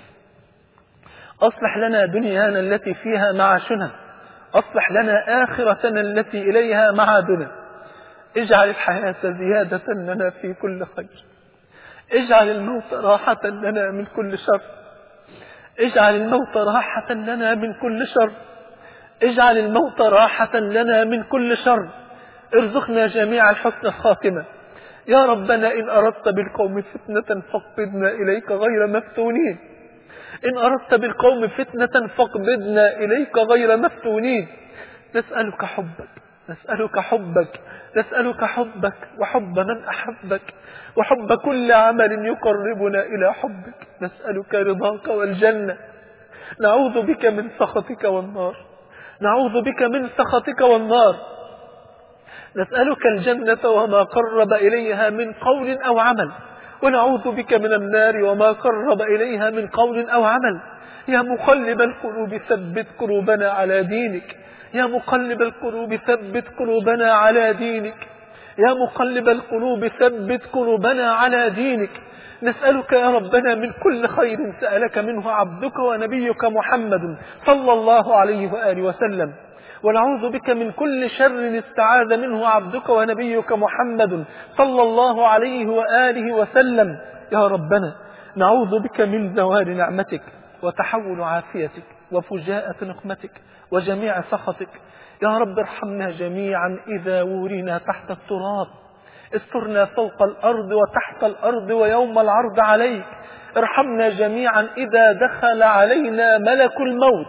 أصلح لنا دنيانا التي فيها معاشنا أصلح لنا آخرتنا التي إليها معادنا اجعل الحياة زيادة لنا في كل خير اجعل الموت راحة لنا من كل شر اجعل الموت راحة لنا من كل شر اجعل الموت راحة لنا من كل شر ارزقنا جميعا حسن الخاتمة يا ربنا إن أردت بالقوم فتنة فاقبضنا إليك غير مفتونين إن أردت بالقوم فتنة فاقبضنا إليك غير مفتونين نسألك حبك نسألك حبك نسألك حبك وحب من أحبك وحب كل عمل يقربنا إلى حبك نسألك رضاك والجنة نعوذ بك من سخطك والنار نعوذ بك من سخطك والنار نسألك الجنة وما قرب إليها من قول أو عمل ونعوذ بك من النار وما قرب إليها من قول أو عمل يا مقلب القلوب ثبت قلوبنا على دينك يا مقلب القلوب ثبت قلوبنا على دينك يا مقلب القلوب ثبت قلوبنا على دينك نسألك يا ربنا من كل خير سألك منه عبدك ونبيك محمد صلى الله عليه وآله وسلم ونعوذ بك من كل شر استعاذ منه عبدك ونبيك محمد صلى الله عليه وآله وسلم يا ربنا نعوذ بك من زوال نعمتك وتحول عافيتك وفجاءة نقمتك وجميع سخطك يا رب ارحمنا جميعا إذا ورنا تحت التراب استرنا فوق الأرض وتحت الأرض ويوم العرض عليك ارحمنا جميعا إذا دخل علينا ملك الموت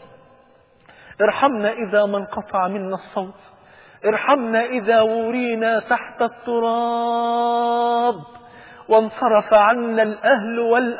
ارحمنا إذا ما انقطع منا الصوت ارحمنا إذا ورينا تحت التراب وانصرف عنا الأهل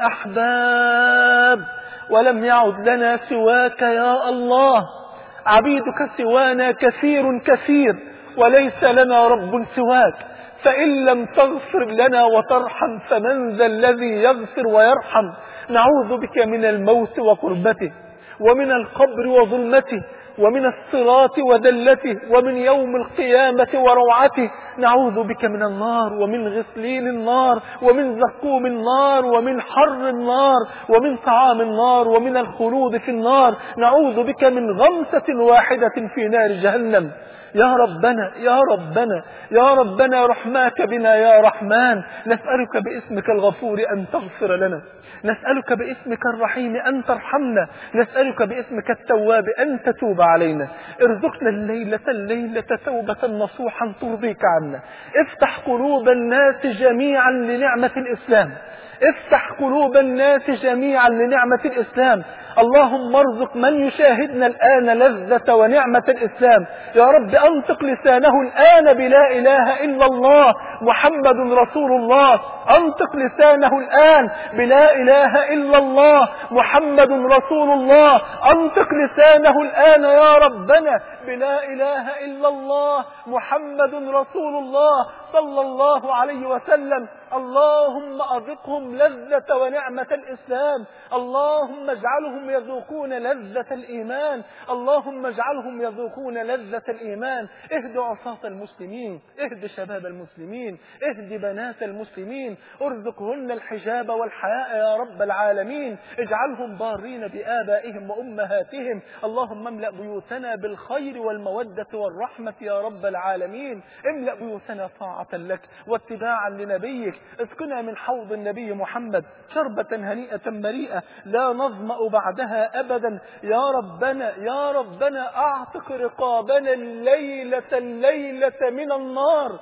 والأحباب ولم يعد لنا سواك يا الله عبيدك سوانا كثير كثير وليس لنا رب سواك فإن لم تغفر لنا وترحم فمن ذا الذي يغفر ويرحم نعوذ بك من الموت وقربته ومن القبر وظلمته ومن الصراط وذلته ومن يوم القيامة وروعته نعوذ بك من النار ومن غسلين النار ومن زقوم النار ومن حر النار ومن طعام النار ومن الخلود في النار نعوذ بك من غمسة واحدة في نار جهنم يا ربنا يا ربنا يا ربنا رحماك بنا يا رحمن نسألك باسمك الغفور أن تغفر لنا نسألك باسمك الرحيم أن ترحمنا نسألك باسمك التواب أن تتوب علينا ارزقنا الليلة الليلة توبة نصوحا ترضيك عنا افتح قلوب الناس جميعا لنعمة الإسلام افتح قلوب الناس جميعا لنعمة الإسلام اللهم ارزق من يشاهدنا الآن لذة ونعمة الإسلام يا رب أنطق لسانه الآن بلا إله إلا الله محمد رسول الله أنطق لسانه الآن بلا إله إلا الله محمد رسول الله أنطق لسانه الآن يا ربنا بلا إله إلا الله محمد رسول الله صلى الله عليه وسلم اللهم أذقهم لذة ونعمة الإسلام اللهم اجعلهم يذوقون لذة الإيمان اللهم اجعلهم يذوقون لذة الإيمان اهد عصاة المسلمين اهد شباب المسلمين اهد بنات المسلمين ارزقهن الحجاب والحياء يا رب العالمين اجعلهم بارين بآبائهم وأمهاتهم اللهم املأ بيوتنا بالخير والمودة والرحمة يا رب العالمين املأ بيوتنا طاعة لك واتباعا لنبيك اسقنا من حوض النبي محمد شربة هنيئة مريئة لا نظمأ بعدها أبدا يا ربنا يا ربنا أعتق رقابنا الليلة الليلة من النار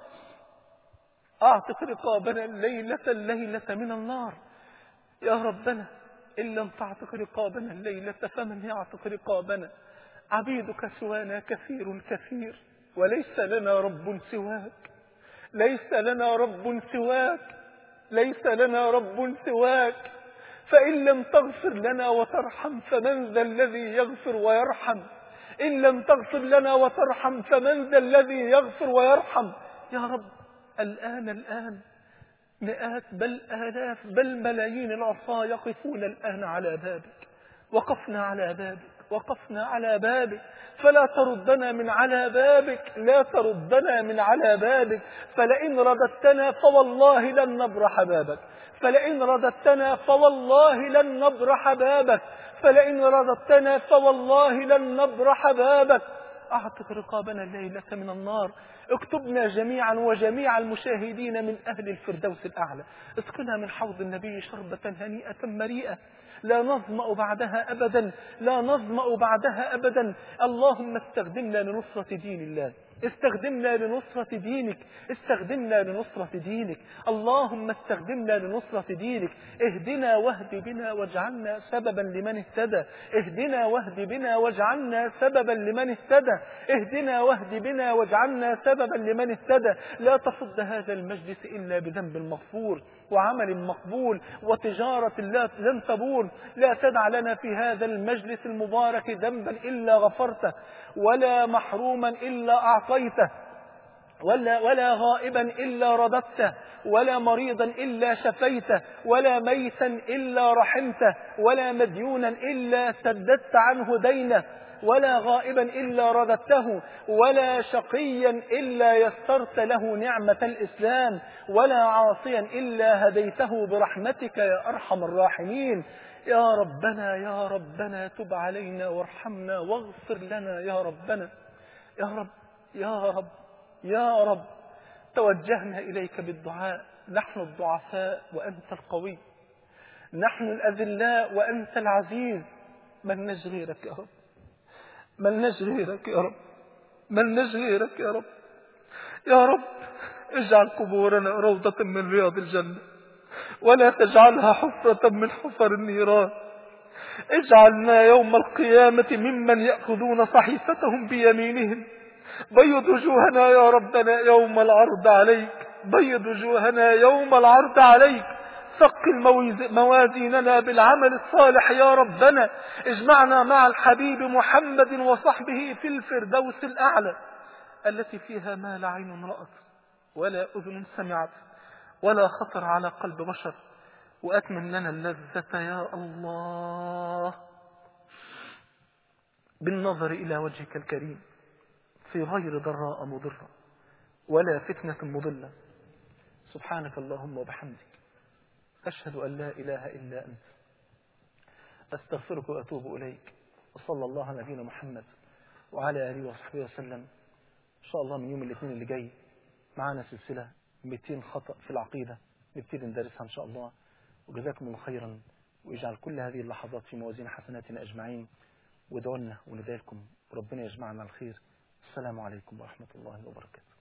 أعتق رقابنا الليلة الليلة من النار يا ربنا إن لم تعتق رقابنا الليلة فمن يعتق رقابنا عبيدك سوانا كثير كثير وليس لنا رب سواك ليس لنا رب سواك ليس لنا رب سواك فإن لم تغفر لنا وترحم فمن ذا الذي يغفر ويرحم إن لم تغفر لنا وترحم فمن ذا الذي يغفر ويرحم يا رب الآن الآن مئات بل آلاف بل ملايين العصاة يقفون الآن على بابك وقفنا على بابك وقفنا على بابك فلا تردنا من على بابك لا تردنا من على بابك فلئن رددتنا فوالله لن نبرح بابك فلئن رددتنا فوالله لن نبرح بابك فلئن رددتنا فوالله لن نبرح بابك أعتق رقابنا الليلة من النار اكتبنا جميعا وجميع المشاهدين من أهل الفردوس الأعلى اسقنا من حوض النبي شربة هنيئة مريئة لا نظمأ بعدها أبدا لا نظمأ بعدها أبدا اللهم استخدمنا لنصرة دين الله استخدمنا لنصرة دينك استخدمنا لنصرة دينك اللهم استخدمنا لنصرة دينك اهدنا واهد بنا واجعلنا سببا لمن اهتدى اهدنا واهد بنا واجعلنا سببا لمن اهتدى اهدنا واهد بنا واجعلنا سببا لمن اهتدى لا تصد هذا المجلس إلا بذنب مغفور وعمل مقبول وتجارة لا لن تبور لا تدع لنا في هذا المجلس المبارك ذنبا إلا غفرته ولا محروما إلا أعطيته ولا, ولا غائبا إلا رددته ولا مريضا إلا شفيته ولا ميتا إلا رحمته ولا مديونا إلا سددت عنه دينه ولا غائبا إلا رددته ولا شقيا إلا يسرت له نعمة الإسلام ولا عاصيا إلا هديته برحمتك يا أرحم الراحمين يا ربنا يا ربنا تب علينا وارحمنا واغفر لنا يا ربنا يا رب يا رب يا رب توجهنا إليك بالدعاء نحن الضعفاء وأنت القوي نحن الأذلاء وأنت العزيز من نجغيرك يا رب من نجغيرك يا رب من نجغيرك يا رب يا رب اجعل قبورنا روضة من رياض الجنة ولا تجعلها حفرة من حفر النيران اجعلنا يوم القيامة ممن يأخذون صحيفتهم بيمينهم بيض وجوهنا يا ربنا يوم العرض عليك بيض وجوهنا يوم العرض عليك ثقل موازيننا بالعمل الصالح يا ربنا اجمعنا مع الحبيب محمد وصحبه في الفردوس الأعلى التي فيها ما لا عين رأت ولا أذن سمعت ولا خطر على قلب بشر وأتمم لنا اللذة يا الله بالنظر إلى وجهك الكريم في غير ضراء مضرة ولا فتنة مضلة سبحانك اللهم وبحمدك أشهد أن لا إله إلا أنت أستغفرك وأتوب إليك وصلى الله على نبينا محمد وعلى آله وصحبه وسلم إن شاء الله من يوم الاثنين اللي جاي معانا سلسلة 200 خطأ في العقيدة نبتدي ندرسها إن شاء الله وجزاكم الله خيرا ويجعل كل هذه اللحظات في موازين حسناتنا أجمعين ودعونا وندعي لكم وربنا يجمعنا الخير السلام عليكم ورحمة الله وبركاته